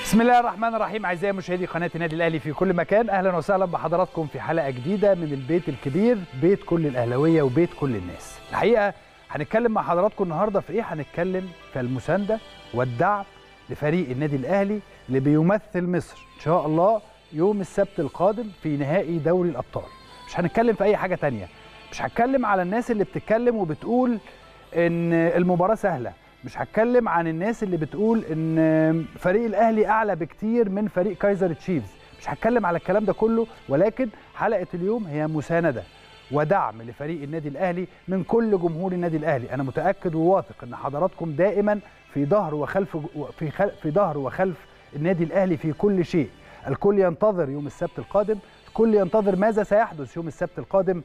بسم الله الرحمن الرحيم اعزائي مشاهدي قناه النادي الاهلي في كل مكان اهلا وسهلا بحضراتكم في حلقه جديده من البيت الكبير بيت كل الاهلاويه وبيت كل الناس الحقيقه هنتكلم مع حضراتكم النهارده في ايه هنتكلم في المسانده والدعم لفريق النادي الاهلي اللي بيمثل مصر ان شاء الله يوم السبت القادم في نهائي دوري الابطال مش هنتكلم في اي حاجه تانية مش هتكلم على الناس اللي بتتكلم وبتقول ان المباراه سهله مش هتكلم عن الناس اللي بتقول ان فريق الاهلي اعلى بكتير من فريق كايزر تشيفز مش هتكلم على الكلام ده كله ولكن حلقه اليوم هي مسانده ودعم لفريق النادي الاهلي من كل جمهور النادي الاهلي انا متاكد وواثق ان حضراتكم دائما في ظهر وخلف في خل في ظهر وخلف النادي الاهلي في كل شيء الكل ينتظر يوم السبت القادم الكل ينتظر ماذا سيحدث يوم السبت القادم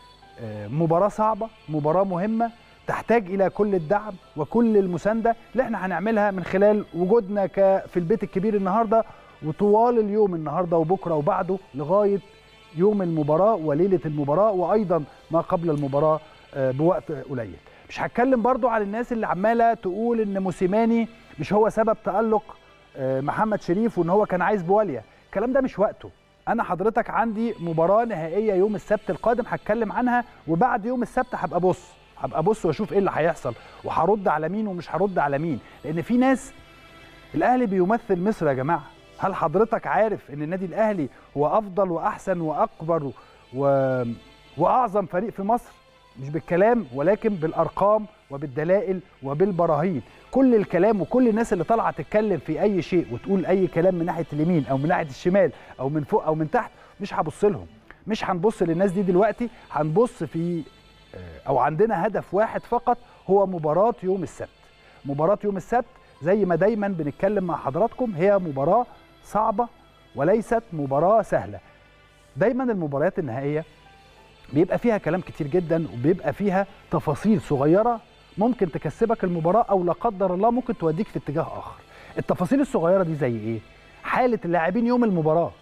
مباراه صعبه مباراه مهمه تحتاج الى كل الدعم وكل المسانده اللي احنا هنعملها من خلال وجودنا في البيت الكبير النهارده وطوال اليوم النهارده وبكره وبعده لغايه يوم المباراه وليله المباراه وايضا ما قبل المباراه بوقت قليل. مش هتكلم برضو على الناس اللي عماله تقول ان موسيماني مش هو سبب تالق محمد شريف وان هو كان عايز بواليا، الكلام ده مش وقته. انا حضرتك عندي مباراه نهائيه يوم السبت القادم هتكلم عنها وبعد يوم السبت هبقى ابص هبقى ابص واشوف ايه اللي هيحصل وهرد على مين ومش هرد على مين لان في ناس الاهلي بيمثل مصر يا جماعه هل حضرتك عارف ان النادي الاهلي هو افضل واحسن واكبر و... واعظم فريق في مصر مش بالكلام ولكن بالارقام وبالدلائل وبالبراهين كل الكلام وكل الناس اللي طالعه تتكلم في اي شيء وتقول اي كلام من ناحيه اليمين او من ناحيه الشمال او من فوق او من تحت مش هبص لهم مش هنبص للناس دي دلوقتي هنبص في او عندنا هدف واحد فقط هو مباراه يوم السبت مباراه يوم السبت زي ما دايما بنتكلم مع حضراتكم هي مباراه صعبه وليست مباراه سهله دايما المباريات النهائيه بيبقى فيها كلام كتير جدا وبيبقى فيها تفاصيل صغيره ممكن تكسبك المباراه او لا قدر الله ممكن توديك في اتجاه اخر التفاصيل الصغيره دي زي ايه حاله اللاعبين يوم المباراه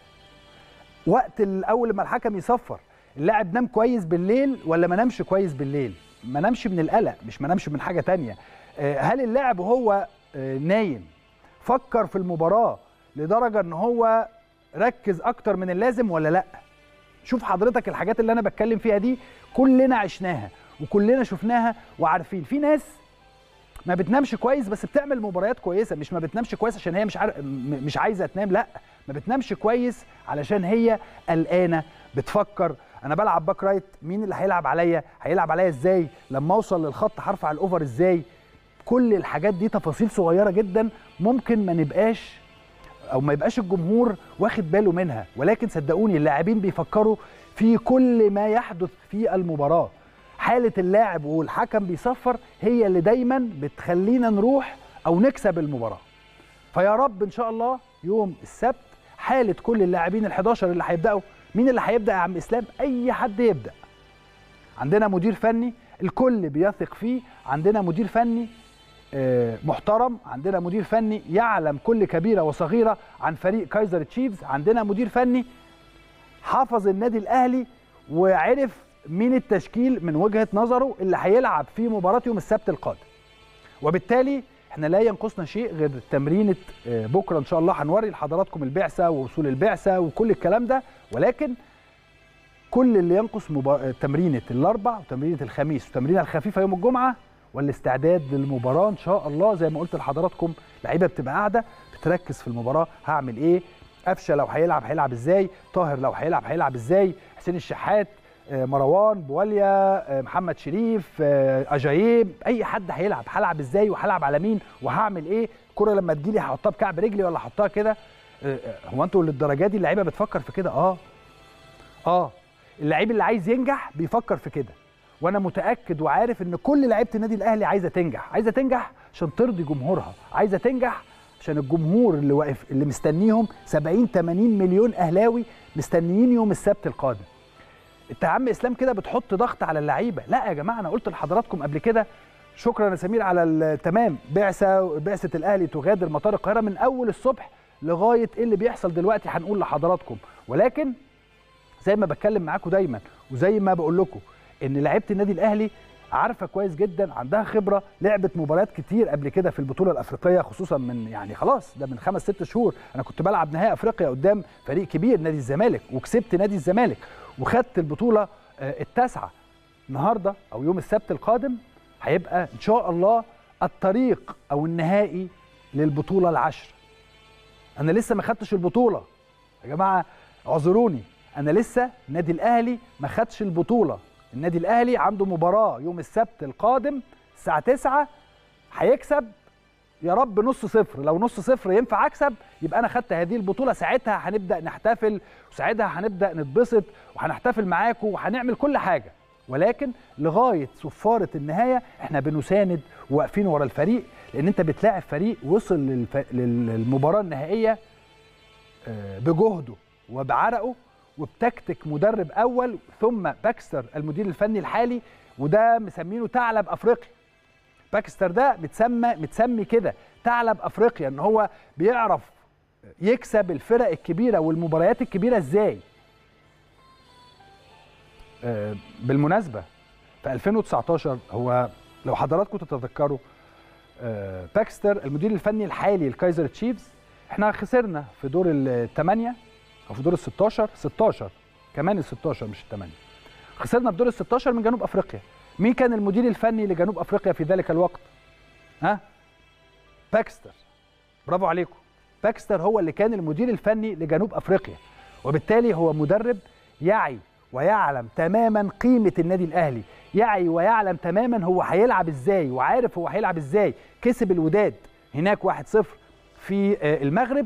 وقت الاول ما الحكم يصفر اللاعب نام كويس بالليل ولا ما نامش كويس بالليل ما نامش من القلق مش ما نامش من حاجه تانية هل اللاعب وهو نايم فكر في المباراه لدرجه ان هو ركز اكتر من اللازم ولا لا شوف حضرتك الحاجات اللي انا بتكلم فيها دي كلنا عشناها وكلنا شفناها وعارفين في ناس ما بتنامش كويس بس بتعمل مباريات كويسه مش ما بتنامش كويس عشان هي مش عارف مش عايزه تنام لا ما بتنامش كويس علشان هي قلقانه بتفكر انا بلعب باك رايت مين اللي هيلعب عليا هيلعب عليا ازاي لما اوصل للخط هرفع الاوفر ازاي كل الحاجات دي تفاصيل صغيره جدا ممكن ما نبقاش او ما يبقاش الجمهور واخد باله منها ولكن صدقوني اللاعبين بيفكروا في كل ما يحدث في المباراه حاله اللاعب والحكم بيصفر هي اللي دايما بتخلينا نروح او نكسب المباراه فيا رب ان شاء الله يوم السبت حاله كل اللاعبين ال11 اللي هيبداوا مين اللي هيبدا يا عم اسلام اي حد يبدا عندنا مدير فني الكل بيثق فيه عندنا مدير فني محترم عندنا مدير فني يعلم كل كبيره وصغيره عن فريق كايزر تشيفز عندنا مدير فني حافظ النادي الاهلي وعرف مين التشكيل من وجهه نظره اللي هيلعب في مباراه يوم السبت القادم وبالتالي احنا لا ينقصنا شيء غير تمرينه بكره ان شاء الله هنوري لحضراتكم البعثه ووصول البعثه وكل الكلام ده ولكن كل اللي ينقص مبا... تمرينه الاربع وتمرينه الخميس وتمرينه الخفيفه يوم الجمعه والاستعداد للمباراه ان شاء الله زي ما قلت لحضراتكم لعيبه بتبقى قاعده بتركز في المباراه هعمل ايه قفشه لو هيلعب هيلعب ازاي طاهر لو هيلعب هيلعب ازاي حسين الشحات مروان بواليا محمد شريف اجايب اي حد هيلعب هلعب ازاي وهلعب على مين وهعمل ايه الكره لما تجيلي هحطها بكعب رجلي ولا احطها كده هو انتوا للدرجه دي اللعيبه بتفكر في كده اه اه اللعيب اللي عايز ينجح بيفكر في كده وانا متاكد وعارف ان كل لعيبه النادي الاهلي عايزه تنجح عايزه تنجح عشان ترضي جمهورها عايزه تنجح عشان الجمهور اللي واقف اللي مستنيهم 70 80 مليون اهلاوي مستنيين يوم السبت القادم انت يا عم اسلام كده بتحط ضغط على اللعيبه لا يا جماعه انا قلت لحضراتكم قبل كده شكرا يا سمير على التمام بعثه بعثه الاهلي تغادر مطار القاهره من اول الصبح لغايه ايه اللي بيحصل دلوقتي هنقول لحضراتكم ولكن زي ما بتكلم معاكم دايما وزي ما بقول لكم ان لعيبه النادي الاهلي عارفه كويس جدا عندها خبره لعبت مباريات كتير قبل كده في البطوله الافريقيه خصوصا من يعني خلاص ده من خمس ست شهور انا كنت بلعب نهائي افريقيا قدام فريق كبير نادي الزمالك وكسبت نادي الزمالك وخدت البطوله آه، التاسعه النهارده او يوم السبت القادم هيبقى ان شاء الله الطريق او النهائي للبطوله العشر انا لسه ما خدتش البطوله يا جماعه اعذروني انا لسه النادي الاهلي ما خدش البطوله النادي الاهلي عنده مباراه يوم السبت القادم الساعه 9 هيكسب يا رب نص صفر لو نص صفر ينفع اكسب يبقى انا خدت هذه البطوله ساعتها هنبدا نحتفل وساعتها هنبدا نتبسط وهنحتفل معاكم وهنعمل كل حاجه ولكن لغايه صفاره النهايه احنا بنساند وواقفين ورا الفريق لان انت بتلاعب فريق وصل للف... للمباراه النهائيه آه، بجهده وبعرقه وبتكتيك مدرب اول ثم باكستر المدير الفني الحالي وده مسمينه ثعلب افريقيا باكستر ده متسمى متسمي كده ثعلب افريقيا ان هو بيعرف يكسب الفرق الكبيره والمباريات الكبيره ازاي آه، بالمناسبه في 2019 هو لو حضراتكم تتذكروا آه، باكستر المدير الفني الحالي لكايزر تشيفز احنا خسرنا في دور الثمانيه او في دور ال 16 16 كمان ال 16 مش الثمانيه خسرنا في دور ال 16 من جنوب افريقيا مين كان المدير الفني لجنوب افريقيا في ذلك الوقت ها باكستر برافو عليكم باكستر هو اللي كان المدير الفني لجنوب افريقيا وبالتالي هو مدرب يعي ويعلم تماما قيمه النادي الاهلي يعي ويعلم تماما هو هيلعب ازاي وعارف هو هيلعب ازاي كسب الوداد هناك 1-0 في آه، المغرب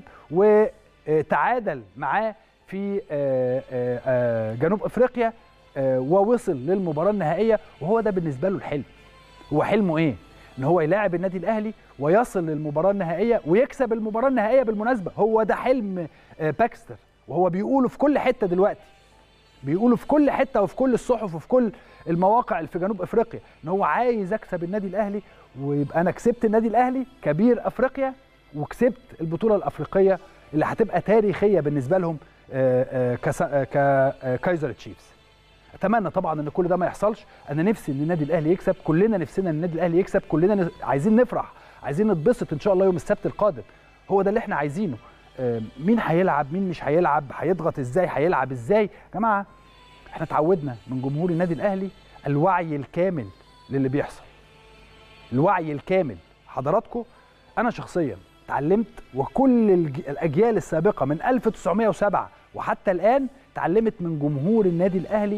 وتعادل معاه في آه، آه، آه، جنوب افريقيا آه، ووصل للمباراه النهائيه وهو ده بالنسبه له الحلم هو حلمه ايه ان هو يلاعب النادي الاهلي ويصل للمباراه النهائيه ويكسب المباراه النهائيه بالمناسبه هو ده حلم آه، باكستر وهو بيقوله في كل حته دلوقتي بيقولوا في كل حته وفي كل الصحف وفي كل المواقع اللي في جنوب افريقيا ان هو عايز اكسب النادي الاهلي ويبقى انا كسبت النادي الاهلي كبير افريقيا وكسبت البطوله الافريقيه اللي هتبقى تاريخيه بالنسبه لهم آه، آه، كس- آه، ككايزر تشيفز اتمنى طبعا ان كل ده ما يحصلش انا نفسي ان النادي الاهلي يكسب كلنا نفسنا ان النادي الاهلي يكسب كلنا ن- عايزين نفرح عايزين نتبسط ان شاء الله يوم السبت القادم هو ده اللي احنا عايزينه آه، مين هيلعب مين مش هيلعب هيضغط ازاي هيلعب ازاي يا جماعه احنا اتعودنا من جمهور النادي الاهلي الوعي الكامل للي بيحصل الوعي الكامل حضراتكم انا شخصيا اتعلمت وكل الج- الاجيال السابقه من 1907 وحتى الان اتعلمت من جمهور النادي الاهلي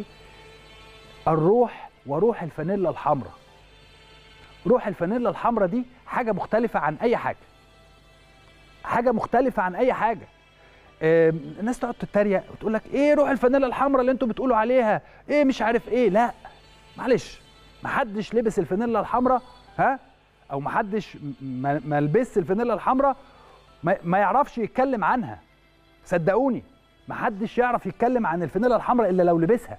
الروح وروح الفانيلا الحمراء روح الفانيلا الحمراء دي حاجه مختلفه عن اي حاجه حاجه مختلفه عن اي حاجه آم، الناس تقعد تتريق وتقول لك ايه روح الفانيلا الحمراء اللي انتوا بتقولوا عليها ايه مش عارف ايه لا معلش محدش لبس الفانيلا الحمراء ها او محدش ما ما لبس الفانيلا الحمراء ما, ما يعرفش يتكلم عنها صدقوني محدش يعرف يتكلم عن الفانيلا الحمراء الا لو لبسها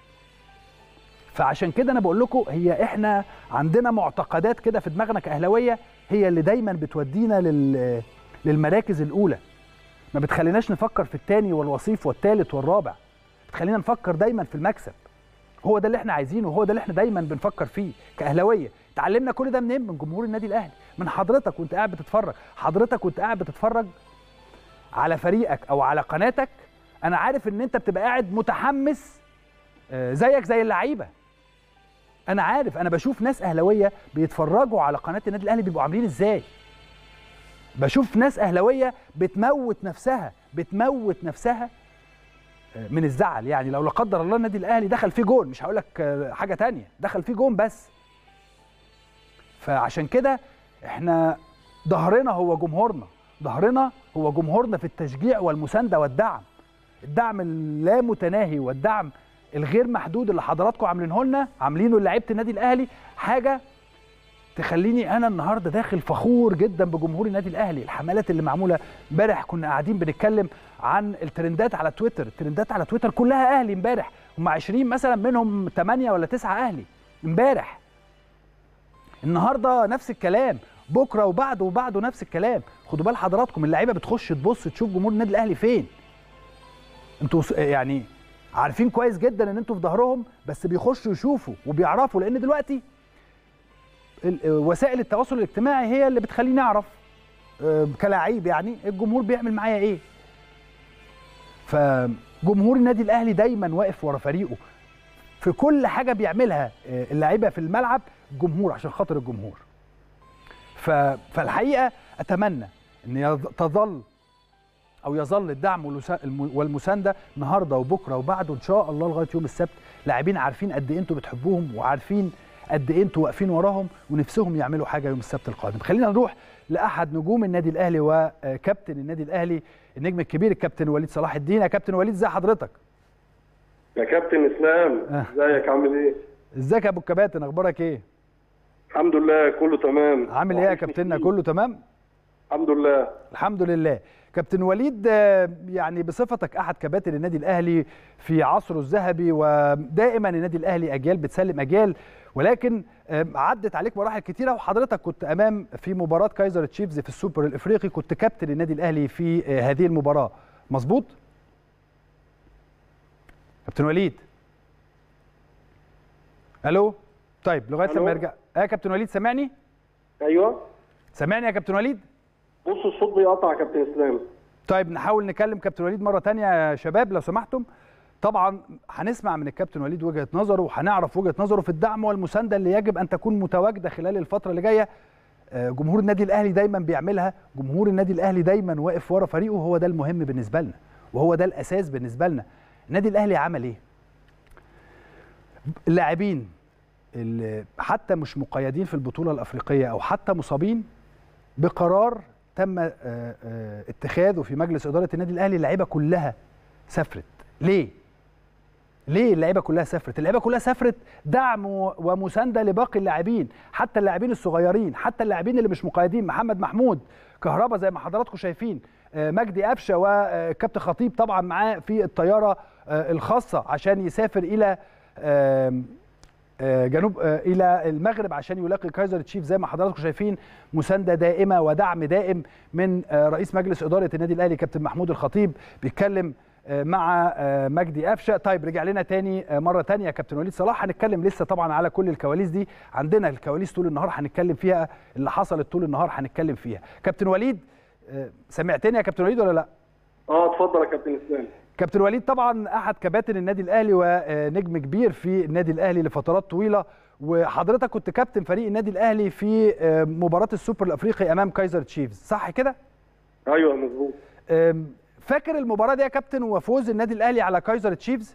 فعشان كده انا بقول لكم هي احنا عندنا معتقدات كده في دماغنا كاهلاويه هي اللي دايما بتودينا لل للمراكز الاولى ما بتخليناش نفكر في الثاني والوصيف والثالث والرابع بتخلينا نفكر دايما في المكسب هو ده اللي احنا عايزينه وهو ده اللي احنا دايما بنفكر فيه كاهلاويه اتعلمنا كل ده منين من جمهور النادي الاهلي من حضرتك وانت قاعد بتتفرج حضرتك وانت قاعد بتتفرج على فريقك او على قناتك انا عارف ان انت بتبقى قاعد متحمس آه، زيك زي اللعيبه انا عارف انا بشوف ناس اهلاويه بيتفرجوا على قناه النادي الاهلي بيبقوا عاملين ازاي بشوف ناس اهلاويه بتموت نفسها بتموت نفسها آه، من الزعل يعني لو لا قدر الله النادي الاهلي دخل فيه جون مش هقول لك آه، حاجه تانية دخل فيه جون بس فعشان كده احنا ظهرنا هو جمهورنا ظهرنا هو جمهورنا في التشجيع والمسانده والدعم الدعم اللامتناهي والدعم الغير محدود اللي حضراتكم عاملينه لنا عاملينه لعيبه النادي الاهلي حاجه تخليني انا النهارده داخل فخور جدا بجمهور النادي الاهلي الحملات اللي معموله امبارح كنا قاعدين بنتكلم عن الترندات على تويتر الترندات على تويتر كلها اهلي امبارح هم 20 مثلا منهم 8 ولا 9 اهلي امبارح النهارده نفس الكلام بكره وبعده وبعده نفس الكلام خدوا بال حضراتكم اللعيبه بتخش تبص تشوف جمهور النادي الاهلي فين انتوا س- يعني عارفين كويس جدا ان انتوا في ظهرهم بس بيخشوا يشوفوا وبيعرفوا لان دلوقتي وسائل التواصل الاجتماعي هي اللي بتخليني اعرف كلاعب يعني الجمهور بيعمل معايا ايه فجمهور النادي الاهلي دايما واقف ورا فريقه في كل حاجه بيعملها اللعيبه في الملعب جمهور عشان خاطر الجمهور فالحقيقه اتمنى ان تظل او يظل الدعم والمسانده النهارده وبكره وبعده ان شاء الله لغايه يوم السبت لاعبين عارفين قد ايه انتوا بتحبوهم وعارفين قد ايه انتوا واقفين وراهم ونفسهم يعملوا حاجه يوم السبت القادم خلينا نروح لاحد نجوم النادي الاهلي وكابتن النادي الاهلي النجم الكبير الكابتن وليد صلاح الدين يا كابتن وليد ازي حضرتك يا كابتن اسلام ازيك عامل ايه ازيك يا ابو الكباتن اخبارك ايه الحمد لله كله تمام عامل ايه يا كابتننا كله تمام الحمد لله الحمد لله كابتن وليد يعني بصفتك احد كباتن النادي الاهلي في عصره الذهبي ودائما النادي الاهلي اجيال بتسلم اجيال ولكن عدت عليك مراحل كتيره وحضرتك كنت امام في مباراه كايزر تشيفز في السوبر الافريقي كنت كابتن النادي الاهلي في هذه المباراه مظبوط كابتن وليد الو طيب لغايه لما يرجع اه كابتن وليد سامعني ايوه سامعني يا كابتن وليد بص الصوت بيقطع يا كابتن اسلام طيب نحاول نكلم كابتن وليد مره ثانيه يا شباب لو سمحتم طبعا هنسمع من الكابتن وليد وجهه نظره وهنعرف وجهه نظره في الدعم والمسانده اللي يجب ان تكون متواجده خلال الفتره اللي جايه جمهور النادي الاهلي دايما بيعملها جمهور النادي الاهلي دايما واقف ورا فريقه وهو ده المهم بالنسبه لنا وهو ده الاساس بالنسبه لنا النادي الاهلي عمل ايه اللاعبين اللي حتى مش مقيدين في البطوله الافريقيه او حتى مصابين بقرار تم اتخاذه في مجلس اداره النادي الاهلي اللعيبه كلها سافرت ليه ليه اللعيبه كلها سافرت اللعيبه كلها سافرت دعم ومسانده لباقي اللاعبين حتى اللاعبين الصغيرين حتى اللاعبين اللي مش مقيدين محمد محمود كهربا زي ما حضراتكم شايفين مجدي قفشه وكابتن خطيب طبعا معاه في الطياره الخاصه عشان يسافر الى جنوب الى المغرب عشان يلاقي كايزر تشيف زي ما حضراتكم شايفين مسانده دائمه ودعم دائم من رئيس مجلس اداره النادي الاهلي كابتن محمود الخطيب بيتكلم مع مجدي قفشه طيب رجع لنا تاني مره تانية يا كابتن وليد صلاح هنتكلم لسه طبعا على كل الكواليس دي عندنا الكواليس طول النهار هنتكلم فيها اللي حصلت طول النهار هنتكلم فيها كابتن وليد سمعتني يا كابتن وليد ولا لا اه اتفضل يا كابتن اسلام كابتن وليد طبعا احد كباتن النادي الاهلي ونجم كبير في النادي الاهلي لفترات طويله وحضرتك كنت كابتن فريق النادي الاهلي في مباراه السوبر الافريقي امام كايزر تشيفز صح كده ايوه مظبوط فاكر المباراه دي يا كابتن وفوز النادي الاهلي على كايزر تشيفز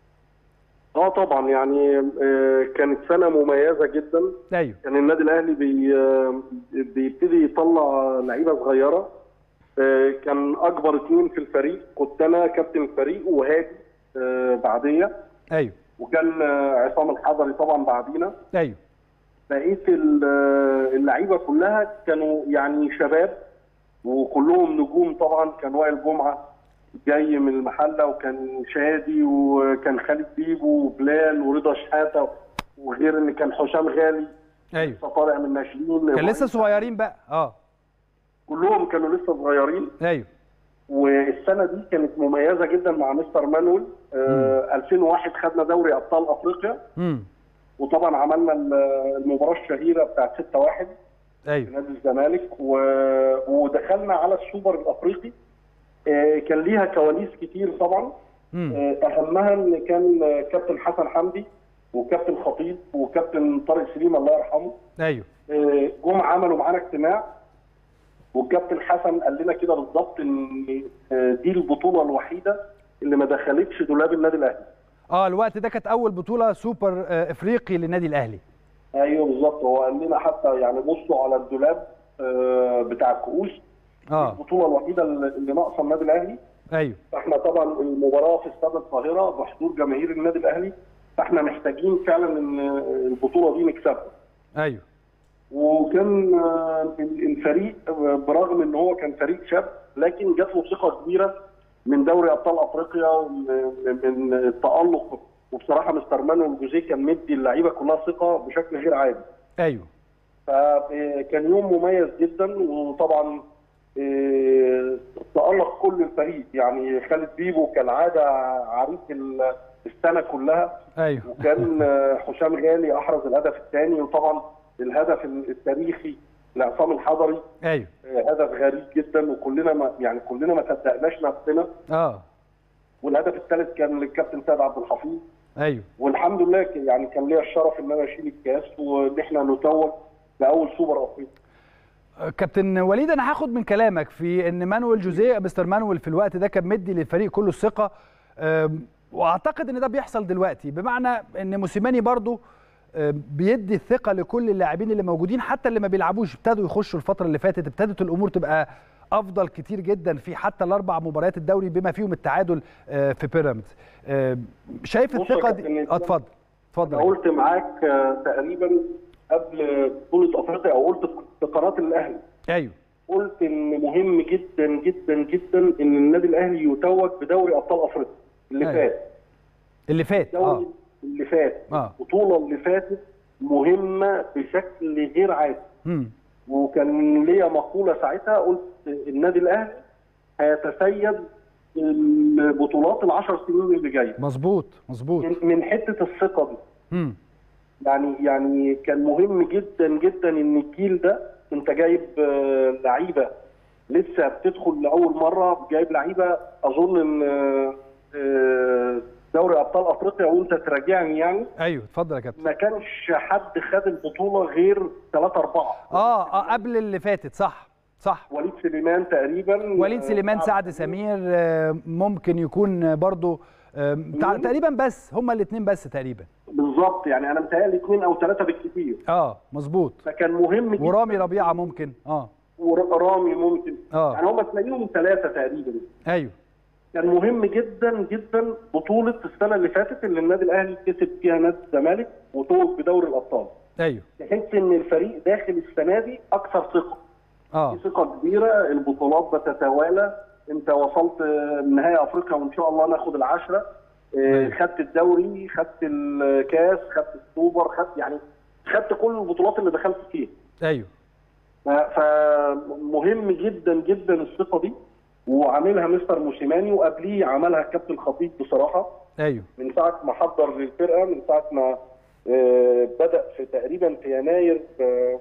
اه طبعا يعني كانت سنه مميزه جدا ايوه كان النادي الاهلي بي بيبتدي يطلع لعيبه صغيره كان اكبر اثنين في الفريق كنت انا كابتن الفريق وهادي بعديه ايوه وكان عصام الحضري طبعا بعدينا ايوه بقيه اللعيبه كلها كانوا يعني شباب وكلهم نجوم طبعا كان وائل جمعه جاي من المحله وكان شادي وكان خالد بيبو وبلال ورضا شحاته وغير ان كان حسام غالي ايوه لسه طالع من الناشئين كان لسه صغيرين بقى اه كلهم كانوا لسه صغيرين ايوه والسنه دي كانت مميزه جدا مع مستر مانويل آه 2001 خدنا دوري ابطال افريقيا امم وطبعا عملنا المباراه الشهيره بتاعت 6 1 ايوه نادي الزمالك و... ودخلنا على السوبر الافريقي آه كان ليها كواليس كتير طبعا آه اهمها ان كان كابتن حسن حمدي وكابتن خطيب وكابتن طارق سليم الله يرحمه ايوه آه جم عملوا معانا اجتماع والكابتن حسن قال لنا كده بالظبط ان دي البطوله الوحيده اللي ما دخلتش دولاب النادي الاهلي. اه الوقت ده كانت اول بطوله سوبر افريقي للنادي الاهلي. ايوه بالظبط هو قال لنا حتى يعني بصوا على الدولاب بتاع الكؤوس اه البطوله الوحيده اللي ناقصه النادي الاهلي. ايوه فاحنا طبعا المباراه في استاد القاهره بحضور جماهير النادي الاهلي فاحنا محتاجين فعلا ان البطوله دي نكسبها. ايوه وكان الفريق برغم ان هو كان فريق شاب لكن جات له ثقه كبيره من دوري ابطال افريقيا ومن التالق وبصراحه مستر مانويل جوزيه كان مدي اللعيبه كلها ثقه بشكل غير عادي. ايوه فكان يوم مميز جدا وطبعا تالق كل الفريق يعني خالد بيبو كالعاده عريس ال- السنه كلها ايوه وكان آه، حسام غالي احرز الهدف الثاني وطبعا الهدف التاريخي لعصام الحضري ايوه آه، هدف غريب جدا وكلنا ما يعني كلنا ما صدقناش نفسنا اه والهدف الثالث كان للكابتن سيد عبد الحفيظ ايوه والحمد لله ك- يعني كان ليا الشرف ان انا اشيل الكاس وان احنا نتوج باول سوبر افريقي كابتن وليد انا هاخد من كلامك في ان مانويل جوزيه مستر مانويل في الوقت ده كان مدي للفريق كله الثقه أم، واعتقد ان ده بيحصل دلوقتي بمعنى ان موسيماني برضو أم، بيدي الثقه لكل اللاعبين اللي موجودين حتى اللي ما بيلعبوش ابتدوا يخشوا الفتره اللي فاتت ابتدت الامور تبقى افضل كتير جدا في حتى الاربع مباريات الدوري بما فيهم التعادل آه، في بيراميدز أم، شايف بص يا الثقه كابتن دي إسلام، آه، اتفضل اتفضل انا قلت معاك آه، تقريبا قبل بطوله افريقيا او قلت في قناه الاهلي ايوه قلت ان مهم جدا جدا جدا ان النادي الاهلي يتوج بدوري ابطال افريقيا اللي أيوة. فات اللي فات اه الدوري اللي فات آه. البطوله اللي فاتت مهمه بشكل غير عادي مم. وكان ليا مقوله ساعتها قلت النادي الاهلي هيتسيد البطولات العشر سنين اللي جايه مظبوط مظبوط من- من حته الثقه دي مم. يعني يعني كان مهم جدا جدا ان الجيل ده انت جايب آه، لعيبه لسه بتدخل لاول مره جايب لعيبه اظن ان آه، آه، دوري ابطال افريقيا وانت تراجعني يعني ايوه اتفضل يا كابتن ما كانش حد خد البطوله غير ثلاثه اربعه اه اه قبل اللي فاتت صح صح وليد سليمان تقريبا وليد سليمان آه، سعد سمير آه، ممكن يكون آه، برضو آه، تع- مم. تقريبا بس هما الاثنين بس تقريبا بالظبط يعني انا متهيألي اثنين او ثلاثه بالكثير اه مظبوط فكان مهم جدا ورامي ربيعه ممكن اه ورامي ممكن آه. يعني هم تلاقيهم ثلاثه تقريبا ايوه كان مهم جدا جدا بطولة السنة اللي فاتت اللي النادي الأهلي كسب فيها نادي الزمالك وتوج بدوري الأبطال. ايوه تحس إن الفريق داخل السنة دي أكثر ثقة. اه في ثقة كبيرة البطولات بتتوالى أنت وصلت آه، نهائي أفريقيا وإن شاء الله ناخد العشرة. آه، خدت الدوري، خدت الكاس، خدت السوبر، خدت يعني خدت كل البطولات اللي دخلت فيها. ايوه ف- فمهم جدا جدا الثقة دي وعاملها مستر موسيماني وقبليه عملها الكابتن خطيب بصراحة. ايوه من ساعه ما حضر للفرقه من ساعه ما آه، بدا في تقريبا في يناير آه،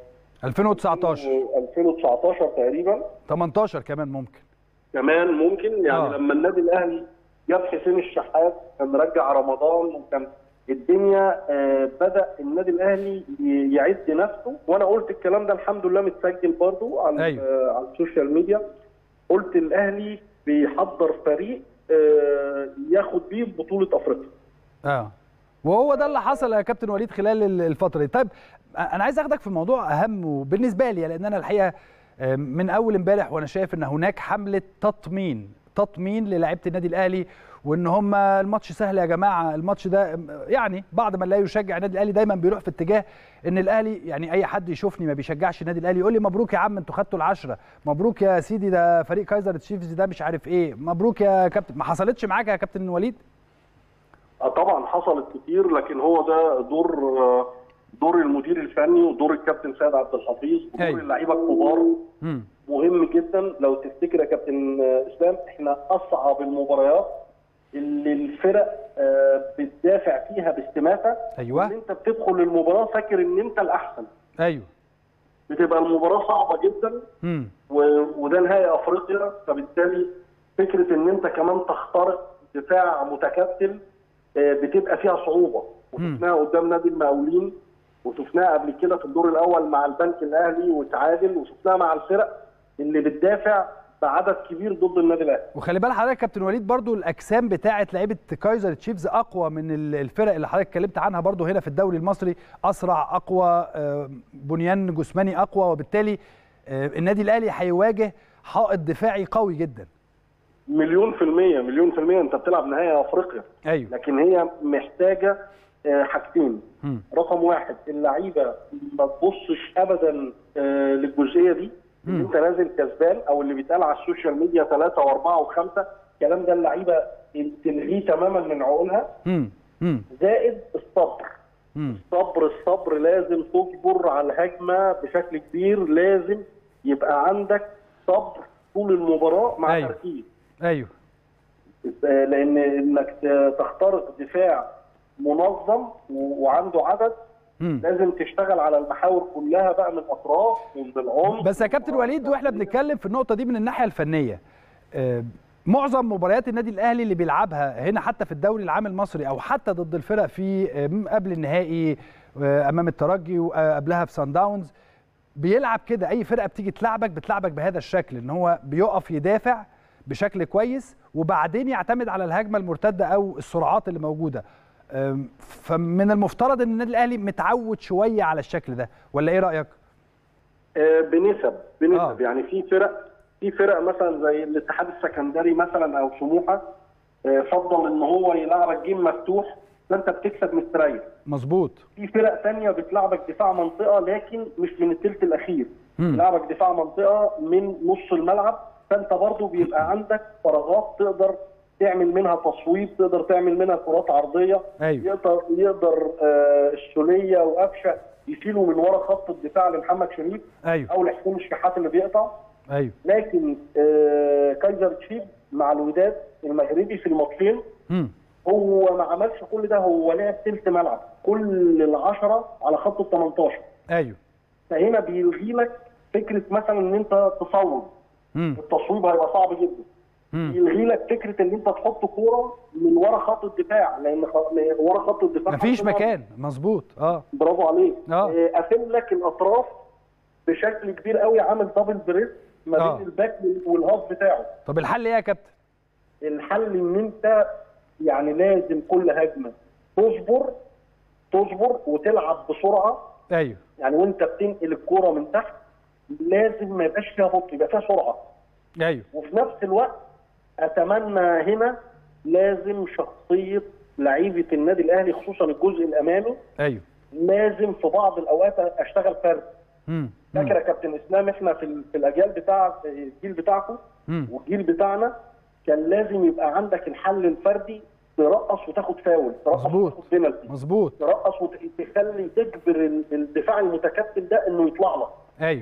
2019 2019 تقريبا 18 كمان ممكن كمان ممكن يعني آه. آه. لما النادي الاهلي جاب حسين الشحات كان رجع رمضان وكان الدنيا آه، بدا النادي الاهلي ي- يعد نفسه وانا قلت الكلام ده الحمد لله متسجل برضو على أيوة. آه، على السوشيال ميديا قلت الاهلي بيحضر فريق آه، ياخد بيه بطوله افريقيا اه وهو ده اللي حصل يا كابتن وليد خلال ال- الفتره دي طيب انا عايز اخدك في موضوع اهم وبالنسبه لي لان انا الحقيقه آه، من اول امبارح وانا شايف ان هناك حمله تطمين تطمين للاعيبه النادي الاهلي وان هم الماتش سهل يا جماعه الماتش ده يعني بعض من لا يشجع النادي الاهلي دايما بيروح في اتجاه ان الاهلي يعني اي حد يشوفني ما بيشجعش النادي الاهلي يقول لي مبروك يا عم انتوا خدتوا العشره مبروك يا سيدي ده فريق كايزر تشيفز ده مش عارف ايه مبروك يا كابتن ما حصلتش معاك يا كابتن وليد آه طبعا حصلت كتير لكن هو ده دور آه، دور المدير الفني ودور الكابتن سيد عبد الحفيظ ودور أيوة. اللعيبه الكبار امم مهم جدا لو تفتكر يا كابتن آه، اسلام احنا اصعب المباريات اللي الفرق آه، بتدافع فيها باستماتة أيوة. ان انت بتدخل المباراه فاكر ان انت الاحسن ايوه بتبقى المباراه صعبه جدا امم و- وده نهائي افريقيا فبالتالي فكره ان انت كمان تخترق دفاع متكتل آه، بتبقى فيها صعوبه وشفناها قدام نادي المقاولين وشفناها قبل كده في الدور الاول مع البنك الاهلي وتعادل وشفناها مع الفرق اللي بتدافع بعدد كبير ضد النادي الاهلي وخلي بال حضرتك كابتن وليد برضو الاجسام بتاعه لعيبه كايزر تشيفز اقوى من ال- الفرق اللي حضرتك اتكلمت عنها برضو هنا في الدوري المصري اسرع اقوى آه، بنيان جسماني اقوى وبالتالي آه، النادي الاهلي هيواجه حائط دفاعي قوي جدا مليون في المية مليون في المية انت بتلعب نهائي افريقيا ايوه لكن هي محتاجة آه، حاجتين مم. رقم واحد اللعيبه ما تبصش ابدا آه، للجزئيه دي ان مم. انت نازل كسبان او اللي بيتقال على السوشيال ميديا ثلاثه واربعه وخمسه الكلام ده اللعيبه تلغيه تماما من عقولها امم امم زائد الصبر امم الصبر الصبر لازم تصبر على الهجمه بشكل كبير لازم يبقى عندك صبر طول المباراه مع أيوة. تركيز ايوه آه، لان انك ت- تخترق دفاع منظم و- وعنده عدد مم. لازم تشتغل على المحاور كلها بقى من الاطراف ومن العمق بس يا كابتن وليد واحنا بنتكلم في النقطه دي من الناحيه الفنيه آه، معظم مباريات النادي الاهلي اللي بيلعبها هنا حتى في الدوري العام المصري او حتى ضد الفرق في آه، قبل النهائي آه، امام الترجي وقبلها في سان داونز بيلعب كده اي فرقه بتيجي تلعبك بتلعبك بهذا الشكل ان هو بيقف يدافع بشكل كويس وبعدين يعتمد على الهجمه المرتده او السرعات اللي موجوده آم، فمن المفترض ان النادي الاهلي متعود شويه على الشكل ده ولا ايه رايك آه، بنسب بنسب آه. يعني في فرق في فرق مثلا زي الاتحاد السكندري مثلا او سموحه آه، فضل ان هو يلعبك جيم مفتوح فانت بتكسب مستريح مظبوط في فرق تانية بتلعبك دفاع منطقه لكن مش من الثلث الاخير مم. بتلعبك دفاع منطقه من نص الملعب فانت برضو بيبقى عندك فراغات تقدر تعمل منها تصويب تقدر تعمل منها كرات عرضيه ايوه يقدر يقدر آه، السوليه وقفشه يشيلوا من ورا خط الدفاع لمحمد شريف ايوه او لحسين الشحات اللي بيقطع ايوه لكن آه، كايزر تشيف مع الوداد المغربي في الماتشين مم. هو ما عملش كل ده هو لعب تلت ملعب كل العشرة على خط ال 18 ايوه فهنا بيلغي لك فكره مثلا ان انت تصوب مم. التصويب هيبقى صعب جدا مم. يلغي لك فكره ان انت تحط كوره من ورا خط الدفاع لان خ- لأن ورا خط الدفاع مفيش عندنا- مكان مظبوط اه برافو عليك آه. آه، قافل لك الاطراف بشكل كبير قوي عامل دبل بريس ما آه. بين الباك والهاف بتاعه طب الحل ايه يا كابتن الحل ان انت يعني لازم كل هجمه تصبر تصبر وتلعب بسرعه ايوه يعني وانت بتنقل الكوره من تحت لازم ما يبقاش فيها بطء يبقى فيها سرعه ايوه وفي نفس الوقت اتمنى هنا لازم شخصيه لعيبه النادي الاهلي خصوصا الجزء الامامي ايوه لازم في بعض الاوقات اشتغل فرد مم. فاكر يا كابتن اسلام احنا في ال- في الاجيال بتاع الجيل بعكم مم. والجيل بتاعنا كان لازم يبقى عندك الحل الفردي ترقص وتاخد فاول ترقص مظبوط. وتاخد بينالتي مظبوط ترقص وتخلي تجبر ال- الدفاع المتكتل ده انه يطلع لك ايوه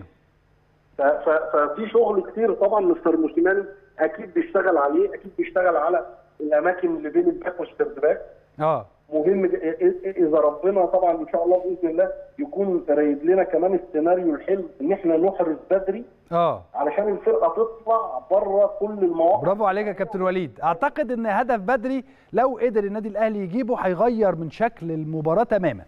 ف- ف- ففي شغل كتير طبعا مستر موسيماني اكيد بيشتغل عليه اكيد بيشتغل على الاماكن اللي بين الباك والسيرد باك اه مهم ج- إ- إ- اذا ربنا طبعا ان شاء الله باذن الله يكون رايد لنا كمان السيناريو الحلو ان احنا نحرز بدري اه علشان الفرقه تطلع بره كل المواقف برافو عليك يا كابتن وليد اعتقد ان هدف بدري لو قدر النادي الاهلي يجيبه هيغير من شكل المباراه تماما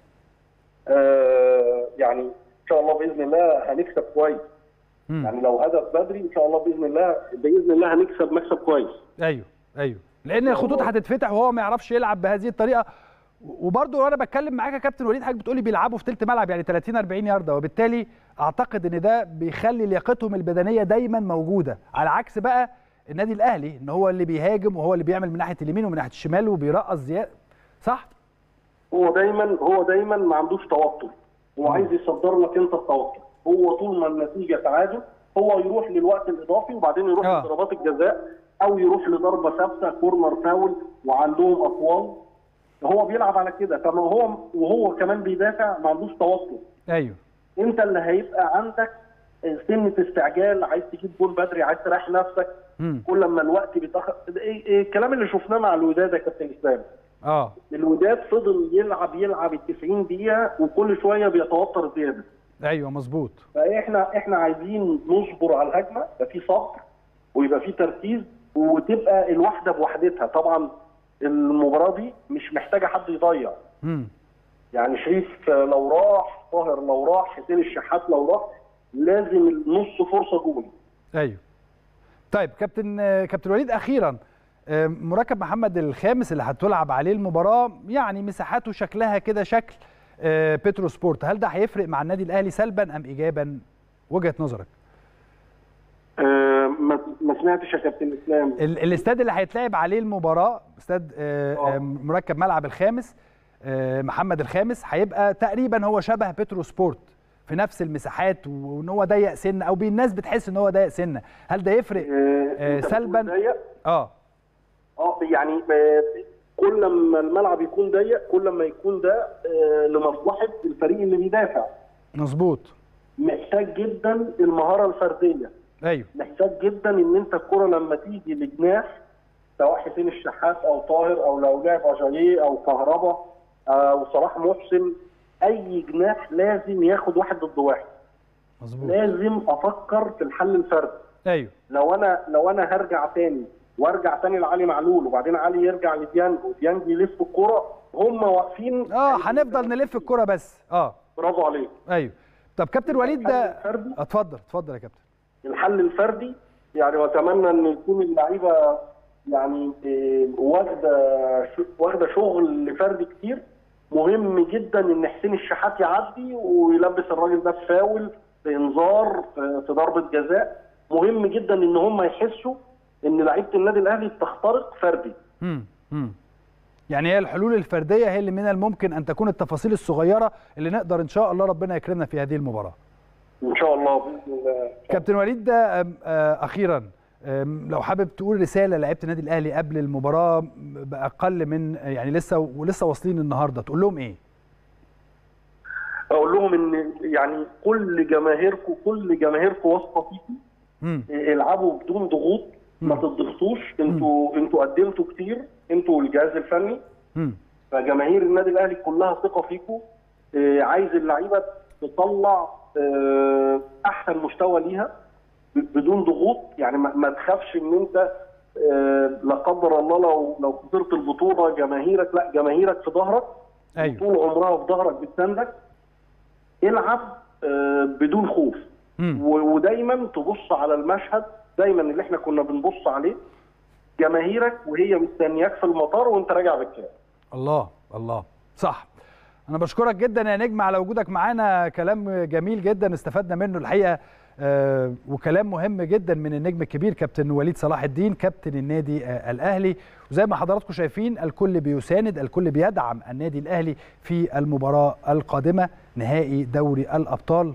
آه يعني ان شاء الله باذن الله هنكسب كويس مم. يعني لو هدف بدري ان شاء الله باذن الله باذن الله هنكسب مكسب كويس ايوه ايوه لان الخطوط هتتفتح وهو ما يعرفش يلعب بهذه الطريقه وبرضه وانا بتكلم معاك يا كابتن وليد حضرتك بتقولي بيلعبوا في ثلث ملعب يعني 30 40 يارده وبالتالي اعتقد ان ده بيخلي لياقتهم البدنيه دايما موجوده على عكس بقى النادي الاهلي ان هو اللي بيهاجم وهو اللي بيعمل من ناحيه اليمين ومن ناحيه الشمال وبيرقص زياده صح هو دايما هو دايما ما عندوش توتر هو عايز يصدر لك انت التوتر هو طول ما النتيجه تعادل هو يروح للوقت الاضافي وبعدين يروح آه. لضربات الجزاء او يروح لضربه ثابته كورنر فاول وعندهم اطوال هو بيلعب على كده فما هو وهو كمان بيدافع ما عندوش توتر ايوه انت اللي هيبقى عندك سنه استعجال عايز تجيب جول بدري عايز تريح نفسك امم كل ما الوقت بيتاخر إيه إيه الكلام اللي شفناه مع الوداد يا كابتن اسلام اه الوداد فضل يلعب يلعب ال 90 دقيقه وكل شويه بيتوتر زياده ايوه مظبوط فاحنا احنا عايزين نصبر على الهجمه يبقى في صبر ويبقى في تركيز وتبقى الواحده بوحدتها طبعا المباراه دي مش محتاجه حد يضيع امم يعني شريف لو راح طاهر لو راح حسين الشحات لو راح لازم نص فرصه جول ايوه طيب كابتن آه، كابتن وليد اخيرا آه، مركب محمد الخامس اللي هتلعب عليه المباراه يعني مساحاته شكلها كده شكل آه، بترو سبورت هل ده هيفرق مع النادي الاهلي سلبا ام ايجابا وجهه نظرك آه ما ما سمعتش يا كابتن اسلام ال- الاستاد اللي هيتلعب عليه المباراه استاد آه، آه. آه، مركب ملعب الخامس آه، محمد الخامس هيبقى تقريبا هو شبه بترو سبورت في نفس المساحات وان هو ضيق سنه او بي- الناس بتحس ان هو ضيق سنه هل ده يفرق آه آه، أنت بتقول سلباً؟ ضيق؟ اه اه يعني آه، كل ما الملعب يكون ضيق كل ما يكون ده آه، لمصلحه الفريق اللي بيدافع مظبوط محتاج جدا المهاره الفرديه ايوه محتاج جدا ان انت الكره لما تيجي لجناح سواء حسين الشحات او طاهر او لو لعب اجاييه او كهربا او صلاح محسن اي جناح لازم ياخد واحد ضد واحد مظبوط لازم افكر في الحل الفردي ايوه لو انا لو انا هرجع تاني وارجع تاني لعلي معلول وبعدين علي يرجع لديانج وديانج يلف الكرة هم واقفين اه هنفضل نلف الكرة بس اه برافو عليك ايوه طب كابتن وليد ده الحل الفردي اتفضل اتفضل يا كابتن الحل الفردي يعني واتمنى ان يكون اللعيبه يعني إيه، واخده ش- واخده شغل فردي كتير مهم جدا ان حسين الشحات يعدي ويلبس الراجل ده في فاول في انذار في في ضربه جزاء مهم جدا ان هم يحسوا ان لعيبه النادي الاهلي بتخترق فردي امم امم يعني هي الحلول الفرديه هي اللي من الممكن ان تكون التفاصيل الصغيره اللي نقدر ان شاء الله ربنا يكرمنا في هذه المباراه ان شاء الله باذن الله كابتن وليد ده أم، آه، اخيرا أم، لو حابب تقول رساله لعيبه النادي الاهلي قبل المباراه باقل من يعني لسه ولسه واصلين النهارده تقول لهم ايه اقول لهم ان يعني كل جماهيركم كل جماهيركم واثقه فيكم امم العبوا بدون ضغوط ما مم. تضغطوش انتوا انتوا قدمتوا كتير انتوا والجهاز الفني امم فجماهير النادي الاهلي كلها ثقه فيكم اه، عايز اللعيبه تطلع اه، احسن مستوى ليها ب- بدون ضغوط يعني ما ما تخافش ان انت اه، لا قدر الله لو لو خسرت البطوله جماهيرك لا جماهيرك في ظهرك ايوه طول عمرها في ظهرك بتساندك العب اه، بدون خوف امم و- ودايما تبص على المشهد دايما اللي احنا كنا بنبص عليه جماهيرك وهي مستنياك في المطار وانت راجع بالكاس الله الله صح انا بشكرك جدا يا نجم على وجودك معانا كلام جميل جدا استفدنا منه الحقيقه آه وكلام مهم جدا من النجم الكبير كابتن وليد صلاح الدين كابتن النادي آه الاهلي وزي ما حضراتكم شايفين الكل بيساند الكل بيدعم النادي الاهلي في المباراه القادمه نهائي دوري الابطال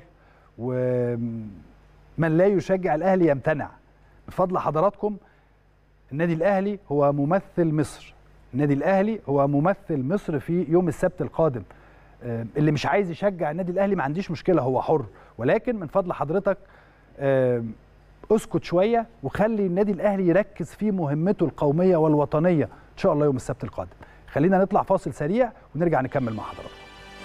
ومن لا يشجع الاهلي يمتنع بفضل حضراتكم النادي الاهلي هو ممثل مصر النادي الاهلي هو ممثل مصر في يوم السبت القادم آه، اللي مش عايز يشجع النادي الاهلي ما عنديش مشكله هو حر ولكن من فضل حضرتك آه، اسكت شويه وخلي النادي الاهلي يركز في مهمته القوميه والوطنيه ان شاء الله يوم السبت القادم خلينا نطلع فاصل سريع ونرجع نكمل مع حضراتكم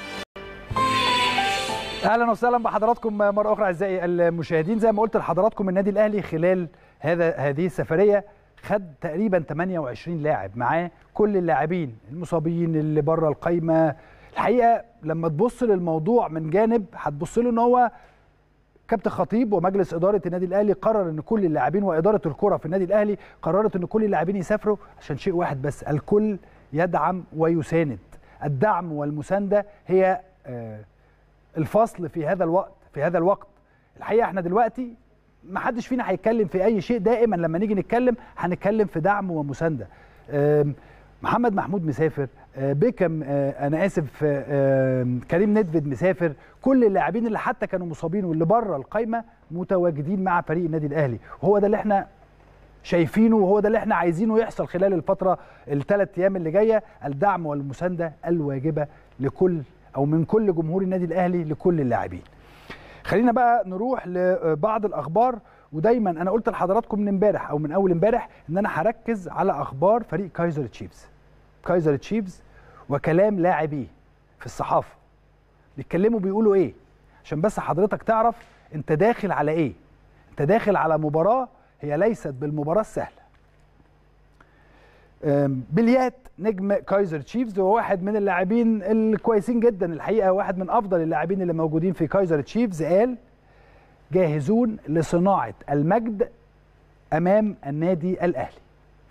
اهلا وسهلا بحضراتكم مره اخرى اعزائي المشاهدين زي ما قلت لحضراتكم النادي الاهلي خلال هذا هذه السفريه خد تقريبا 28 لاعب معاه كل اللاعبين المصابين اللي بره القايمه الحقيقه لما تبص للموضوع من جانب هتبص له ان هو كابتن خطيب ومجلس اداره النادي الاهلي قرر ان كل اللاعبين واداره الكره في النادي الاهلي قررت ان كل اللاعبين يسافروا عشان شيء واحد بس الكل يدعم ويساند الدعم والمسانده هي آه الفصل في هذا الوقت في هذا الوقت الحقيقه احنا دلوقتي ما حدش فينا هيتكلم في اي شيء دائما لما نيجي نتكلم هنتكلم في دعم ومسانده آم، محمد محمود مسافر آه، بيكم آه، انا اسف آه، آم، كريم ندفد مسافر كل اللاعبين اللي حتى كانوا مصابين واللي بره القايمه متواجدين مع فريق النادي الاهلي وهو ده اللي احنا شايفينه وهو ده اللي احنا عايزينه يحصل خلال الفتره الثلاث ايام اللي جايه الدعم والمسانده الواجبه لكل او من كل جمهور النادي الاهلي لكل اللاعبين. خلينا بقى نروح لبعض الاخبار ودايما انا قلت لحضراتكم من امبارح او من اول امبارح ان انا هركز على اخبار فريق كايزر تشيفز. كايزر تشيفز وكلام لاعبيه في الصحافه. بيتكلموا بيقولوا ايه؟ عشان بس حضرتك تعرف انت داخل على ايه؟ انت داخل على مباراه هي ليست بالمباراه السهله. أم، بليات نجم كايزر تشيفز هو واحد من اللاعبين الكويسين جدا الحقيقه واحد من افضل اللاعبين اللي موجودين في كايزر تشيفز قال جاهزون لصناعه المجد امام النادي الاهلي.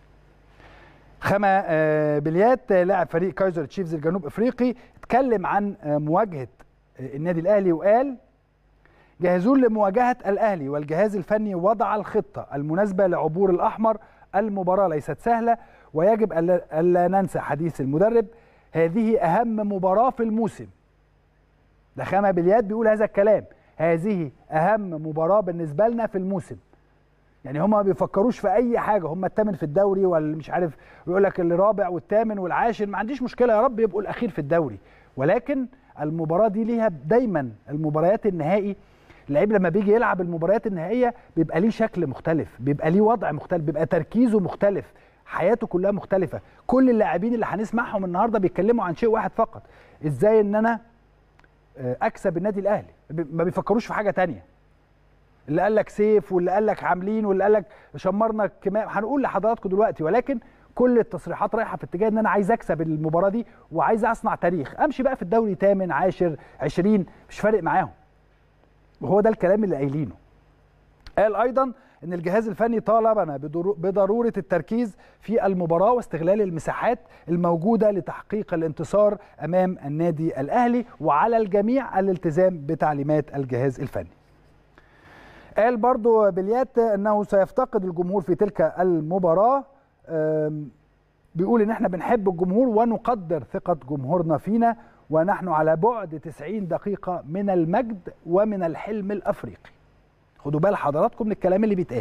خما آه، بليات آه، لاعب فريق كايزر تشيفز الجنوب افريقي اتكلم عن آه، مواجهه آه، النادي الاهلي وقال جاهزون لمواجهه الاهلي والجهاز الفني وضع الخطه المناسبه لعبور الاحمر المباراه ليست سهله ويجب الا ألا ننسى حديث المدرب هذه اهم مباراه في الموسم ده خامة باليد بيقول هذا الكلام هذه اهم مباراه بالنسبه لنا في الموسم يعني هم ما بيفكروش في اي حاجه هم الثامن في الدوري ولا مش عارف يقول لك الرابع والثامن والعاشر ما عنديش مشكله يا رب يبقوا الاخير في الدوري ولكن المباراه دي ليها دايما المباريات النهائي اللعيب لما بيجي يلعب المباريات النهائيه بيبقى ليه شكل مختلف بيبقى ليه وضع مختلف بيبقى تركيزه مختلف حياته كلها مختلفه كل اللاعبين اللي هنسمعهم النهارده بيتكلموا عن شيء واحد فقط ازاي ان انا اكسب النادي الاهلي ما بيفكروش في حاجه تانية اللي قال لك سيف واللي قال لك عاملين واللي قال لك شمرنا كمام هنقول لحضراتكم دلوقتي ولكن كل التصريحات رايحه في اتجاه ان انا عايز اكسب المباراه دي وعايز اصنع تاريخ امشي بقى في الدوري ثامن عاشر 20 مش فارق معاهم وهو ده الكلام اللي قايلينه قال ايضا ان الجهاز الفني طالبنا بضروره التركيز في المباراه واستغلال المساحات الموجوده لتحقيق الانتصار امام النادي الاهلي وعلى الجميع الالتزام بتعليمات الجهاز الفني قال برضو بليات انه سيفتقد الجمهور في تلك المباراه بيقول ان احنا بنحب الجمهور ونقدر ثقه جمهورنا فينا ونحن على بعد 90 دقيقه من المجد ومن الحلم الافريقي خدوا بال حضراتكم من الكلام اللي بيتقال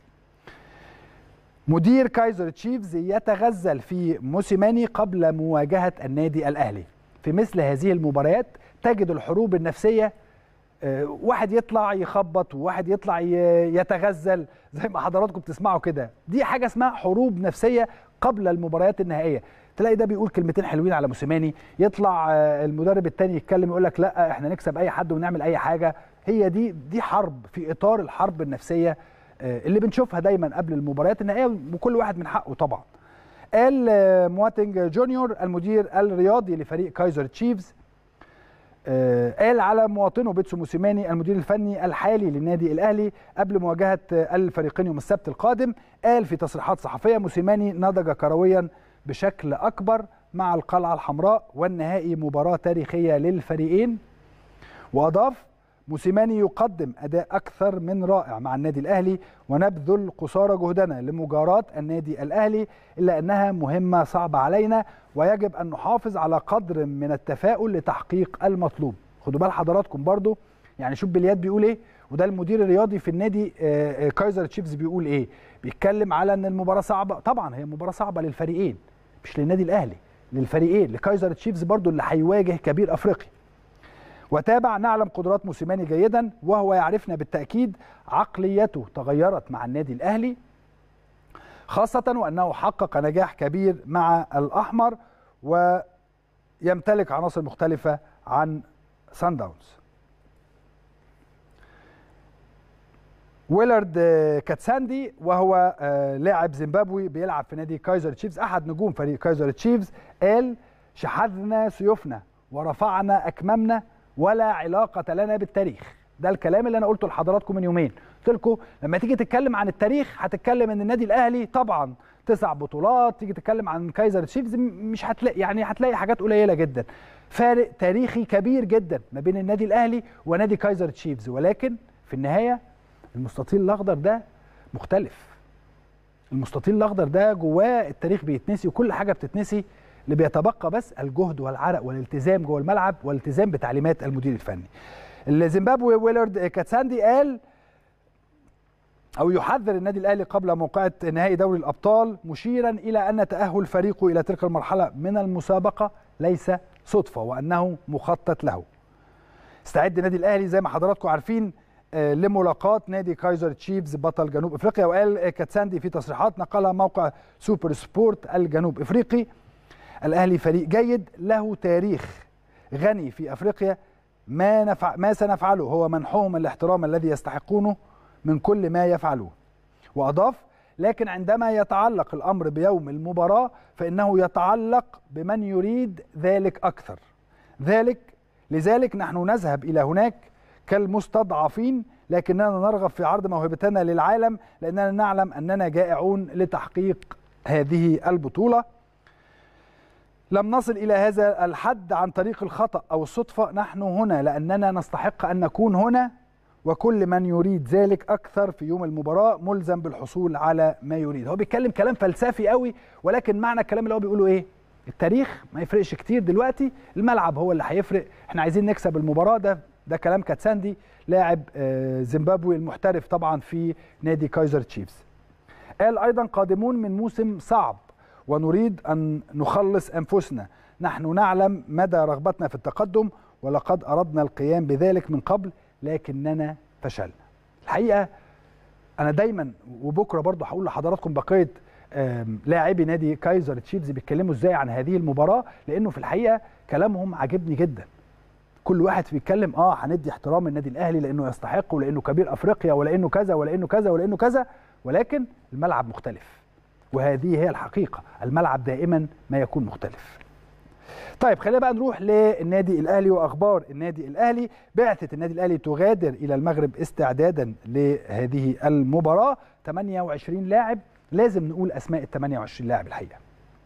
مدير كايزر تشيفز يتغزل في موسيماني قبل مواجهه النادي الاهلي في مثل هذه المباريات تجد الحروب النفسيه واحد يطلع يخبط وواحد يطلع يتغزل زي ما حضراتكم بتسمعوا كده دي حاجه اسمها حروب نفسيه قبل المباريات النهائيه تلاقي ده بيقول كلمتين حلوين على موسيماني يطلع المدرب الثاني يتكلم يقول لك لا احنا نكسب اي حد ونعمل اي حاجه هي دي دي حرب في اطار الحرب النفسيه اللي بنشوفها دايما قبل المباريات النهائيه وكل واحد من حقه طبعا قال مواتنج جونيور المدير الرياضي لفريق كايزر تشيفز قال على مواطنه بيتسو موسيماني المدير الفني الحالي للنادي الاهلي قبل مواجهه الفريقين يوم السبت القادم قال في تصريحات صحفيه موسيماني نضج كرويا بشكل اكبر مع القلعه الحمراء والنهائي مباراه تاريخيه للفريقين واضاف موسيماني يقدم اداء اكثر من رائع مع النادي الاهلي ونبذل قصارى جهدنا لمجاراه النادي الاهلي الا انها مهمه صعبه علينا ويجب ان نحافظ على قدر من التفاؤل لتحقيق المطلوب خدوا بال حضراتكم برضو يعني شوف بليات بيقول ايه وده المدير الرياضي في النادي كايزر تشيفز بيقول ايه بيتكلم على ان المباراه صعبه طبعا هي مباراه صعبه للفريقين مش للنادي الاهلي للفريقين لكايزر تشيفز برضو اللي هيواجه كبير افريقي وتابع نعلم قدرات موسيماني جيدا وهو يعرفنا بالتاكيد عقليته تغيرت مع النادي الاهلي خاصه وانه حقق نجاح كبير مع الاحمر ويمتلك عناصر مختلفه عن سان داونز ويلارد كاتساندي وهو لاعب زيمبابوي بيلعب في نادي كايزر تشيفز احد نجوم فريق كايزر تشيفز قال شحذنا سيوفنا ورفعنا اكمامنا ولا علاقه لنا بالتاريخ ده الكلام اللي انا قلته لحضراتكم من يومين قلت لكم لما تيجي تتكلم عن التاريخ هتتكلم ان النادي الاهلي طبعا تسع بطولات تيجي تتكلم عن كايزر تشيفز مش هتلاقي يعني هتلاقي حاجات قليله جدا فارق تاريخي كبير جدا ما بين النادي الاهلي ونادي كايزر تشيفز ولكن في النهايه المستطيل الاخضر ده مختلف المستطيل الاخضر ده جواه التاريخ بيتنسي وكل حاجه بتتنسي اللي بيتبقى بس الجهد والعرق والالتزام جوه الملعب والالتزام بتعليمات المدير الفني الزيمبابوي ويلارد كاتساندي قال او يحذر النادي الاهلي قبل موقعه نهائي دوري الابطال مشيرا الى ان تاهل فريقه الى تلك المرحله من المسابقه ليس صدفه وانه مخطط له استعد النادي الاهلي زي ما حضراتكم عارفين لملاقاة نادي كايزر تشيفز بطل جنوب افريقيا وقال كاتساندي في تصريحات نقلها موقع سوبر سبورت الجنوب افريقي الاهلي فريق جيد له تاريخ غني في افريقيا ما نفع ما سنفعله هو منحهم الاحترام الذي يستحقونه من كل ما يفعلوه واضاف لكن عندما يتعلق الامر بيوم المباراه فانه يتعلق بمن يريد ذلك اكثر ذلك لذلك نحن نذهب الى هناك كالمستضعفين لكننا نرغب في عرض موهبتنا للعالم لاننا نعلم اننا جائعون لتحقيق هذه البطوله لم نصل الى هذا الحد عن طريق الخطا او الصدفه نحن هنا لاننا نستحق ان نكون هنا وكل من يريد ذلك اكثر في يوم المباراه ملزم بالحصول على ما يريد هو بيتكلم كلام فلسفي قوي ولكن معنى الكلام اللي هو بيقوله ايه التاريخ ما يفرقش كتير دلوقتي الملعب هو اللي هيفرق احنا عايزين نكسب المباراه ده ده كلام كاتساندي لاعب زيمبابوي المحترف طبعا في نادي كايزر تشيفز قال ايضا قادمون من موسم صعب ونريد ان نخلص انفسنا نحن نعلم مدى رغبتنا في التقدم ولقد اردنا القيام بذلك من قبل لكننا فشلنا الحقيقه انا دايما وبكره برضه هقول لحضراتكم بقيه لاعبي نادي كايزر تشيفز بيتكلموا ازاي عن هذه المباراه لانه في الحقيقه كلامهم عاجبني جدا كل واحد بيتكلم اه هندي احترام النادي الاهلي لانه يستحق ولانه كبير افريقيا ولانه كذا ولانه كذا ولانه كذا ولكن الملعب مختلف وهذه هي الحقيقه الملعب دائما ما يكون مختلف طيب خلينا بقى نروح للنادي الاهلي واخبار النادي الاهلي بعثه النادي الاهلي تغادر الى المغرب استعدادا لهذه المباراه 28 لاعب لازم نقول اسماء ال 28 لاعب الحقيقه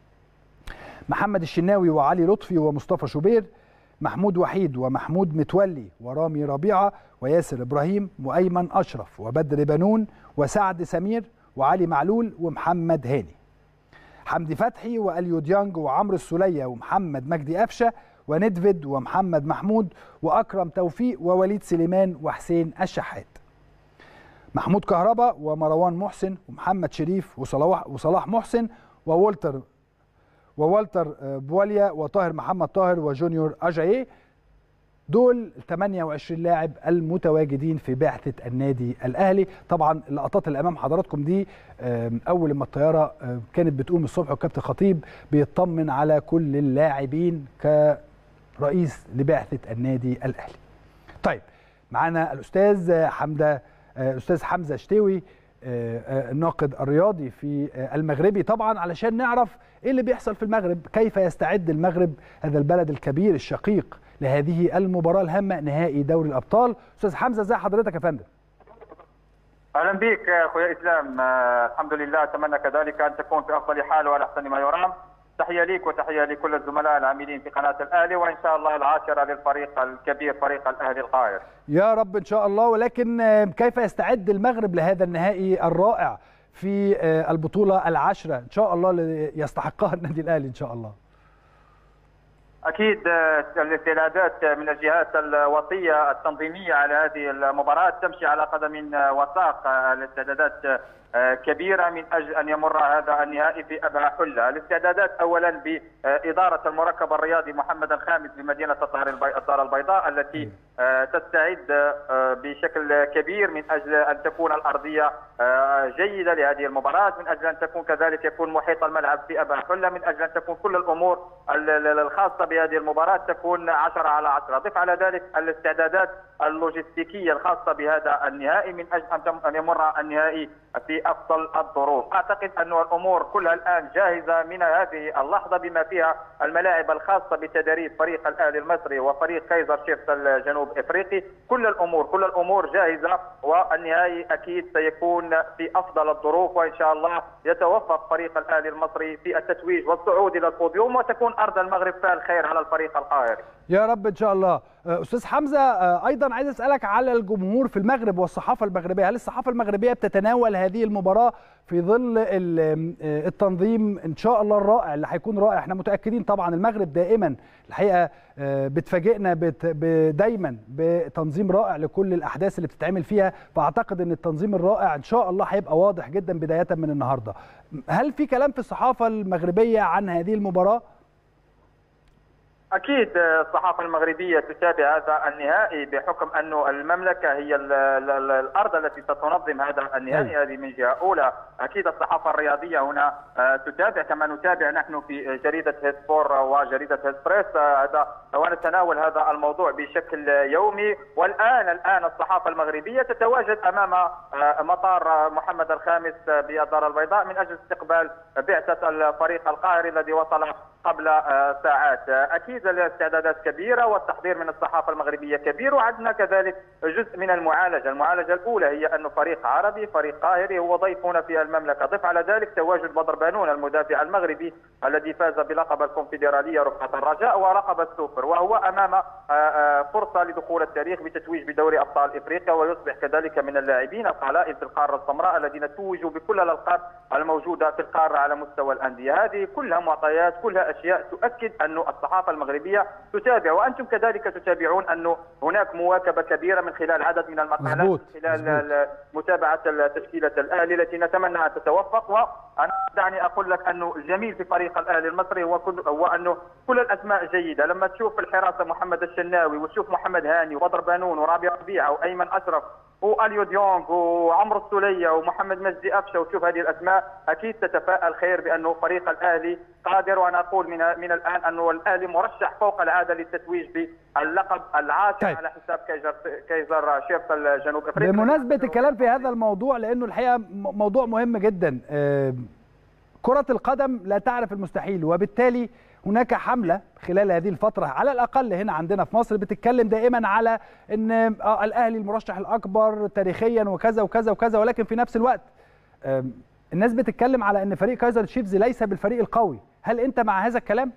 محمد الشناوي وعلي لطفي ومصطفى شوبير محمود وحيد ومحمود متولي ورامي ربيعه وياسر ابراهيم وايمن اشرف وبدر بنون وسعد سمير وعلي معلول ومحمد هاني حمدي فتحي واليو ديانج وعمرو السوليه ومحمد مجدي قفشه وندفيد ومحمد محمود واكرم توفيق ووليد سليمان وحسين الشحات محمود كهربا ومروان محسن ومحمد شريف وصلاح وصلاح محسن وولتر وولتر بواليا وطاهر محمد طاهر وجونيور اجاييه دول 28 لاعب المتواجدين في بعثه النادي الاهلي طبعا اللقطات اللي امام حضراتكم دي اول ما الطياره كانت بتقوم الصبح والكابتن خطيب بيطمن على كل اللاعبين كرئيس لبعثه النادي الاهلي طيب معانا الاستاذ حمده استاذ حمزه شتوي الناقد الرياضي في المغربي طبعا علشان نعرف ايه اللي بيحصل في المغرب كيف يستعد المغرب هذا البلد الكبير الشقيق لهذه المباراه الهامه نهائي دوري الابطال استاذ حمزه ازي حضرتك يا فندم اهلا بك اخويا اسلام الحمد لله اتمنى كذلك ان تكون في افضل حال وعلى احسن ما يرام تحيه ليك وتحيه لكل الزملاء العاملين في قناه الاهلي وان شاء الله العاشره للفريق الكبير فريق الاهلي القاهر. يا رب ان شاء الله ولكن كيف يستعد المغرب لهذا النهائي الرائع في البطوله العاشره ان شاء الله يستحقها النادي الاهلي ان شاء الله. اكيد الاستعدادات من الجهات الوطيه التنظيميه على هذه المباراه تمشي على قدم وساق الاستعدادات كبيره من اجل ان يمر هذا النهائي في ابها حله، الاستعدادات اولا باداره المركب الرياضي محمد الخامس بمدينه الدار البيضاء التي تستعد بشكل كبير من اجل ان تكون الارضيه جيده لهذه المباراه، من اجل ان تكون كذلك يكون محيط الملعب في ابها حله، من اجل ان تكون كل الامور الخاصه بهذه المباراه تكون 10 على 10 ضف على ذلك الاستعدادات اللوجستيكيه الخاصه بهذا النهائي من اجل ان يمر النهائي في افضل الظروف، اعتقد ان الامور كلها الان جاهزه من هذه اللحظه بما فيها الملاعب الخاصه بتدريب فريق الاهلي المصري وفريق كايزر شيفز الجنوب افريقي، كل الامور كل الامور جاهزه والنهائي اكيد سيكون في افضل الظروف وان شاء الله يتوفق فريق الاهلي المصري في التتويج والصعود الى البوديوم وتكون ارض المغرب فيها الخير على الفريق القاهري. يا رب ان شاء الله. استاذ حمزه ايضا عايز اسالك على الجمهور في المغرب والصحافه المغربيه، هل الصحافه المغربيه بتتناول هذه المباراه في ظل التنظيم ان شاء الله الرائع اللي هيكون رائع، احنا متاكدين طبعا المغرب دائما الحقيقه بتفاجئنا دايما بتنظيم رائع لكل الاحداث اللي بتتعمل فيها، فاعتقد ان التنظيم الرائع ان شاء الله هيبقى واضح جدا بدايه من النهارده. هل في كلام في الصحافه المغربيه عن هذه المباراه؟ اكيد الصحافه المغربيه تتابع هذا النهائي بحكم انه المملكه هي ال ال ال الارض التي ستنظم هذا النهائي هذه من جهه اولى اكيد الصحافه الرياضيه هنا تتابع كما نتابع نحن في جريده هيسبور وجريده هيسبريس هذا ونتناول هذا الموضوع بشكل يومي والان الان الصحافه المغربيه تتواجد امام مطار محمد الخامس بالدار البيضاء من اجل استقبال بعثه الفريق القاهري الذي وصل قبل ساعات اكيد الاستعدادات كبيره والتحضير من الصحافه المغربيه كبير وعندنا كذلك جزء من المعالجه، المعالجه الاولى هي انه فريق عربي فريق قاهري هو ضيف هنا في المملكه، ضف على ذلك تواجد بدر بانون المدافع المغربي الذي فاز بلقب الكونفدراليه رفعه الرجاء ولقب السوبر وهو امام فرصه لدخول التاريخ بتتويج بدوري ابطال افريقيا ويصبح كذلك من اللاعبين القلائل في القاره السمراء الذين توجوا بكل الالقاب الموجوده في القاره على مستوى الانديه، هذه كلها معطيات كلها اشياء تؤكد انه الصحافه المغربيه تتابع وانتم كذلك تتابعون انه هناك مواكبه كبيره من خلال عدد من المقالات مزبوط. من خلال متابعه تشكيله الاهلي التي نتمنى ان تتوفق وانا دعني اقول لك انه الجميل في فريق الاهلي المصري هو كل هو انه كل الاسماء جيده لما تشوف في الحراسه محمد الشناوي وتشوف محمد هاني وبدر بانون ورابع ربيعه وايمن اشرف واليو ديونغ وعمرو السوليه ومحمد مجدي قفشه وتشوف هذه الاسماء اكيد تتفائل خير بانه فريق الاهلي قادر وانا اقول من من الان انه الاهلي مرشح فوق العاده للتتويج باللقب العاشر طيب. على حساب كيزر كيزر شيف الجنوب افريقيا بمناسبة الكلام في هذا الموضوع لأنه الحقيقة م- موضوع مهم جدا آه، كرة القدم لا تعرف المستحيل وبالتالي هناك حملة خلال هذه الفترة على الأقل هنا عندنا في مصر بتتكلم دائما على أن آه، الأهلي المرشح الأكبر تاريخيا وكذا وكذا وكذا ولكن في نفس الوقت آم، الناس بتتكلم على أن فريق كايزر تشيفز ليس بالفريق القوي هل أنت مع هذا الكلام؟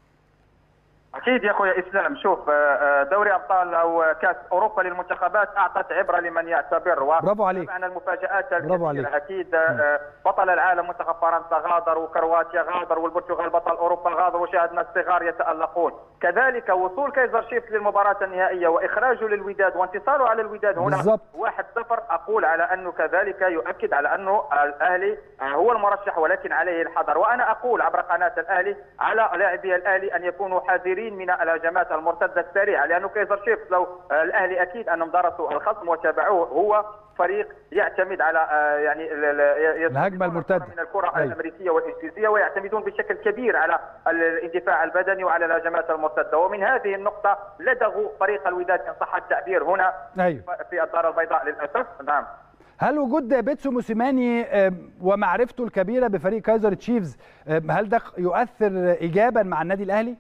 اكيد يا اخويا اسلام شوف آه، آه، دوري ابطال او كاس اوروبا للمنتخبات اعطت عبره لمن يعتبر برافو عليك. عن المفاجات برافو عليك. الكثيره اكيد آه، بطل العالم منتخب فرنسا غادر وكرواتيا غادر والبرتغال بطل اوروبا غادر وشاهدنا الصغار يتالقون كذلك وصول كايزر شيفز للمباراه النهائيه واخراجه للوداد وانتصاره على الوداد هنا بالضبط. 1-0 اقول على انه كذلك يؤكد على انه الاهلي هو المرشح ولكن عليه الحذر وانا اقول عبر قناه الاهلي على لاعبي الاهلي ان يكونوا حذرين من الهجمات المرتده السريعه لانه كيزر شيفز لو الاهلي اكيد انهم درسوا الخصم وتابعوه هو فريق يعتمد على آه، يعني ال- ال- يستخدمون الهجمة المرتدة. الكرة من الكره أيوة. الامريكيه والانجليزيه ويعتمدون بشكل كبير على الاندفاع البدني وعلى الهجمات المرتده ومن هذه النقطه لدغوا فريق الوداد ان صح التعبير هنا أيوه في الدار البيضاء للاسف نعم هل وجود بيتسو موسيماني آم، ومعرفته الكبيره بفريق كايزر تشيفز آم، هل ده يؤثر ايجابا مع النادي الاهلي؟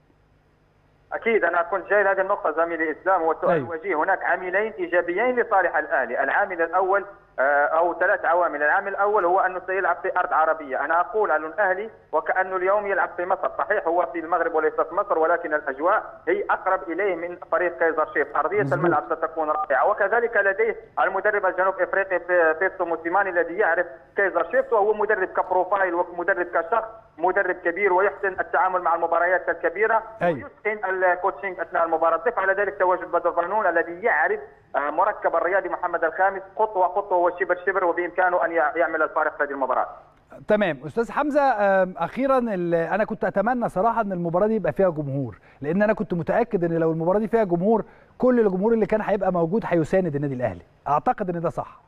اكيد انا كنت جاي لهذه النقطه زميلي اسلام هو السؤال أيوة. وجيه هناك عاملين ايجابيين لصالح الاهلي العامل الاول آه، او ثلاث عوامل العامل الاول هو انه سيلعب في ارض عربيه انا اقول ان الاهلي وكانه اليوم يلعب في مصر صحيح هو في المغرب وليس في مصر ولكن الاجواء هي اقرب اليه من فريق كايزر شيف ارضيه مظبوط. الملعب ستكون رائعه وكذلك لديه المدرب الجنوب افريقي بي- بيتسو موسيماني الذي يعرف كايزر شيف وهو مدرب كبروفايل ومدرب كشخص مدرب كبير ويحسن التعامل مع المباريات الكبيره أيوة. ويتقن الكوتشنج اثناء المباراه ضف على ذلك تواجد بدر بنون الذي يعرف آه، مركب الرياضي محمد الخامس خطوه خطوه وشبر شبر وبامكانه ان يع- يعمل الفارق في هذه المباراه تمام استاذ حمزه آم، اخيرا ال- انا كنت اتمنى صراحه ان المباراه دي يبقى فيها جمهور لان انا كنت متاكد ان لو المباراه دي فيها جمهور كل الجمهور اللي كان هيبقى موجود هيساند النادي الاهلي اعتقد ان ده صح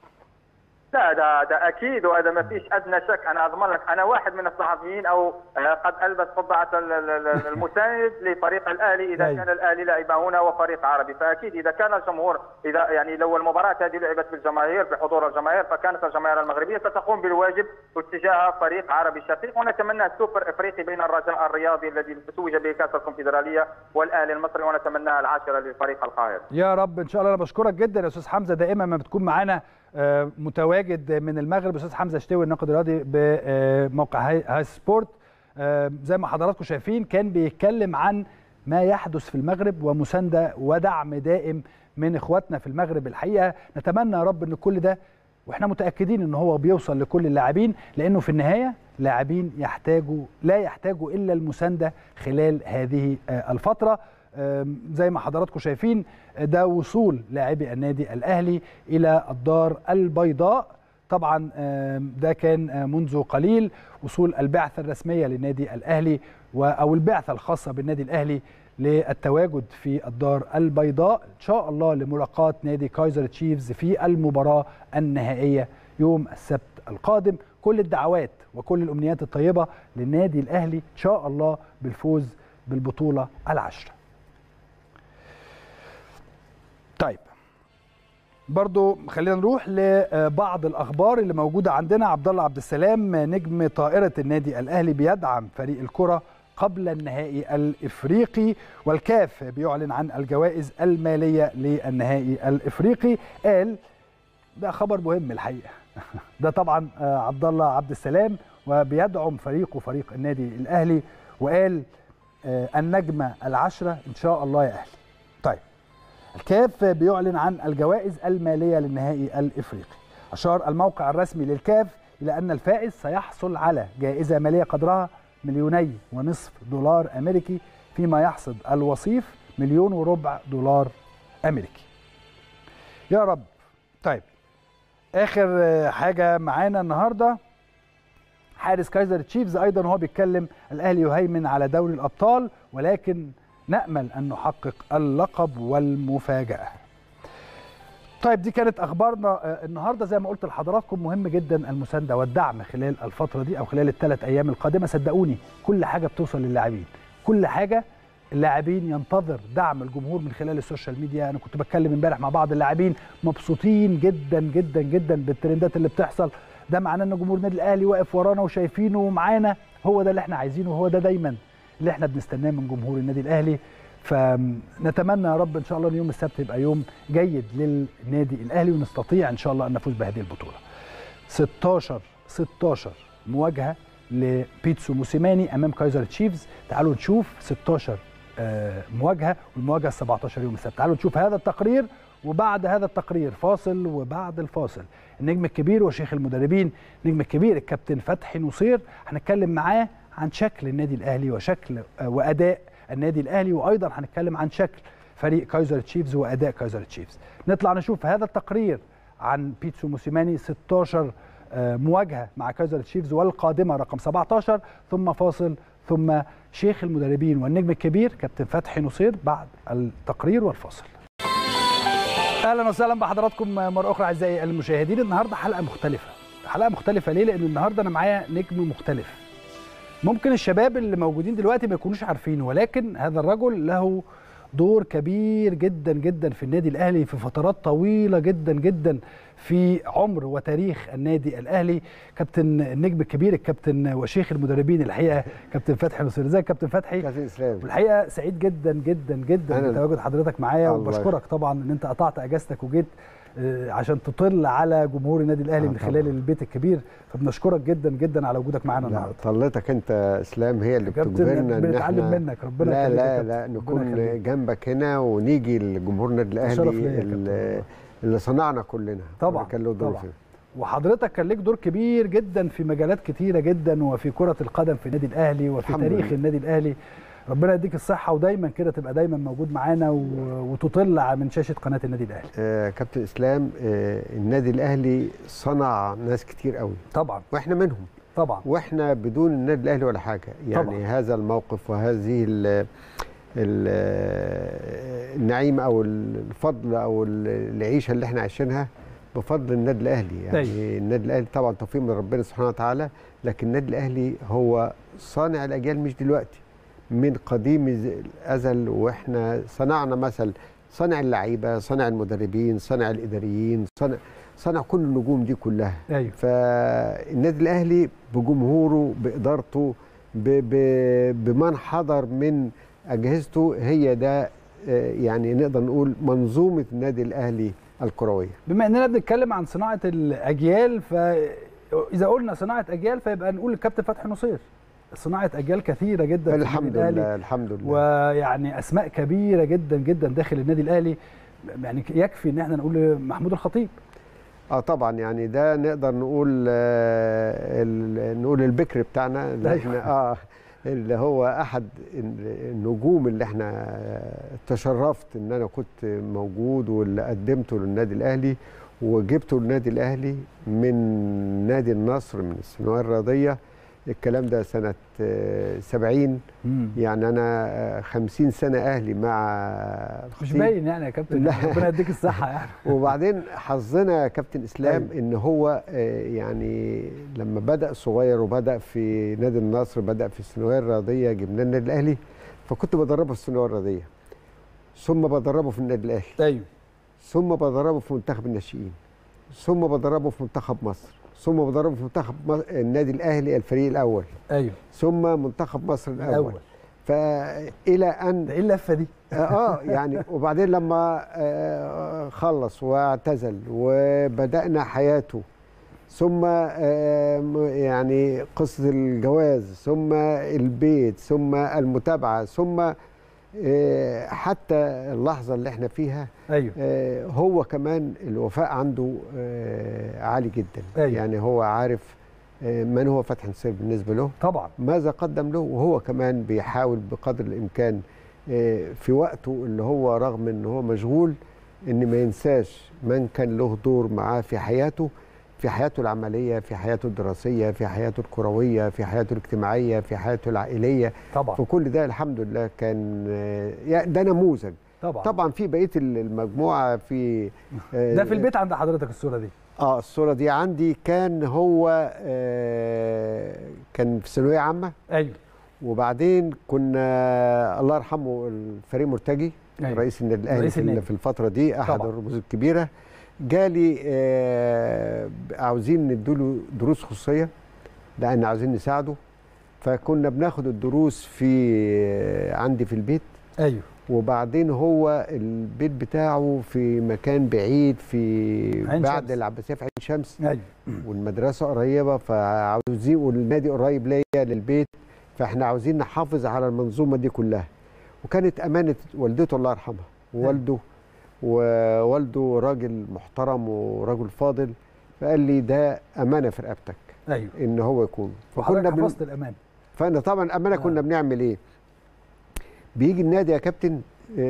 لا ده ده اكيد وهذا ما فيش ادنى شك انا اضمن لك انا واحد من الصحفيين او آه، قد البس قبعه ال- ال- ال- المساند لفريق الاهلي اذا أيوة. كان الاهلي لاعب هنا وفريق عربي فاكيد اذا كان الجمهور اذا يعني لو المباراه هذه لعبت بالجماهير بحضور الجماهير فكانت الجماهير المغربيه ستقوم بالواجب تجاه فريق عربي شقيق ونتمنى السوبر افريقي بين الرجاء الرياضي الذي توج به كاس الكونفدراليه والاهلي المصري ونتمناها العاشره للفريق القاهري يا رب ان شاء الله انا بشكرك جدا يا استاذ حمزه دائما ما بتكون معانا آه، متواجد من المغرب استاذ حمزه شتوي الناقد الرياضي بموقع هاي هاي سبورت آه، زي ما حضراتكم شايفين كان بيتكلم عن ما يحدث في المغرب ومسانده ودعم دائم من اخواتنا في المغرب الحقيقه نتمنى يا رب ان كل ده واحنا متاكدين ان هو بيوصل لكل اللاعبين لانه في النهايه لاعبين يحتاجوا لا يحتاجوا الا المسانده خلال هذه آه، الفتره آم، زي ما حضراتكم شايفين آه، ده وصول لاعبي النادي الاهلي الى الدار البيضاء طبعا آم، ده كان آه، منذ قليل وصول البعثه الرسميه للنادي الاهلي و- او البعثه الخاصه بالنادي الاهلي للتواجد في الدار البيضاء ان شاء الله لملاقاه نادي كايزر تشيفز في المباراه النهائيه يوم السبت القادم كل الدعوات وكل الامنيات الطيبه للنادي الاهلي ان شاء الله بالفوز بالبطوله العشره طيب برضو خلينا نروح لبعض الاخبار اللي موجوده عندنا عبد الله عبد السلام نجم طائره النادي الاهلي بيدعم فريق الكره قبل النهائي الافريقي والكاف بيعلن عن الجوائز الماليه للنهائي الافريقي قال ده خبر مهم الحقيقه ده طبعا آه، عبد الله عبد السلام وبيدعم فريقه فريق النادي الاهلي وقال آه، النجمه العشره ان شاء الله يا اهلي طيب الكاف بيعلن عن الجوائز الماليه للنهائي الافريقي اشار الموقع الرسمي للكاف الى ان الفائز سيحصل على جائزه ماليه قدرها مليوني ونصف دولار امريكي فيما يحصد الوصيف مليون وربع دولار امريكي يا رب طيب اخر آه، حاجه معانا النهارده حارس كايزر تشيفز ايضا وهو بيتكلم الاهلي يهيمن على دوري الابطال ولكن نامل ان نحقق اللقب والمفاجاه طيب دي كانت اخبارنا آه، النهارده زي ما قلت لحضراتكم مهم جدا المسانده والدعم خلال الفتره دي او خلال الثلاث ايام القادمه صدقوني كل حاجه بتوصل للاعبين كل حاجه اللاعبين ينتظر دعم الجمهور من خلال السوشيال ميديا انا كنت بتكلم امبارح مع بعض اللاعبين مبسوطين جدا جدا جدا بالترندات اللي بتحصل ده معناه ان جمهور النادي الاهلي واقف ورانا وشايفينه ومعانا هو ده اللي احنا عايزينه وهو ده دايما اللي احنا بنستناه من جمهور النادي الاهلي فنتمنى يا رب ان شاء الله ان يوم السبت يبقى يوم جيد للنادي الاهلي ونستطيع ان شاء الله ان نفوز بهذه البطوله 16 16 مواجهه لبيتسو موسيماني امام كايزر تشيفز تعالوا نشوف 16 آه، مواجهه والمواجهه ال 17 يوم السبت تعالوا نشوف هذا التقرير وبعد هذا التقرير فاصل وبعد الفاصل النجم الكبير وشيخ المدربين النجم الكبير الكابتن فتحي نصير هنتكلم معاه عن شكل النادي الاهلي وشكل آه، واداء النادي الاهلي وايضا هنتكلم عن شكل فريق كايزر تشيفز واداء كايزر تشيفز نطلع نشوف هذا التقرير عن بيتسو موسيماني 16 آه، مواجهه مع كايزر تشيفز والقادمه رقم 17 ثم فاصل ثم شيخ المدربين والنجم الكبير كابتن فتحي نصير بعد التقرير والفاصل اهلا وسهلا بحضراتكم مره اخرى اعزائي المشاهدين النهارده حلقه مختلفه حلقه مختلفه ليه لان النهارده انا معايا نجم مختلف ممكن الشباب اللي موجودين دلوقتي ما يكونوش عارفينه ولكن هذا الرجل له دور كبير جدا جدا في النادي الاهلي في فترات طويله جدا جدا في عمر وتاريخ النادي الاهلي كابتن النجم الكبير الكابتن وشيخ المدربين الحقيقه كابتن فتحي نصير ازيك كابتن فتحي كابتن اسلام والحقيقه سعيد جدا جدا جدا أنا- بتواجد حضرتك معايا الله وبشكرك طبعا ان انت قطعت اجازتك وجيت آه، عشان تطل على جمهور النادي الاهلي آه من طبعاً. خلال البيت الكبير فبنشكرك جدا جدا على وجودك معانا لا النهارده طلتك انت اسلام هي اللي كابتن بتجبرنا ان بنتعلم احنا منك ربنا لا يخليك يا لا كابتن. لا ربنا نكون يخليك. جنبك هنا ونيجي لجمهور النادي شرف الاهلي ليا يا كابتن اللي, والله. اللي صنعنا كلنا طبعاً، واللي كان له دور طبعاً. فيه وحضرتك كان ليك دور كبير جدا في مجالات كتيره جدا وفي كره القدم في النادي الاهلي وفي الحمد تاريخ لله. النادي الاهلي ربنا يديك الصحه ودايما كده تبقى دايما موجود معانا و- وتطل من شاشه قناه النادي الاهلي آه كابتن اسلام آه النادي الاهلي صنع ناس كتير قوي طبعا واحنا منهم طبعا واحنا بدون النادي الاهلي ولا حاجه يعني طبعاً. هذا الموقف وهذه ال ال النعيم او الفضل او العيشه اللي احنا عايشينها بفضل النادي الاهلي يعني أيوة. النادي الاهلي طبعا توفيق من ربنا سبحانه وتعالى لكن النادي الاهلي هو صانع الاجيال مش دلوقتي من قديم الازل واحنا صنعنا مثل صانع اللعيبه صانع المدربين صانع الاداريين صانع صانع كل النجوم دي كلها ايوه فالنادي الاهلي بجمهوره بادارته ب- ب- بمن حضر من اجهزته هي ده آه، يعني نقدر نقول منظومه النادي الاهلي الكرويه بما اننا بنتكلم عن صناعه الاجيال فاذا قلنا صناعه اجيال فيبقى نقول الكابتن فتحي نصير صناعه اجيال كثيره جدا في الحمد النادي الأهلي. لله الحمد لله ويعني اسماء كبيره جدا جدا داخل النادي الاهلي يعني يكفي ان احنا نقول محمود الخطيب اه طبعا يعني ده نقدر نقول آه ال- نقول البكر بتاعنا اللي أيوة. احنا اه اللي هو احد النجوم اللي احنا آه، تشرفت ان انا كنت موجود واللي قدمته للنادي الاهلي وجبته للنادي الاهلي من نادي النصر من الثانويه الرياضيه الكلام ده سنه آه، 70 يعني انا آه، 50 سنه اهلي مع مش الخطيب. باين يعني يا كابتن لا. ربنا يديك الصحه يعني وبعدين حظنا يا كابتن اسلام أيوة. ان هو آه، يعني لما بدا صغير وبدا في نادي النصر بدا في الثانويه الرياضيه جبنا النادي الاهلي فكنت بدربه في الثانويه الرياضيه ثم بدربه في النادي الاهلي ايوه ثم بدربه في منتخب الناشئين ثم بدربه في منتخب مصر ثم بدربه في منتخب م- النادي الاهلي الفريق الاول ايوه ثم منتخب مصر الاول الاول فالى ان ده ايه اللفه دي اه يعني وبعدين لما آه، خلص واعتزل وبدأنا حياته ثم آه، م- يعني قصة الجواز ثم البيت ثم المتابعة ثم آه، حتى اللحظة اللي احنا فيها ايوه آه، هو كمان الوفاء عنده آه، عالي جدا أيوة. يعني هو عارف آه، من هو فتحي نصير بالنسبة له طبعا ماذا قدم له وهو كمان بيحاول بقدر الامكان آه، في وقته اللي هو رغم ان هو مشغول ان ما ينساش من كان له دور معاه في حياته في حياته العمليه في حياته الدراسيه في حياته الكرويه في حياته الاجتماعيه في حياته العائليه طبعا فكل ده الحمد لله كان آه، يعني ده نموذج طبعا طبعا في بقيه المجموعه في آه، ده في البيت عند حضرتك الصوره دي اه الصوره دي عندي كان هو آه كان في ثانويه عامه ايوه وبعدين كنا الله يرحمه الفريق مرتجي أيوة. رئيس النادي الاهلي رئيس في, النادي. في الفتره دي احد طبعا. الرموز الكبيره جالي آه عاوزين نديله دروس خصوصيه لان عاوزين نساعده فكنا بناخد الدروس في آه، عندي في البيت ايوه وبعدين هو البيت بتاعه في مكان بعيد في عين بعد شمس. العباسيه في عين شمس ايوه والمدرسه قريبه فعاوزين والنادي قريب ليا للبيت فاحنا عاوزين نحافظ على المنظومه دي كلها وكانت امانه والدته الله يرحمها ووالده ووالده راجل محترم وراجل فاضل فقال لي ده امانه في رقبتك ايوه ان هو يكون وحضرتك بن- حفظت الامان فانا طبعا امانه آه. كنا بنعمل ايه بيجي النادي يا كابتن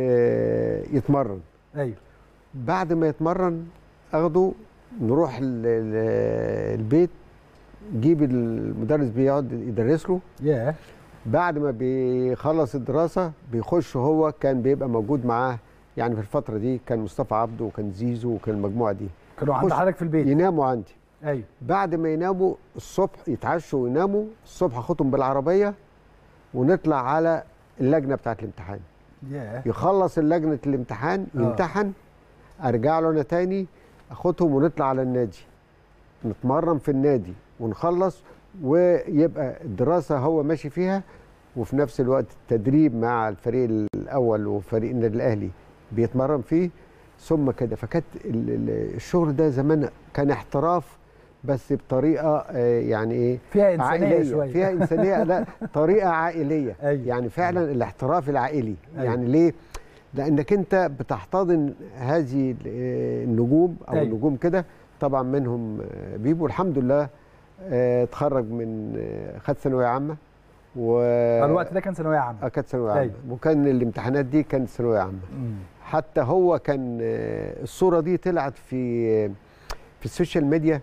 آه، يتمرن ايوه بعد ما يتمرن اخده نروح ال- ال- البيت جيب المدرس بيقعد يدرس له ياه بعد ما بيخلص الدراسه بيخش هو كان بيبقى موجود معاه يعني في الفتره دي كان مصطفى عبده وكان زيزو وكان المجموعه دي كانوا عند خش. حضرتك في البيت يناموا عندي ايوه بعد ما يناموا الصبح يتعشوا ويناموا الصبح اخدهم بالعربيه ونطلع على اللجنه بتاعه الامتحان ياه يخلص لجنه الامتحان آه. يمتحن ارجع له انا تاني اخدهم ونطلع على النادي نتمرن في النادي ونخلص ويبقى الدراسه هو ماشي فيها وفي نفس الوقت التدريب مع الفريق الاول وفريق النادي الاهلي بيتمرن فيه ثم كده فكانت ال- ال- الشغل ده زمان كان احتراف بس بطريقه آه، يعني ايه فيها انسانيه عائليه شويه فيها انسانيه لا طريقه عائليه أيوة. يعني فعلا الاحتراف العائلي أيوة. يعني ليه لانك انت بتحتضن هذه ال- النجوم او أيوة. النجوم كده طبعا منهم آه، بيبو الحمد لله آه، اتخرج من آه، خد ثانويه عامه و الوقت ده كان ثانويه عامه آه، كانت ثانويه عامه أيوة. وكان الامتحانات دي كانت ثانويه عامه مم. حتى هو كان آه، الصوره دي طلعت في في السوشيال ميديا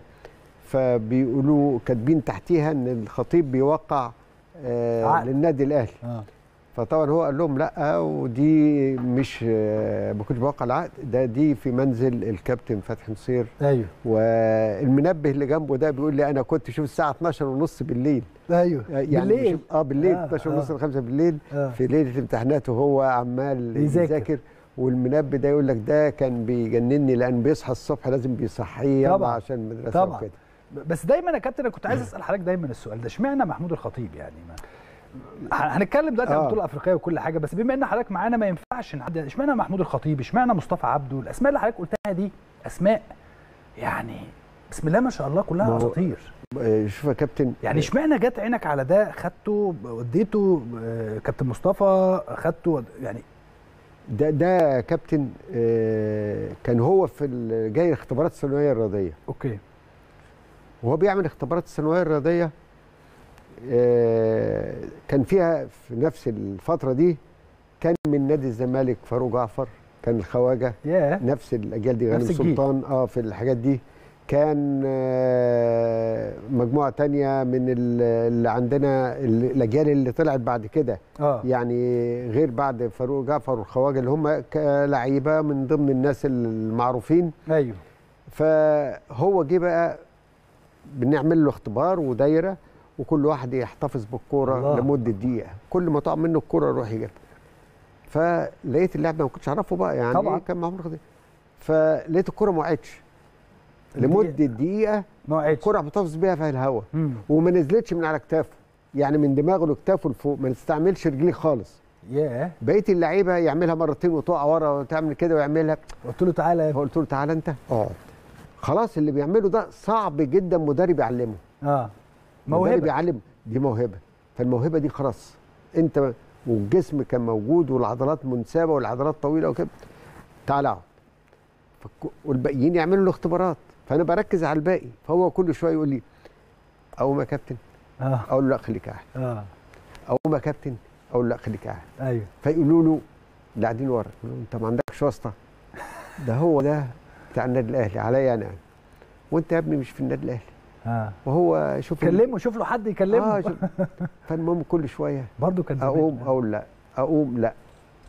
فبيقولوا كاتبين تحتيها ان الخطيب بيوقع آه، عقد. للنادي الاهلي اه فطبعا هو قال لهم لا ودي مش آه، ما كنتش بوقع العقد ده دي في منزل الكابتن فتحي نصير ايوه والمنبه اللي جنبه ده بيقول لي انا كنت شوف الساعه 12 ونص بالليل ايوه يعني بالليل بشوف- اه بالليل آه، 12 ونص آه. ل 5 بالليل آه. في ليله الامتحانات وهو عمال بيذاكر. يذاكر والمنبه ده يقول لك ده كان بيجنني لان بيصحى الصبح لازم بيصحيه يلا طبعا. عشان المدرسه طبعا. وكده بس دايما يا كابتن انا كنت عايز اسال حضرتك دايما السؤال ده اشمعنى محمود الخطيب يعني ما ه- هنتكلم دلوقتي عن آه. البطوله الافريقيه وكل حاجه بس بما ان حضرتك معانا ما ينفعش نعدي اشمعنى محمود الخطيب اشمعنى مصطفى عبده الاسماء اللي حضرتك قلتها دي اسماء يعني بسم الله ما شاء الله كلها ما هو- اساطير آه، شوف يا كابتن يعني اشمعنى جت عينك على ده خدته وديته آه، كابتن مصطفى خدته ود- يعني ده ده كابتن آه، كان هو في ال- جاي اختبارات الثانويه الرياضيه اوكي وهو بيعمل اختبارات الثانويه الرياضيه آه، كان فيها في نفس الفتره دي كان من نادي الزمالك فاروق جعفر كان الخواجه ياه نفس الاجيال دي غانم نفس الجيل. سلطان اه في الحاجات دي كان آه، مجموعه تانية من ال- اللي عندنا ال- الاجيال اللي طلعت بعد كده اه يعني غير بعد فاروق جعفر والخواجه اللي هم كلعيبه من ضمن الناس المعروفين ايوه فهو جه بقى بنعمل له اختبار ودايره وكل واحد يحتفظ بالكوره الله. لمده دقيقه كل ما تقع منه الكوره يروح يجيبها فلقيت اللاعب ده ما كنتش اعرفه بقى يعني طبعا. إيه كان محمود خطيب فلقيت الكوره ما وقعتش لمده دقيقه ما وعدش الكوره محتفظ بيها في الهواء مم. وما نزلتش من على كتافه يعني من دماغه لكتافه لفوق ما تستعملش رجليه خالص ياه بقيه اللعيبه يعملها مرتين وتقع ورا وتعمل كده ويعملها قلت له تعالى يا ابني. فقلت له تعالى انت اقعد خلاص اللي بيعمله ده صعب جدا مدرب يعلمه اه مدرب موهبه يعلم دي موهبه فالموهبه دي خلاص انت والجسم كان موجود والعضلات منسابه والعضلات طويله وكده تعالى اقعد فك- والباقيين يعملوا له اختبارات فانا بركز على الباقي فهو كل شويه يقول لي اقوم يا كابتن اه اقول له لا خليك قاعد اه اقوم يا كابتن اقول له لا خليك قاعد ايوه فيقولوا له اللي قاعدين ورا يقولوا له انت ما عندكش واسطه ده هو ده بتاع النادي الاهلي عليا انا وانت يا ابني مش في النادي الاهلي اه وهو شوف كلمه شوف له حد يكلمه اه شوف. فالمهم كل شويه برضه كان زمان. اقوم اقول لا اقوم لا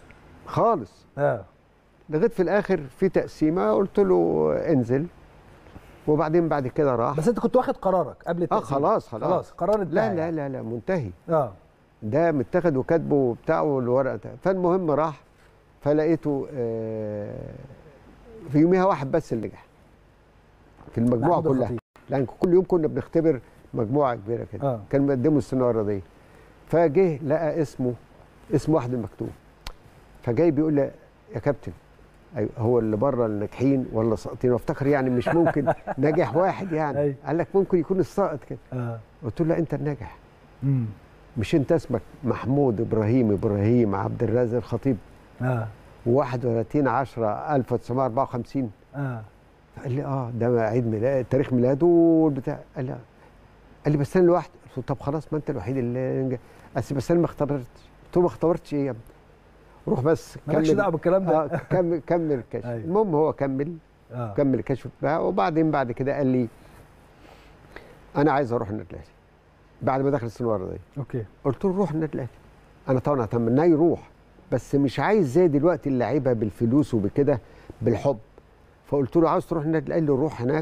خالص اه لغايه في الاخر في تقسيمه قلت له انزل وبعدين بعد كده راح بس انت كنت واخد قرارك قبل اه التقديم. خلاص خلاص خلاص قرار لا انتهى لا يعني. لا لا منتهي اه ده متاخد وكاتبه وبتاع والورقه ده. فالمهم راح فلقيته آه، في يوميها واحد بس اللي نجح في المجموعه محمود كلها الخطيب. لان كل يوم كنا بنختبر مجموعه كبيره كده آه. كان مقدمه الثانويه الرياضيه فجه لقى اسمه اسم واحد المكتوب فجاي بيقول لي يا كابتن أيوة هو اللي بره الناجحين ولا ساقطين وافتكر يعني مش ممكن ناجح واحد يعني أيوة. قال لك ممكن يكون الساقط كده اه قلت له لا انت الناجح امم مش انت اسمك محمود ابراهيم ابراهيم عبد الرازق الخطيب اه 31 10 1954 اه قال لي اه ده عيد ميلاد تاريخ ميلاده والبتاع قال لي آه. قال لي بس انا لوحدي قلت له طب خلاص ما انت الوحيد اللي نجح بس بس انا ما اختبرتش قلت له ما اختبرتش ايه يا ابني روح بس مالكش دعوه بالكلام ده اه كمل كمل الكشف أيوة. المهم هو كمل اه كمل الكشف بتاعه وبعدين بعد كده قال لي انا عايز اروح النادي الاهلي بعد ما دخل الثانويه الرياضيه اوكي قلت له روح النادي الاهلي انا طبعا اتمناه يروح بس مش عايز زي دلوقتي اللعيبه بالفلوس وبكده بالحب فقلت له عاوز تروح النادي الاهلي روح هناك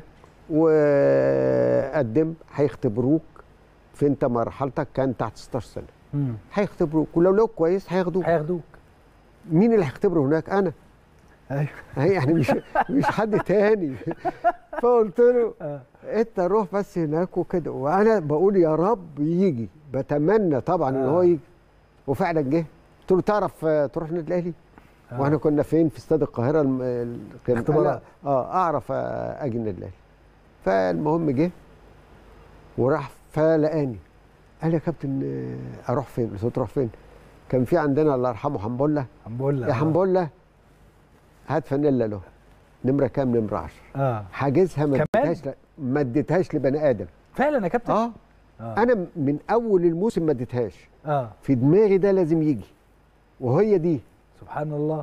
وقدم هيختبروك في انت مرحلتك كان تحت 16 سنه امم هيختبروك ولو لو كويس هياخدوك هياخدوك مين اللي هيختبره هناك انا ايوه هي يعني مش مش حد تاني فقلت له آه. انت روح بس هناك وكده وانا بقول يا رب يجي بتمنى طبعا ان هو آه. يجي وفعلا جه قلت له تعرف آه، تروح النادي الاهلي آه. واحنا كنا فين في استاد القاهره الم- ال- كان- اختبارات. قال لا، اه اعرف آه، اجي النادي الاهلي فالمهم جه وراح فلقاني قال لي يا كابتن آه، اروح فين؟ قلت له تروح فين؟ كان في عندنا الله يرحمه حنبله حنبله يا حنبله هات فانيلا له نمره كام؟ نمره 10 اه حاجزها ما كمان؟ اديتهاش ل- ما اديتهاش لبني ادم فعلا يا كابتن اه آه. انا من اول الموسم ما اديتهاش اه في دماغي ده لازم يجي وهي دي سبحان الله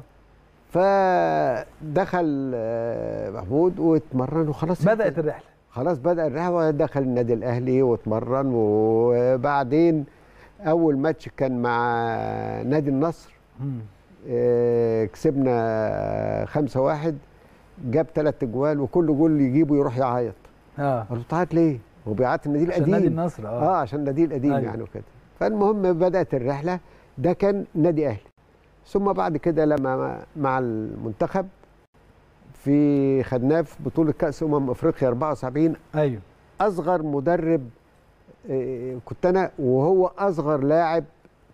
فدخل آه، محمود واتمرن وخلاص بدات الرحله خلاص بدا الرحله دخل النادي الاهلي واتمرن وبعدين اول ماتش كان مع نادي النصر مم. آه، كسبنا خمسة واحد جاب ثلاث اجوال وكل جول يجيبه يروح يعيط اه قال له تعيط ليه؟ هو بيعيط النادي عشان القديم نادي النصر اه, اه عشان النادي القديم أيوة. يعني وكده فالمهم بدات الرحله ده كان نادي اهلي ثم بعد كده لما مع المنتخب في خدناه في بطوله كاس امم افريقيا 74 ايوه اصغر مدرب آه، كنت انا وهو اصغر لاعب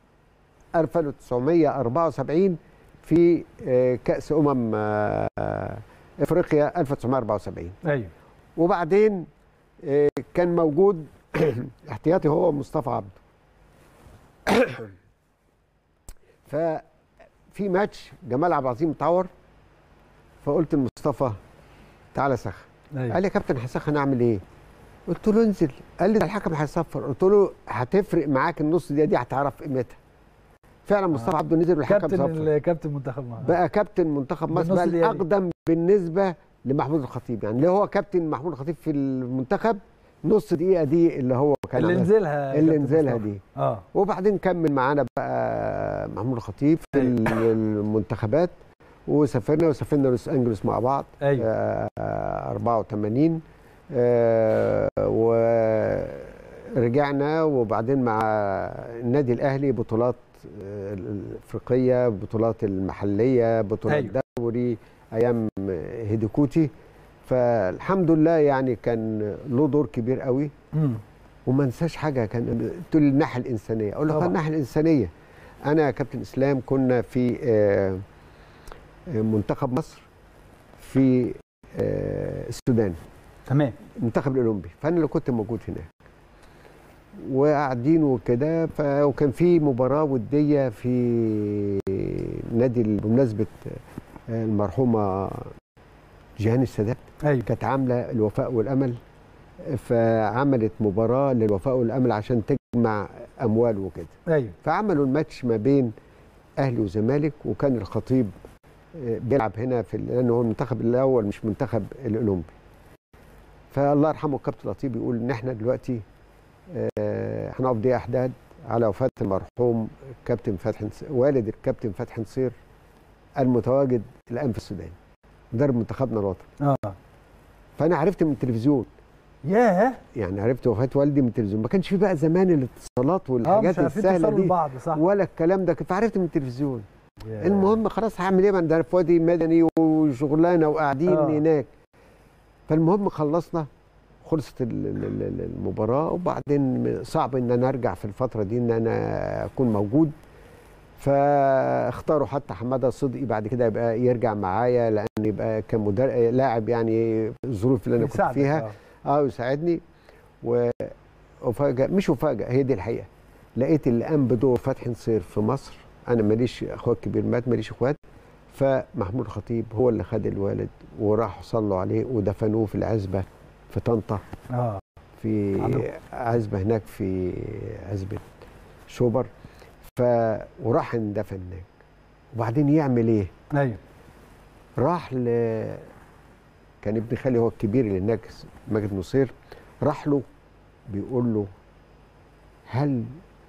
1974 في آه، كاس امم آه، افريقيا 1974 ايوه وبعدين آه، كان موجود احتياطي هو مصطفى عبده ففي ماتش جمال عبد العظيم اتعور فقلت لمصطفى تعالى سخن ايوه قال لي يا كابتن هسخن اعمل ايه؟ قلت له انزل قال لي ده الحكم هيصفر قلت له هتفرق معاك النص دقيقه دي هتعرف قيمتها فعلا مصطفى عبده نزل والحكم كابتن صفر ال- كابتن منتخب مصر بقى كابتن منتخب مصر بالنص بقى دقيقة دي. الاقدم بالنسبه لمحمود الخطيب يعني اللي هو كابتن محمود الخطيب في المنتخب نص دقيقه دي اللي هو كان اللي عملها. نزلها يا اللي كابتن نزلها مصطفى. دي اه وبعدين كمل معانا بقى محمود الخطيب في ال- المنتخبات وسافرنا وسافرنا لوس انجلوس مع بعض ايوه آه، 84 آه، ورجعنا وبعدين مع النادي الاهلي بطولات آه، الافريقيه بطولات المحليه بطولات أيوة. دوري ايام هيديكوتي فالحمد لله يعني كان له دور كبير قوي مم. وما انساش حاجه كان تقول لي الناحيه الانسانيه اقول لك طبعا. الناحيه الانسانيه انا يا كابتن اسلام كنا في آه، آه، منتخب مصر في آه، السودان تمام المنتخب الاولمبي فانا اللي كنت موجود هناك وقاعدين وكده ف- وكان في مباراه وديه في نادي بمناسبه آه، المرحومه جيهان السادات ايوه كانت عامله الوفاء والامل فعملت مباراه للوفاء والامل عشان تجمع اموال وكده ايوه فعملوا الماتش ما بين اهلي وزمالك وكان الخطيب آه، بيلعب هنا في لانه هو المنتخب الاول مش منتخب الاولمبي فالله يرحمه الكابتن لطيف بيقول ان احنا دلوقتي آه، هنقف دقيقه احداد على وفاه المرحوم كابتن فتحي نص- والد الكابتن فتحي نصير المتواجد الان في السودان مدرب منتخبنا الوطني اه فانا عرفت من التلفزيون ياه يعني عرفت وفاه والدي من التلفزيون ما كانش في بقى زمان الاتصالات اه والحاجات مش عارفين السهله توصلوا دي لبعض صح ولا الكلام ده فعرفت من التلفزيون ياه. المهم خلاص هعمل ايه ما انا في وادي مدني وشغلانه وقاعدين آه. هناك فالمهم خلصنا خلصت ال- ال- ال- المباراه وبعدين صعب ان انا ارجع في الفتره دي ان انا اكون موجود فاختاروا حتى حماده صدقي بعد كده يبقى يرجع معايا لان يبقى كمدرب لاعب يعني الظروف اللي انا كنت يساعدك، فيها آه. اه يساعدني و- وفجأة مش مفاجأة هي دي الحقيقة لقيت اللي قام بدور فتحي نصير في مصر أنا ماليش أخوات كبير مات ماليش إخوات فمحمود خطيب هو اللي خد الوالد وراح صلوا عليه ودفنوه في العزبة في طنطا اه في عندكم. عزبة هناك في عزبة شوبر ف وراح اندفن هناك وبعدين يعمل ايه؟ ايوه راح ل كان ابن خالي هو الكبير اللي هناك ماجد نصير راح له بيقول له هل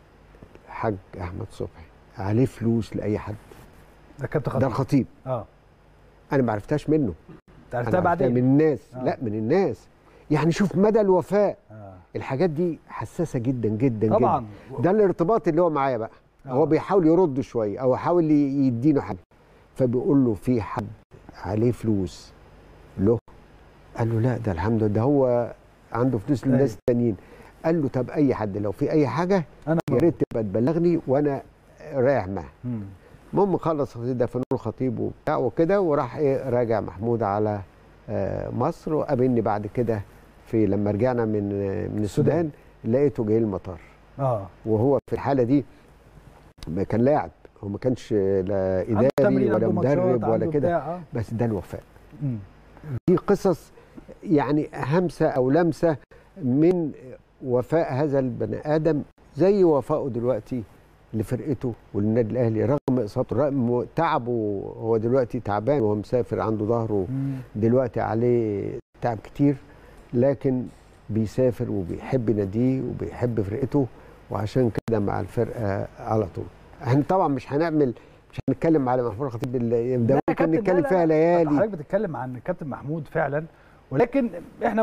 الحاج احمد صبحي عليه فلوس لاي حد ده كابتن ده خطيب الخطيب اه انا ما عرفتهاش منه انت عرفتها أنا عرفتها بعدين من الناس آه. لا من الناس يعني شوف مدى الوفاء آه. الحاجات دي حساسه جدا جدا طبعا جدا ده الارتباط اللي هو معايا بقى آه. هو بيحاول يرد شويه او يحاول ي- يدينه حاجه فبيقول له في حد عليه فلوس له قال له لا ده الحمد لله ده هو عنده فلوس للناس أيوة. التانيين قال له طب اي حد لو في اي حاجه انا يا ريت تبقى تبلغني وانا رايح معاه مم. المهم خلص ده فنون الخطيب وبتاع وكده وراح ايه راجع محمود على آه، مصر وقابلني بعد كده في لما رجعنا من آه، من السودان لقيته جاي المطار اه وهو في الحاله دي ما كان لاعب هو ما كانش لا عنده اداري تمرين، ولا عنده ماتشات، مدرب ولا عنده كده بتاع، آه. بس ده الوفاء مم. دي قصص يعني همسه او لمسه من وفاء هذا البني ادم زي وفائه دلوقتي لفرقته وللنادي الاهلي رغم اصابته رغم تعبه هو دلوقتي تعبان وهو مسافر عنده ظهره مم. دلوقتي عليه تعب كتير لكن بيسافر وبيحب ناديه وبيحب فرقته وعشان كده مع الفرقه على طول احنا طبعا مش هنعمل مش هنتكلم على محمود الخطيب ال- ده لا يا ممكن كابتن، لا، نتكلم لا، فيها لا. ليالي حضرتك بتتكلم عن كابتن محمود فعلا ولكن احنا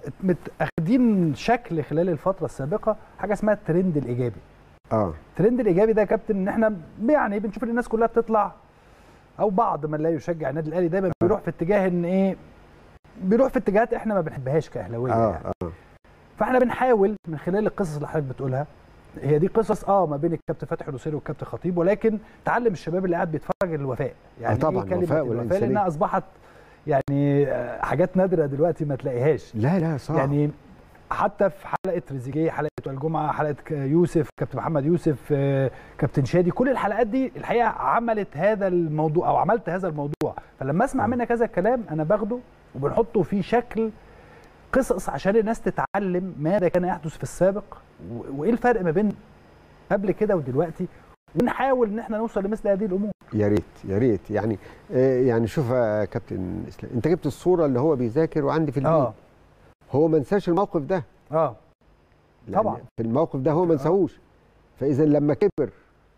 متاخدين شكل خلال الفتره السابقه حاجه اسمها الترند الايجابي اه الترند الايجابي ده يا كابتن ان احنا يعني بنشوف ان الناس كلها بتطلع او بعض من لا يشجع النادي الاهلي دايما بيروح في اتجاه ان ايه بيروح في اتجاهات احنا ما بنحبهاش كاهلاويه اه يعني. اه فاحنا بنحاول من خلال القصص اللي حضرتك بتقولها هي دي قصص اه ما بين الكابتن فتحي نصير والكابتن خطيب ولكن تعلم الشباب اللي قاعد بيتفرج الوفاء يعني طبعاً، إيه كلمة الوفاء الوفاء والإنسانية. لانها اصبحت يعني آه، حاجات نادره دلوقتي ما تلاقيهاش لا لا صح يعني حتى في حلقه تريزيجيه حلقه الجمعه حلقه ك- يوسف كابتن محمد يوسف آه، كابتن شادي كل الحلقات دي الحقيقه عملت هذا الموضوع او عملت هذا الموضوع فلما اسمع منك هذا الكلام انا باخده وبنحطه في شكل قصص عشان الناس تتعلم ماذا كان يحدث في السابق و- وايه الفرق ما بين قبل كده ودلوقتي ونحاول ان احنا نوصل لمثل هذه الامور يا ريت يا ريت يعني آه يعني شوف يا كابتن اسلام انت جبت الصوره اللي هو بيذاكر وعندي في البيت اه هو ما نساش الموقف ده اه لأن طبعاً. في الموقف ده هو ما نساهوش فاذا لما كبر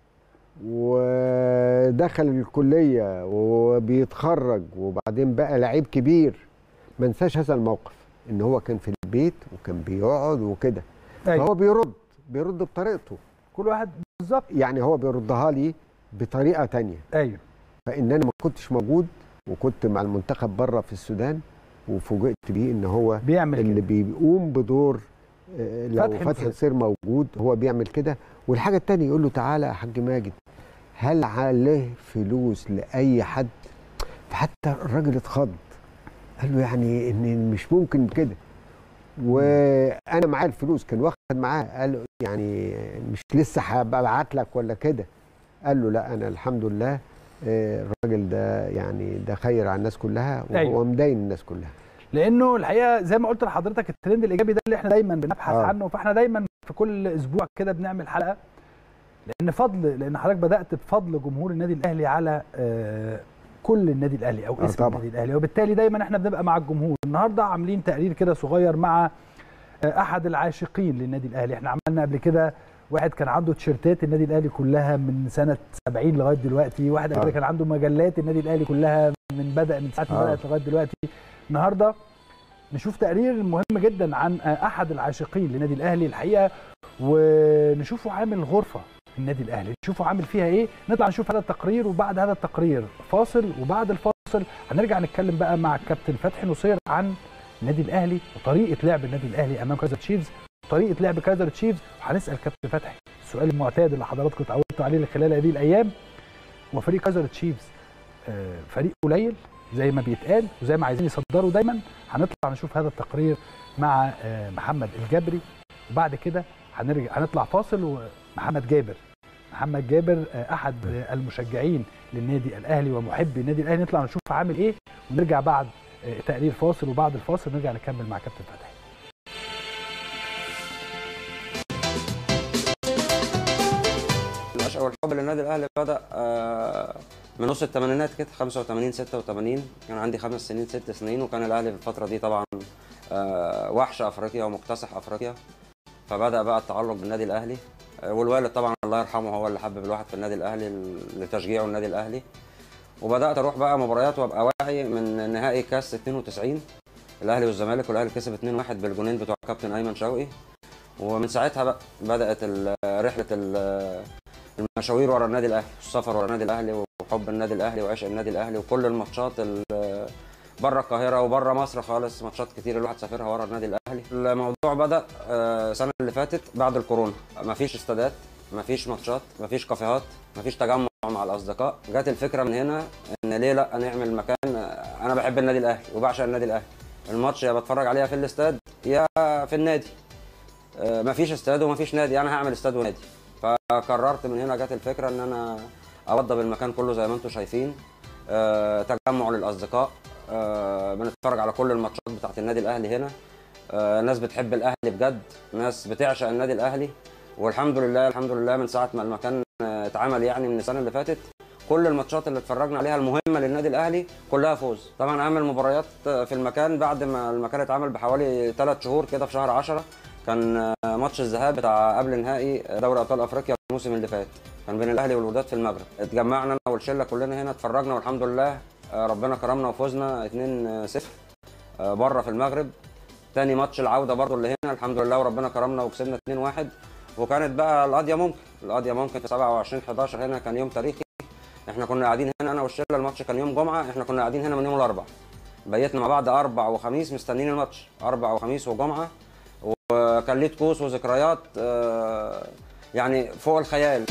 ودخل الكليه وبيتخرج وبعدين بقى لعيب كبير ما نساش هذا الموقف ان هو كان في البيت وكان بيقعد وكده أيوة. فهو بيرد بيرد بطريقته كل واحد بالظبط يعني هو بيردها لي بطريقه تانية ايوه فان انا ما كنتش موجود وكنت مع المنتخب بره في السودان وفوجئت بيه ان هو بيعمل اللي كده بيقوم بدور آه، لو فتحي فتحي نصير. نصير موجود هو بيعمل كده والحاجه الثانيه يقول له تعالى يا حاج ماجد هل عليه فلوس لاي حد فحتى الراجل اتخض قال له يعني ان مش ممكن كده وانا معايا الفلوس كان واخد معاه قال له يعني مش لسه هبقى ابعت لك ولا كده قال له لا انا الحمد لله آه، الراجل ده يعني ده خير على الناس كلها وهو أيوة. مدين الناس كلها لانه الحقيقه زي ما قلت لحضرتك الترند الايجابي ده اللي احنا دايما بنبحث آه. عنه فاحنا دايما في كل اسبوع كده بنعمل حلقه لان فضل لان حضرتك بدات بفضل جمهور النادي الاهلي على آه، كل النادي الاهلي او آه، اسم طبعاً. النادي الاهلي وبالتالي دايما احنا بنبقى مع الجمهور النهارده عاملين تقرير كده صغير مع آه، احد العاشقين للنادي الاهلي احنا عملنا قبل كده واحد كان عنده تيشيرتات النادي الاهلي كلها من سنه 70 لغايه دلوقتي واحد قبل آه. كده كان عنده مجلات النادي الاهلي كلها من بدا من ساعه ما آه. بدات لغايه دلوقتي النهارده نشوف تقرير مهم جدا عن احد العاشقين للنادي الاهلي الحقيقه ونشوفه عامل غرفه في النادي الاهلي نشوفه عامل فيها ايه نطلع نشوف هذا التقرير وبعد هذا التقرير فاصل وبعد الفاصل هنرجع نتكلم بقى مع الكابتن فتحي نصير عن النادي الاهلي وطريقه لعب النادي الاهلي امام كايزر تشيفز طريقه لعب كايزر تشيفز وهنسال كابتن فتحي السؤال المعتاد اللي حضراتكم اتعودتوا عليه خلال هذه الايام هو فريق كايزر تشيفز آه، فريق قليل زي ما بيتقال وزي ما عايزين يصدروا دايما هنطلع نشوف هذا التقرير مع آه، محمد الجبري وبعد كده هنرجع هنطلع فاصل ومحمد جابر محمد جابر آه، احد آه، المشجعين للنادي الاهلي ومحبي النادي الاهلي نطلع نشوف عامل ايه ونرجع بعد آه، تقرير فاصل وبعد الفاصل نرجع نكمل مع كابتن فتحي العشق والحب للنادي الاهلي بدا آه، من نص الثمانينات كده 85 86 كان عندي خمس سنين ست سنين وكان الاهلي في الفتره دي طبعا آه، وحش افريقيا ومكتسح افريقيا فبدا بقى التعلق بالنادي الاهلي آه، والوالد طبعا الله يرحمه هو اللي حبب الواحد في النادي الاهلي لتشجيعه النادي الاهلي وبدات اروح بقى مباريات وابقى واعي من نهائي كاس 92 الاهلي والزمالك والاهلي كسب 2-1 بالجونين بتوع كابتن ايمن شوقي ومن ساعتها بقى بدات ال- رحله ال- المشاوير ورا النادي الاهلي السفر ورا النادي الاهلي وحب النادي الاهلي وعشق النادي الاهلي وكل الماتشات ال- بره القاهره وبره مصر خالص ماتشات كتير الواحد سافرها ورا النادي الاهلي الموضوع بدا آه، السنه اللي فاتت بعد الكورونا مفيش استادات مفيش ماتشات مفيش كافيهات مفيش تجمع مع الاصدقاء جت الفكره من هنا ان ليه لا نعمل مكان آه، انا بحب النادي الاهلي وبعشق النادي الاهلي الماتش يا بتفرج عليها في الاستاد يا في النادي آه، مفيش استاد ومفيش نادي انا هعمل استاد ونادي فقررت من هنا جت الفكره ان انا اوضب المكان كله زي ما انتم شايفين آه، تجمع للاصدقاء آه، بنتفرج على كل الماتشات بتاعت النادي الاهلي هنا آه، ناس بتحب الاهلي بجد ناس بتعشق النادي الاهلي والحمد لله الحمد لله من ساعه ما المكان آه، اتعمل يعني من السنه اللي فاتت كل الماتشات اللي اتفرجنا عليها المهمه للنادي الاهلي كلها فوز طبعا اهم المباريات آه، في المكان بعد ما المكان اتعمل بحوالي ثلاث شهور كده في شهر 10 كان آه، ماتش الذهاب بتاع قبل نهائي دوري ابطال افريقيا الموسم اللي فات كان بين الاهلي والوداد في المغرب اتجمعنا انا والشله كلنا هنا اتفرجنا والحمد لله آه، ربنا كرمنا وفوزنا 2-0 آه، بره في المغرب تاني ماتش العوده برضو اللي هنا الحمد لله وربنا كرمنا وكسبنا 2-1 وكانت بقى القضيه ممكن القضيه ممكن في 27 11 هنا كان يوم تاريخي احنا كنا قاعدين هنا انا والشله الماتش كان يوم جمعه احنا كنا قاعدين هنا من يوم الاربعاء بيتنا مع بعض اربع وخميس مستنيين الماتش اربع وخميس وجمعه وكان ليه طقوس وذكريات آه، يعني فوق الخيال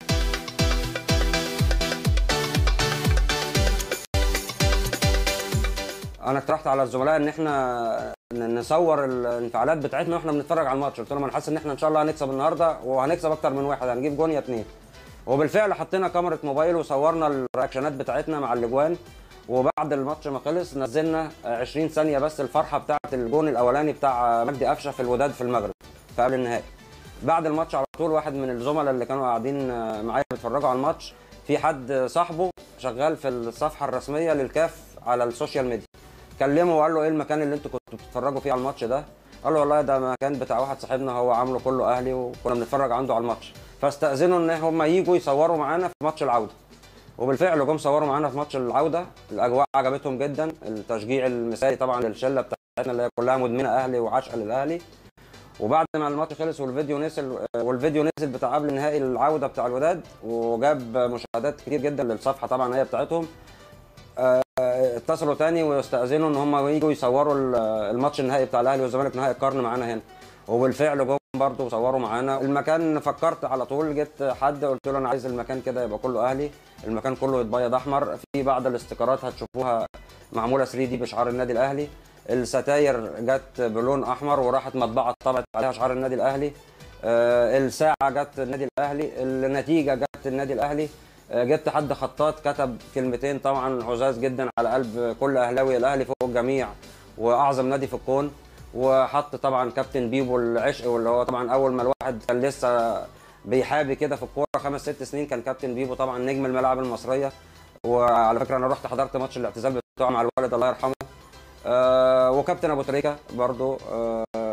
انا اقترحت على الزملاء ان احنا ن- نصور الانفعالات بتاعتنا واحنا بنتفرج على الماتش قلت لهم انا حاسس ان احنا ان شاء الله هنكسب النهارده وهنكسب اكتر من واحد هنجيب جون يا اتنين وبالفعل حطينا كاميرا موبايل وصورنا الرياكشنات بتاعتنا مع الاجوان وبعد الماتش ما خلص نزلنا 20 ثانيه بس الفرحه بتاعه الجون الاولاني بتاع مجدي قفشه في الوداد في المغرب في قبل النهائي بعد الماتش على طول واحد من الزملاء اللي كانوا قاعدين معايا بيتفرجوا على الماتش في حد صاحبه شغال في الصفحه الرسميه للكاف على السوشيال ميديا كلمه وقال له ايه المكان اللي انتوا كنتوا بتتفرجوا فيه على الماتش ده قال له والله ده مكان بتاع واحد صاحبنا هو عامله كله اهلي وكنا بنتفرج عنده على الماتش فاستاذنوا ان هم يجوا يصوروا معانا في ماتش العوده وبالفعل جم صوروا معانا في ماتش العوده الاجواء عجبتهم جدا التشجيع المثالي طبعا للشله بتاعتنا اللي هي كلها مدمنه اهلي وعاشقه للاهلي وبعد ما الماتش خلص والفيديو نزل والفيديو نزل بتاع قبل نهائي العوده بتاع الوداد وجاب مشاهدات كتير جدا للصفحه طبعا هي بتاعتهم آه، اتصلوا تاني ويستاذنوا ان هم يجوا يصوروا ال- الماتش النهائي بتاع الاهلي والزمالك نهائي القرن معانا هنا وبالفعل جم برضه صوروا معانا المكان فكرت على طول جبت حد قلت له انا عايز المكان كده يبقى كله اهلي المكان كله يتبيض احمر في بعض الاستيكرات هتشوفوها معموله 3 دي بشعار النادي الاهلي الستاير جت بلون احمر وراحت مطبعه طبعت عليها شعار النادي الاهلي آه، الساعه جت النادي الاهلي النتيجه جت النادي الاهلي آه، جبت حد خطاط كتب كلمتين طبعا عزاز جدا على قلب كل اهلاوي الاهلي فوق الجميع واعظم نادي في الكون وحط طبعا كابتن بيبو العشق واللي هو طبعا اول ما الواحد كان لسه بيحابي كده في الكوره خمس ست سنين كان كابتن بيبو طبعا نجم الملاعب المصريه وعلى فكره انا رحت حضرت ماتش الاعتزال بتاعه مع الوالد الله يرحمه آه وكابتن ابو تريكه برضو آه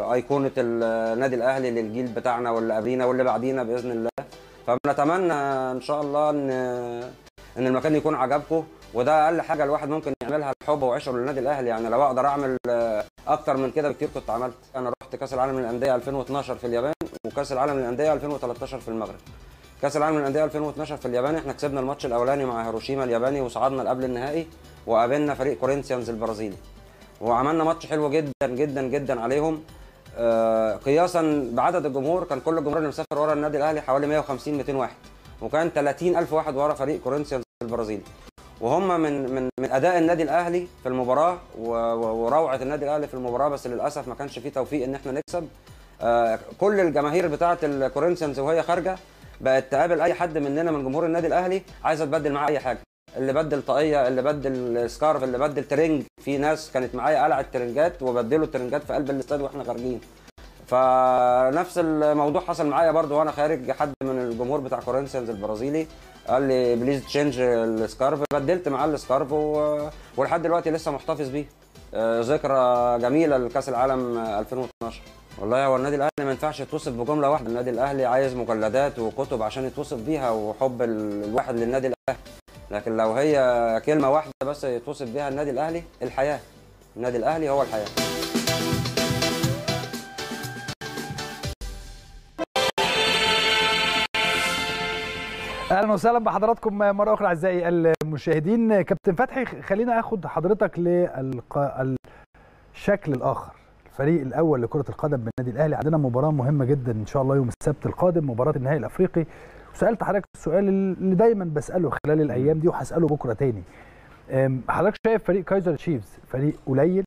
ايقونه النادي الاهلي للجيل بتاعنا واللي قبلينا واللي بعدينا باذن الله فبنتمنى ان شاء الله ان ان المكان يكون عجبكم وده اقل حاجه الواحد ممكن يعملها الحب وعشره للنادي الاهلي يعني لو اقدر اعمل آه، اكتر من كده بكتير كنت عملت انا رحت كاس العالم للانديه 2012 في اليابان وكاس العالم للانديه 2013 في المغرب كاس العالم للانديه 2012 في اليابان احنا كسبنا الماتش الاولاني مع هيروشيما الياباني وصعدنا لقبل النهائي وقابلنا فريق كورينثيانز البرازيلي وعملنا ماتش حلو جدا جدا جدا عليهم آه، قياسا بعدد الجمهور كان كل الجمهور اللي مسافر ورا النادي الاهلي حوالي 150 200 واحد وكان 30 الف واحد ورا فريق كورينثيانز البرازيلي وهم من من من اداء النادي الاهلي في المباراه و- و- وروعه النادي الاهلي في المباراه بس للاسف ما كانش فيه توفيق ان احنا نكسب آه، كل الجماهير بتاعه الكورينثيانز وهي خارجه بقت تقابل اي حد مننا من جمهور النادي الاهلي عايزه تبدل معاه اي حاجه اللي بدل طاقيه اللي بدل سكارف اللي بدل ترنج في ناس كانت معايا قلعت ترنجات وبدلوا الترنجات في قلب الاستاد واحنا خارجين فنفس الموضوع حصل معايا برضو وانا خارج حد من الجمهور بتاع كورنثيانز البرازيلي قال لي بليز تشينج السكارف بدلت معاه السكارف و... ولحد دلوقتي لسه محتفظ بيه آه، ذكرى جميله لكاس العالم آه، 2012 والله هو النادي الاهلي ما ينفعش يتوصف بجمله واحده النادي الاهلي عايز مجلدات وكتب عشان يتوصف بيها وحب ال- الواحد للنادي الاهلي لكن لو هي كلمه واحده بس يتوصف بيها النادي الاهلي الحياه النادي الاهلي هو الحياه اهلا وسهلا بحضراتكم مره اخرى اعزائي المشاهدين كابتن فتحي خلينا اخد حضرتك للشكل الاخر الفريق الاول لكره القدم بالنادي الاهلي عندنا مباراه مهمه جدا ان شاء الله يوم السبت القادم مباراه النهائي الافريقي وسالت حضرتك السؤال اللي دايما بساله خلال الايام دي وهساله بكره تاني أم، حضرتك شايف فريق كايزر تشيفز فريق قليل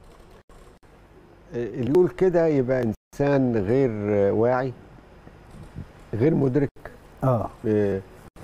اللي يقول كده يبقى انسان غير واعي غير مدرك اه آه،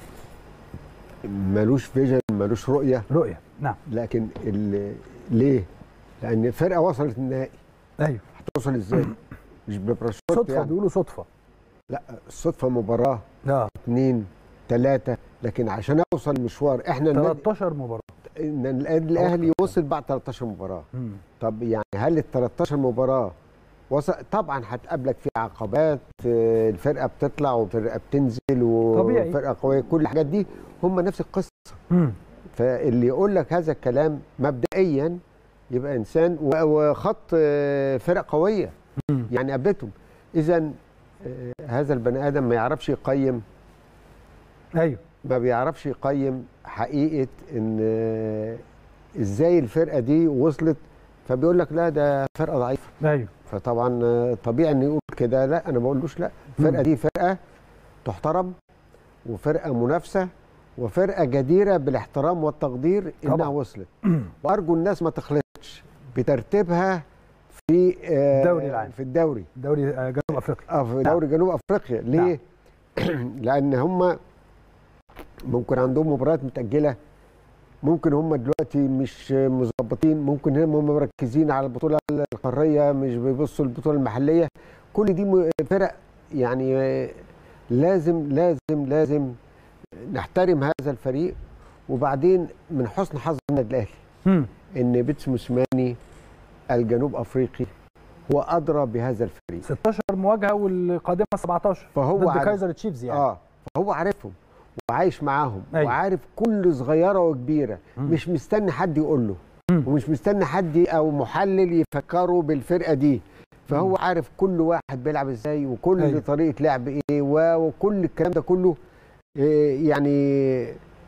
ملوش فيجن ملوش رؤيه رؤيه نعم لكن ال- ليه؟ لان فرقه وصلت النهائي ايوه هتوصل ازاي؟ مش ببراشوت صدفه يعني. بيقولوا صدفه لا الصدفه مباراه اه اثنين ثلاثه لكن عشان اوصل مشوار احنا النادي 13 مباراه إن النادي الاهلي وصل بعد 13 مباراه مم. طب يعني هل ال 13 مباراه وصل طبعا هتقابلك في عقبات آه، الفرقه بتطلع وفرقه بتنزل طبيعي. وفرقه قويه كل الحاجات دي هم نفس القصه مم. فاللي يقول لك هذا الكلام مبدئيا يبقى انسان و- وخط آه، فرق قويه مم. يعني قابلتهم اذا هذا البني ادم ما يعرفش يقيم ايوه ما بيعرفش يقيم حقيقه ان آه، ازاي الفرقه دي وصلت فبيقول لك لا ده فرقه ضعيفه ايوه فطبعا آه، طبيعي انه يقول كده لا انا ما بقولوش لا الفرقه مم. دي فرقه تحترم وفرقه منافسه وفرقه جديره بالاحترام والتقدير انها طبعا. وصلت وارجو الناس ما تخلطش بترتيبها في آه، الدوري العام. في الدوري دوري آه، جنوب افريقيا اه في دوري جنوب افريقيا ليه؟ لان هم ممكن عندهم مباريات متاجله ممكن هم دلوقتي مش مظبطين ممكن هم مركزين على البطوله القاريه مش بيبصوا البطوله المحليه كل دي م- فرق يعني آه، لازم لازم لازم نحترم هذا الفريق وبعدين من حسن حظ النادي الاهلي مم. ان بيتس موسيماني الجنوب افريقي هو ادرى بهذا الفريق 16 مواجهه والقادمه 17 فهو ضد عارف- كايزر تشيفز يعني اه فهو عارفهم وعايش معاهم أيوة. وعارف كل صغيره وكبيره مم. مش مستني حد يقول له مم. ومش مستني حد او محلل يفكره بالفرقه دي فهو عارف كل واحد بيلعب ازاي وكل أيوة. طريقه لعب ايه و- وكل الكلام ده كله إيه يعني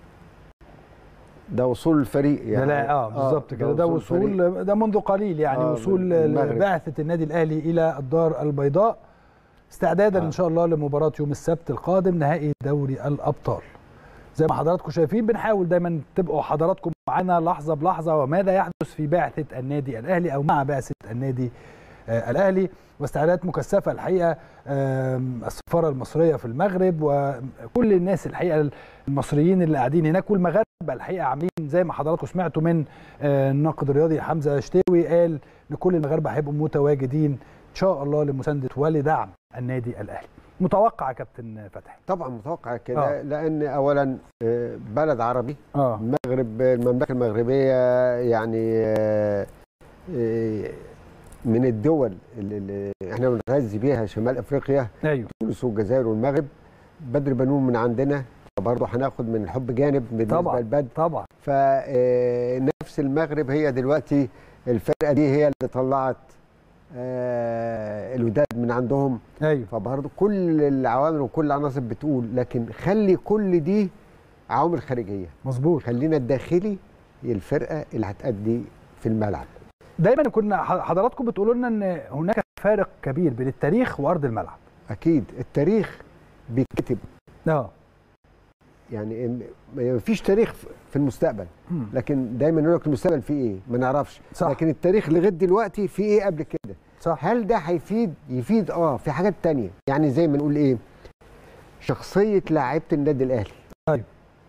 ده وصول الفريق ده يعني لا اه بالظبط كده ده الفريق. وصول ده منذ قليل يعني آه، وصول المغرب. بعثه النادي الاهلي الى الدار البيضاء استعدادا آه. ان شاء الله لمباراه يوم السبت القادم نهائي دوري الابطال زي ما حضراتكم شايفين بنحاول دايما تبقوا حضراتكم معانا لحظه بلحظه وماذا يحدث في بعثه النادي الاهلي او مع بعثه النادي آه الاهلي واستعدادات مكثفه الحقيقه آم، السفاره المصريه في المغرب وكل الناس الحقيقه المصريين اللي قاعدين هناك والمغاربه الحقيقه عاملين زي ما حضراتكم سمعتوا من آه، الناقد الرياضي حمزه شتاوي قال ان كل المغاربه هيبقوا متواجدين ان شاء الله لمسانده ولدعم النادي الاهلي متوقع يا كابتن فتحي طبعا متوقع كده آه. لان اولا آه، بلد عربي اه المغرب المملكه المغربيه يعني آه، آه، من الدول اللي, اللي احنا بنغذي بيها شمال افريقيا ايوه تونس والجزائر والمغرب بدر بنون من عندنا برضه هناخد من الحب جانب بالنسبه طبعا للبدر طبعا فنفس المغرب هي دلوقتي الفرقه دي هي اللي طلعت آه، الوداد من عندهم ايوه فبرضه كل العوامل وكل العناصر بتقول لكن خلي كل دي عوامل خارجيه مظبوط خلينا الداخلي هي الفرقه اللي هتأدي في الملعب دايما كنا حضراتكم بتقولوا لنا ان هناك فارق كبير بين التاريخ وارض الملعب اكيد التاريخ بيتكتب اه يعني إن- ما فيش تاريخ في المستقبل مم. لكن دايما يقول لك المستقبل فيه ايه ما نعرفش صح. لكن التاريخ لغايه دلوقتي فيه ايه قبل كده صح هل ده هيفيد يفيد اه في حاجات تانية يعني زي ما نقول ايه شخصيه لاعيبه النادي الاهلي ايوه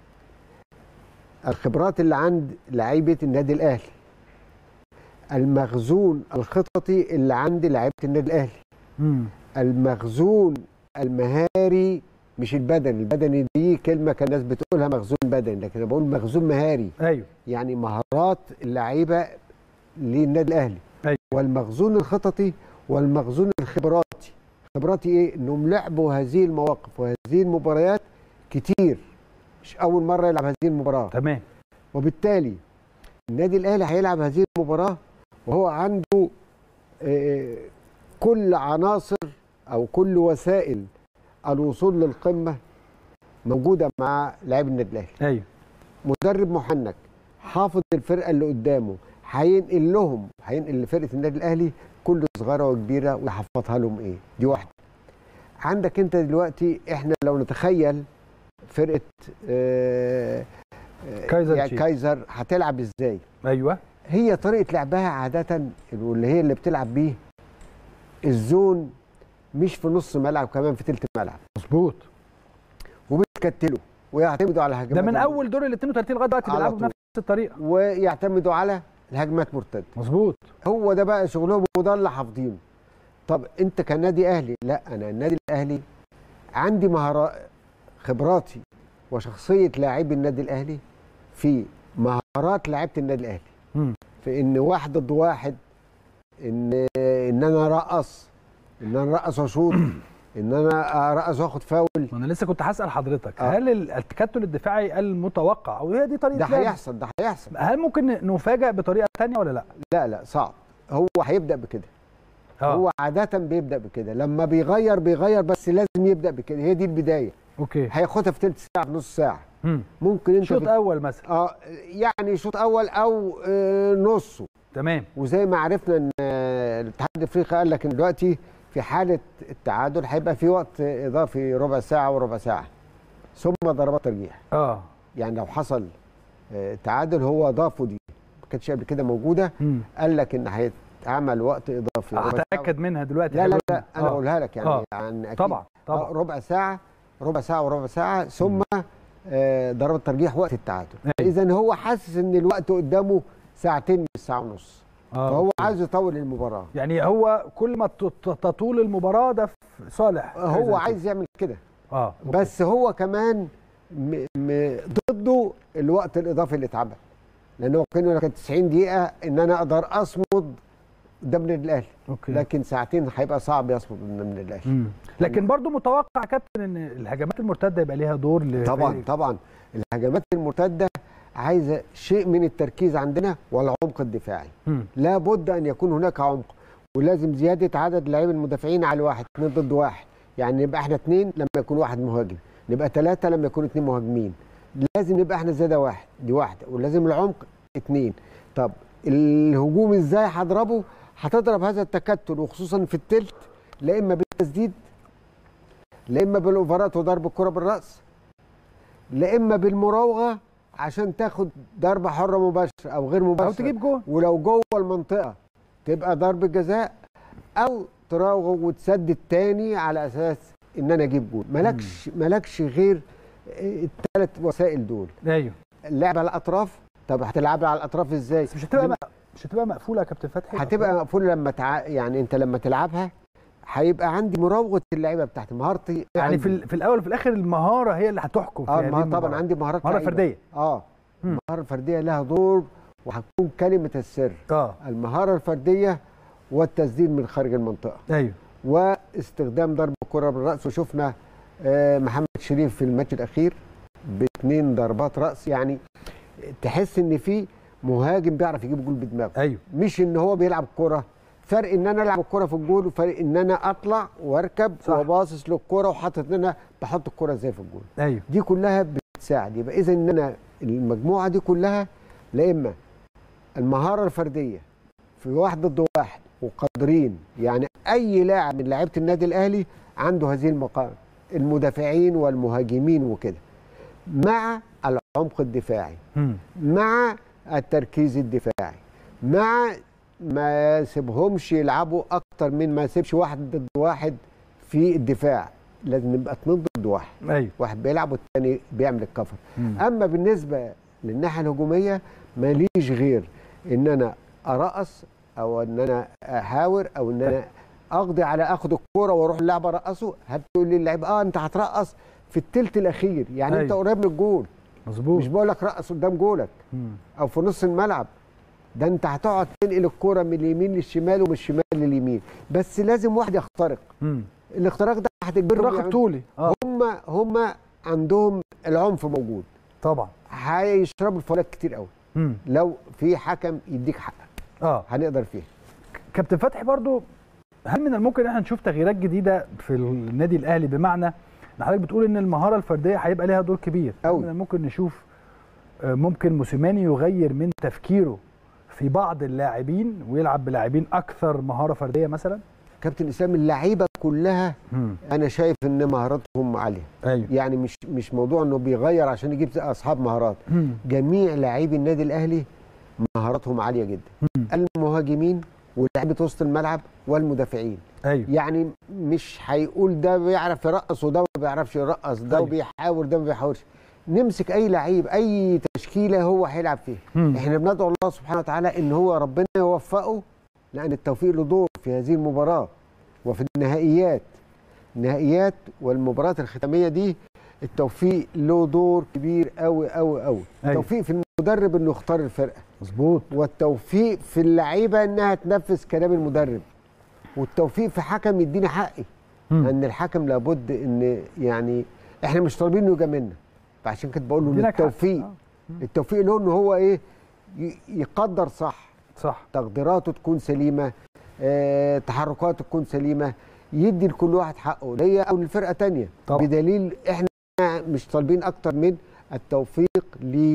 الخبرات اللي عند لعيبه النادي الاهلي المخزون الخططي اللي عند لعيبه النادي الاهلي مم. المخزون المهاري مش البدني البدني دي كلمه كان الناس بتقولها مخزون بدني لكن انا بقول مخزون مهاري ايوه يعني مهارات اللعيبه للنادي الاهلي أيوة. والمخزون الخططي والمخزون الخبراتي خبراتي ايه انهم لعبوا هذه المواقف وهذه المباريات كتير مش اول مره يلعب هذه المباراه تمام وبالتالي النادي الاهلي هيلعب هذه المباراه وهو عنده آه، كل عناصر او كل وسائل الوصول للقمه موجوده مع لاعبي النادي الاهلي ايوه مدرب محنك حافظ الفرقه اللي قدامه هينقل لهم هينقل لفرقه النادي الاهلي كل صغيره وكبيره ويحفظها لهم ايه دي واحده عندك انت دلوقتي احنا لو نتخيل فرقه آه آه، كايزر يعني تشيفز. كايزر هتلعب ازاي ايوه هي طريقه لعبها عاده واللي هي اللي بتلعب بيه الزون مش في نص ملعب كمان في تلت الملعب مظبوط وبيتكتلوا ويعتمدوا على هجمات ده من الم- اول دور ال 32 لغايه دلوقتي على بيلعبوا طول. بنفس الطريقه ويعتمدوا على الهجمات مرتده مظبوط هو ده بقى شغلهم وده اللي حافظينه طب انت كنادي اهلي لا انا النادي الاهلي عندي مهارات خبراتي وشخصيه لاعبي النادي الاهلي في مهارات لعيبه النادي الاهلي مم. في ان واحد ضد واحد ان ان انا ارقص ان انا ارقص واشوط ان انا ارقص واخد فاول انا لسه كنت هسال حضرتك آه. هل ال- التكتل الدفاعي المتوقع وهي دي طريقه ده لعب؟ هيحصل ده هيحصل هل ممكن نفاجئ بطريقه ثانيه ولا لا لا لا صعب هو هيبدا بكده اه هو عادة بيبدأ بكده لما بيغير بيغير بس لازم يبدأ بكده هي دي البداية اوكي هياخدها في تلت ساعة في نص ساعة مم. ممكن انت شوط في... اول مثلا اه يعني شوط أول أو آه نصه تمام وزي ما عرفنا ان آه، الاتحاد الافريقي قال لك ان دلوقتي في حالة التعادل هيبقى في وقت إضافي ربع ساعة وربع ساعة ثم ضربات ترجيح اه يعني لو حصل آه، تعادل هو ضافوا دي ما كانتش قبل كده موجودة مم. قال لك ان هيتعمل وقت إضافي ربع ساعة. هتاكد منها دلوقتي لا لا حلو. لا انا آه. بقولها لك يعني آه. عن أكيد. طبعا طبعا آه، ربع ساعه ربع ساعه وربع ساعه ثم آه، ضربه ترجيح وقت التعادل أيوة. اذا هو حاسس ان الوقت قدامه ساعتين مش ساعه ونص آه. فهو عايز يطول المباراه يعني هو كل ما تط- تطول المباراه ده في صالح هو كايزر عايز يعمل كده اه بس هو كمان م م ضده الوقت الاضافي اللي اتعمل لان هو كان كان 90 دقيقه ان انا اقدر اصمد قدام النادي الاهلي اوكي لكن ساعتين هيبقى صعب يصمد قدام النادي الاهلي مم. لكن برضو متوقع يا كابتن ان الهجمات المرتده يبقى ليها دور ل... طبعا طبعا الهجمات المرتده عايزه شيء من التركيز عندنا والعمق الدفاعي مم. لابد ان يكون هناك عمق ولازم زياده عدد لاعبي المدافعين على واحد اثنين ضد واحد يعني نبقى احنا اثنين لما يكون واحد مهاجم نبقى ثلاثه لما يكون اثنين مهاجمين لازم نبقى احنا زياده واحد دي واحده ولازم العمق اثنين طب الهجوم ازاي هضربه هتضرب هذا التكتل وخصوصا في التلت لا اما بالتسديد لا اما بالاوفرات وضرب الكره بالراس لا اما بالمراوغه عشان تاخد ضربه حره مباشره او غير مباشره او تجيب جول ولو جوه المنطقه تبقى ضربه جزاء او تراوغ وتسدد تاني على اساس ان انا اجيب جول مالكش مالكش غير الثلاث وسائل دول ايوه اللعب على الاطراف طب هتلعبها على الاطراف ازاي بس مش هتبقى م... مش هتبقى مقفوله يا كابتن فتحي هتبقى مقفوله لما تع... يعني انت لما تلعبها هيبقى عندي مراوغه اللعيبه بتاعتي مهارتي يعني عندي. في ال- في الاول وفي الاخر المهاره هي اللي هتحكم في اه هذه المهارة المباراة. طبعا عندي مهارات مهاره لعيبة. فرديه اه مم. المهاره الفرديه لها دور وهتكون كلمه السر اه المهاره الفرديه والتسديد من خارج المنطقه ايوه واستخدام ضرب الكره بالراس وشفنا آه، محمد شريف في الماتش الاخير باثنين ضربات راس يعني تحس ان في مهاجم بيعرف يجيب جول بدماغه ايوه مش ان هو بيلعب كره فرق ان انا العب الكره في الجول وفرق ان انا اطلع واركب صح. وباصص للكره وحاطط ان انا بحط الكره ازاي في الجول ايوه دي كلها بتساعد يبقى اذا ان انا المجموعه دي كلها لا اما المهاره الفرديه في واحد ضد واحد وقادرين يعني اي لاعب من لعيبه النادي الاهلي عنده هذه المقام المدافعين والمهاجمين وكده مع العمق الدفاعي مم. مع التركيز الدفاعي مع ما يسيبهمش يلعبوا اكتر من ما يسيبش واحد ضد واحد في الدفاع لازم نبقى اتنين ضد واحد ايوه واحد بيلعب والتاني بيعمل الكفر مم. اما بالنسبه للناحيه الهجوميه ماليش غير ان انا ارقص او ان انا احاور او ان انا اقضي على اخد الكوره واروح اللعبه ارقصه هتقول لي اللعيب اه انت هترقص في الثلث الاخير يعني انت أيوة. قريب من الجول مظبوط مش بقول لك رقص قدام جولك مم. او في نص الملعب ده انت هتقعد تنقل الكوره من اليمين للشمال ومن الشمال لليمين بس لازم واحد يخترق مم. الاختراق ده هتجبرهم راقب يعملوا- طولي اه هم هم عندهم العنف موجود طبعا هيشربوا الفاولات كتير قوي مم. لو في حكم يديك حقك اه هنقدر فيها كابتن فتحي برضو هل من الممكن ان احنا نشوف تغييرات جديده في النادي الاهلي بمعنى ان حضرتك بتقول ان المهاره الفرديه هيبقى ليها دور كبير هل أوي. من الممكن نشوف آه، ممكن موسيماني يغير من تفكيره في بعض اللاعبين ويلعب بلاعبين اكثر مهاره فرديه مثلا كابتن اسلام اللعيبه كلها انا شايف ان مهاراتهم عاليه ايوه يعني مش مش موضوع انه بيغير عشان يجيب اصحاب مهارات جميع لاعبي النادي الاهلي مهاراتهم عاليه جدا المهاجمين ولاعيبه وسط الملعب والمدافعين ايوه يعني مش هيقول ده بيعرف يرقص وده ما بيعرفش يرقص ده أيوة. بيحاول ده ما بيحاولش نمسك اي لعيب اي تشكيله هو هيلعب فيها مم. احنا بندعو الله سبحانه وتعالى ان هو ربنا يوفقه لان التوفيق له دور في هذه المباراه وفي النهائيات النهائيات والمباريات الختاميه دي التوفيق له دور كبير قوي قوي قوي أيوة. التوفيق في المدرب انه يختار الفرقه مظبوط والتوفيق في اللعيبه انها تنفذ كلام المدرب والتوفيق في حكم يديني حقي مم. ان الحكم لابد ان يعني احنا مش طالبين انه يجاملنا فعشان كده بقول له إن يديلك حق. التوفيق آه. التوفيق له ان هو ايه ي- يقدر صح صح تقديراته تكون سليمه آه، تحركاته تكون سليمه يدي لكل واحد حقه ليا او للفرقه تانية طبعا. بدليل احنا مش طالبين اكتر من التوفيق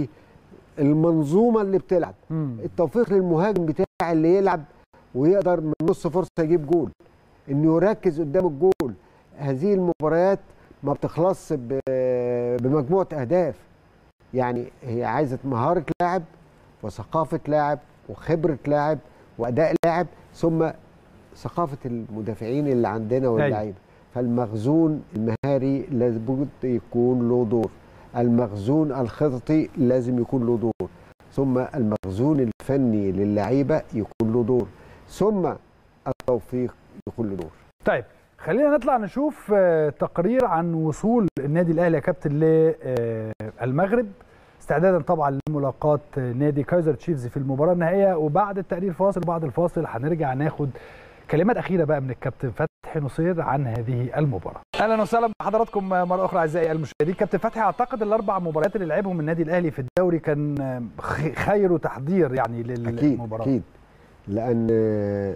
للمنظومه اللي بتلعب مم. التوفيق للمهاجم بتاع اللي يلعب ويقدر من نص فرصه يجيب جول انه يركز قدام الجول هذه المباريات ما بتخلصش ب- بمجموعه اهداف يعني هي عايزه مهاره لاعب وثقافه لاعب وخبره لاعب واداء لاعب ثم ثقافه المدافعين اللي عندنا واللعيبه فالمخزون المهاري لابد يكون له دور المخزون الخططي لازم يكون له دور ثم المخزون الفني للعيبه يكون له دور ثم التوفيق يكون له دور طيب خلينا نطلع نشوف آه، تقرير عن وصول النادي الاهلي يا كابتن للمغرب استعدادا طبعا لملاقاه آه، نادي كايزر تشيفز في المباراه النهائيه وبعد التقرير فاصل وبعد الفاصل هنرجع ناخد كلمات اخيره بقى من الكابتن فتحي نصير عن هذه المباراه. اهلا وسهلا بحضراتكم مره اخرى اعزائي المشاهدين، كابتن فتحي اعتقد الاربع مباريات اللي لعبهم النادي الاهلي في الدوري كان آه، خ- خير تحضير يعني اكيد للمباراه. اكيد لان آه،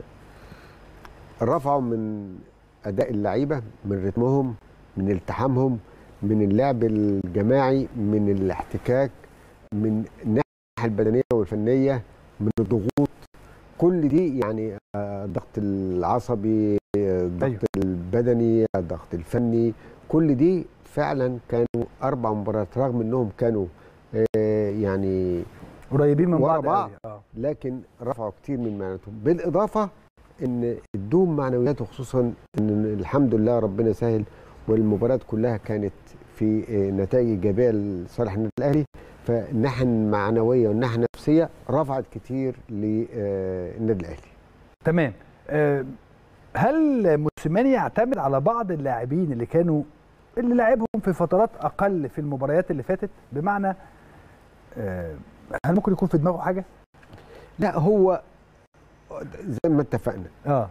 رفعوا من اداء اللعيبه من رتمهم من التحامهم من اللعب الجماعي من الاحتكاك من الناحيه البدنيه والفنيه من الضغوط كل دي يعني آه، الضغط العصبي آه، الضغط أيوة. البدني الضغط الفني كل دي فعلا كانوا اربع مباريات رغم انهم كانوا آه، يعني قريبين من ورا بعض بعض. قوي. اه لكن رفعوا كتير من معنوياتهم بالاضافه ان ادوهم معنويات وخصوصا ان الحمد لله ربنا سهل والمباريات كلها كانت في آه، نتائج ايجابيه لصالح النادي الاهلي فالناحيه المعنويه والناحيه النفسيه رفعت كتير للنادي الاهلي تمام آه، هل موسيماني يعتمد على بعض اللاعبين اللي كانوا اللي لعبهم في فترات اقل في المباريات اللي فاتت بمعنى آه، هل ممكن يكون في دماغه حاجه؟ لا هو زي ما اتفقنا اه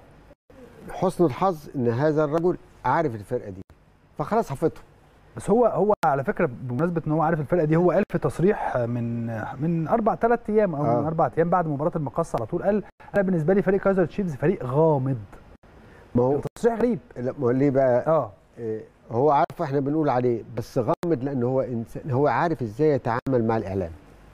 حسن الحظ ان هذا الرجل عارف الفرقه دي فخلاص حفظهم بس هو هو على فكره بمناسبه ان هو عارف الفرقه دي هو قال في تصريح من من اربع ثلاث ايام او آه. من اربع ايام بعد مباراه المقص على طول قال انا بالنسبه لي فريق كايزر تشيفز فريق غامض ما هو تصريح غريب لا ما هو ليه بقى اه إيه، هو عارف احنا بنقول عليه بس غامض لان هو انسان هو عارف ازاي يتعامل مع الاعلام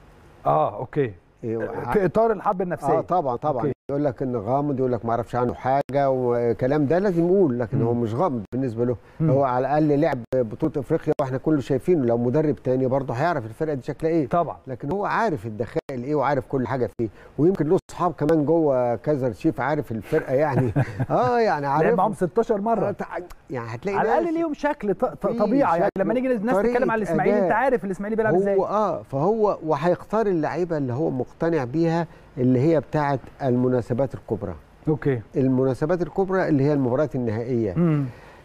اه اوكي إيه، وع- في اطار الحرب النفسيه اه طبعا طبعا أوكي. يقول لك ان غامض يقول لك ما اعرفش عنه حاجه وكلام ده لازم يقول لكن مم. هو مش غامض بالنسبه له مم. هو على الاقل لعب بطوله افريقيا واحنا كله شايفينه لو مدرب تاني برضه هيعرف الفرقه دي شكلها ايه طبعا لكن هو عارف الدخائل ايه وعارف كل حاجه فيه ويمكن له اصحاب كمان جوه كايزر شيف عارف الفرقه يعني اه يعني لعب عارف معاهم 16 مره يعني هتلاقي على الاقل ناس- ليهم شكل ط- ط- في طبيعه يعني شكل لما نيجي الناس طريقة تتكلم على الاسماعيلي انت أداء. عارف الاسماعيلي بيلعب ازاي هو اه فهو وهيختار اللعيبه اللي هو مقتنع بيها اللي هي بتاعه المناسبات الكبرى اوكي المناسبات الكبرى اللي هي المباريات النهائيه امم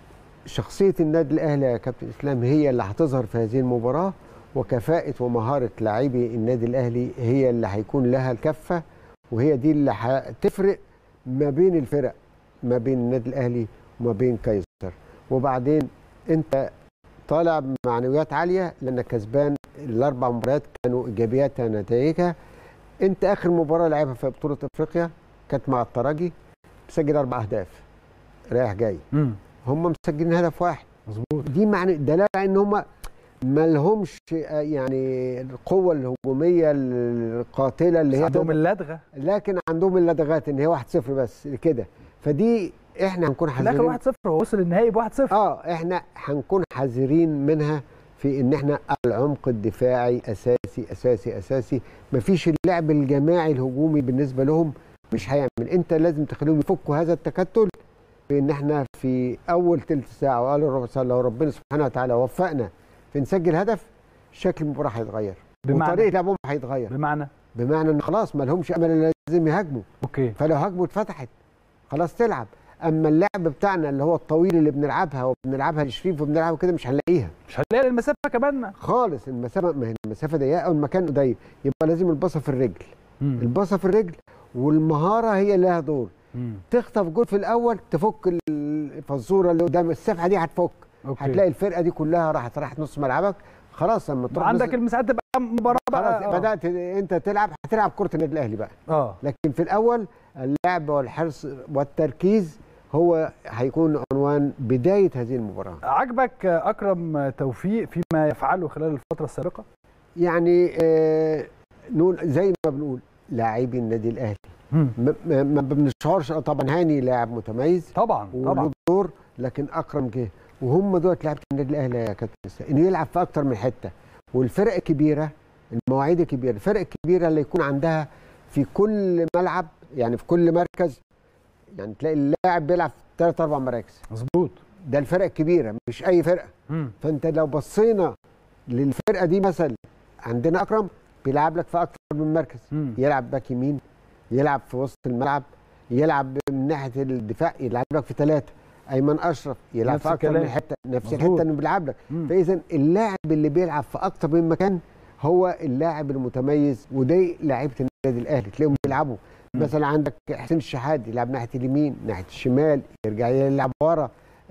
شخصيه النادي الاهلي يا كابتن اسلام هي اللي هتظهر في هذه المباراه وكفاءه ومهاره لاعبي النادي الاهلي هي اللي هيكون لها الكفه وهي دي اللي هتفرق ما بين الفرق ما بين النادي الاهلي وما بين كايزر وبعدين انت طالع بمعنويات عاليه لانك كسبان الاربع مباريات كانوا ايجابياتها نتائجها انت اخر مباراه لعبها في بطوله افريقيا كانت مع الترجي مسجل اربع اهداف رايح جاي امم هم مسجلين هدف واحد مظبوط دي معنى دلاله ان هم ما لهمش آه، يعني القوه الهجوميه القاتله اللي هي عندهم تقدر- اللدغه لكن عندهم اللدغات ان هي 1-0 بس كده فدي احنا هنكون في الاخر حذرين 1-0 هو وصل النهائي ب 1-0 اه احنا هنكون حذرين منها في ان احنا العمق الدفاعي اساسي اساسي اساسي مفيش اللعب الجماعي الهجومي بالنسبه لهم مش هيعمل انت لازم تخليهم يفكوا هذا التكتل بان احنا في اول ثلث ساعه واقل ربع ساعه لو ربنا سبحانه وتعالى وفقنا في نسجل هدف شكل المباراه هيتغير بمعنى وطريقه لعبهم هيتغير بمعنى بمعنى ان خلاص ما لهمش امل إلا لازم يهاجموا اوكي فلو هجمه اتفتحت خلاص تلعب اما اللعب بتاعنا اللي هو الطويل اللي بنلعبها وبنلعبها لشريف وبنلعبها كده مش هنلاقيها مش هتلاقي المسافه كمان خالص المسافه ما هي المسافه ضيقه او المكان ضيق يبقى لازم الباصه في الرجل مم. الباصه في الرجل والمهاره هي اللي لها دور مم. تخطف جول في الاول تفك الفزوره اللي قدام السفحه دي هتفك اوكي هتلاقي الفرقه دي كلها راحت راحت نص ملعبك خلاص لما تروح عندك نص- المساحات تبقى مباراه بقى خلاص آه. بدات انت تلعب هتلعب كره النادي الاهلي بقى اه لكن في الاول اللعب والحرص والتركيز هو هيكون عنوان بدايه هذه المباراه عجبك اكرم توفيق فيما يفعله خلال الفتره السابقه يعني آه نقول زي ما بنقول لاعبي النادي الاهلي مم. ما- ما ما بنشعرش طبعا هاني لاعب متميز طبعا طبعا وله دور لكن اكرم جه وهم دول لعيبه النادي الاهلي يا كابتن إسلام، انه يلعب في اكتر من حته والفرق كبيره المواعيد الكبيره الفرق الكبيره اللي يكون عندها في كل ملعب يعني في كل مركز يعني تلاقي اللاعب بيلعب في ثلاث اربع مراكز مظبوط ده الفرق الكبيره مش اي فرقه مم. فانت لو بصينا للفرقه دي مثلا عندنا اكرم بيلعب لك في اكتر من مركز مم. يلعب باك يمين يلعب في وسط الملعب يلعب من ناحيه الدفاع يلعب لك في ثلاثه ايمن اشرف يلعب نفس في اكتر من الكلام. حته نفس مظبوط. الحته اللي بيلعب لك مم. فاذا اللاعب اللي بيلعب في اكتر من مكان هو اللاعب المتميز ودي لعيبه النادي الاهلي تلاقيهم بيلعبوا مم. مثلا عندك حسين الشحات يلعب ناحيه اليمين ناحيه الشمال يرجع يلعب ورا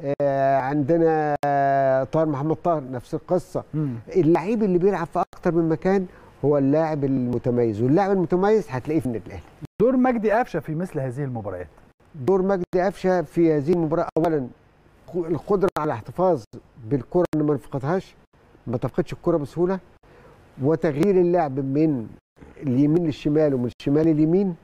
آه عندنا آه طاهر محمد طاهر نفس القصه مم. اللعيب اللي بيلعب في اكتر من مكان هو اللاعب المتميز واللاعب المتميز هتلاقيه في النادي الاهلي دور مجدي قفشه في مثل هذه المباريات دور مجدي قفشه في هذه المباراه اولا القدره على الاحتفاظ بالكره ان ما نفقدهاش ما تفقدش الكره بسهوله وتغيير اللعب من اليمين للشمال ومن الشمال لليمين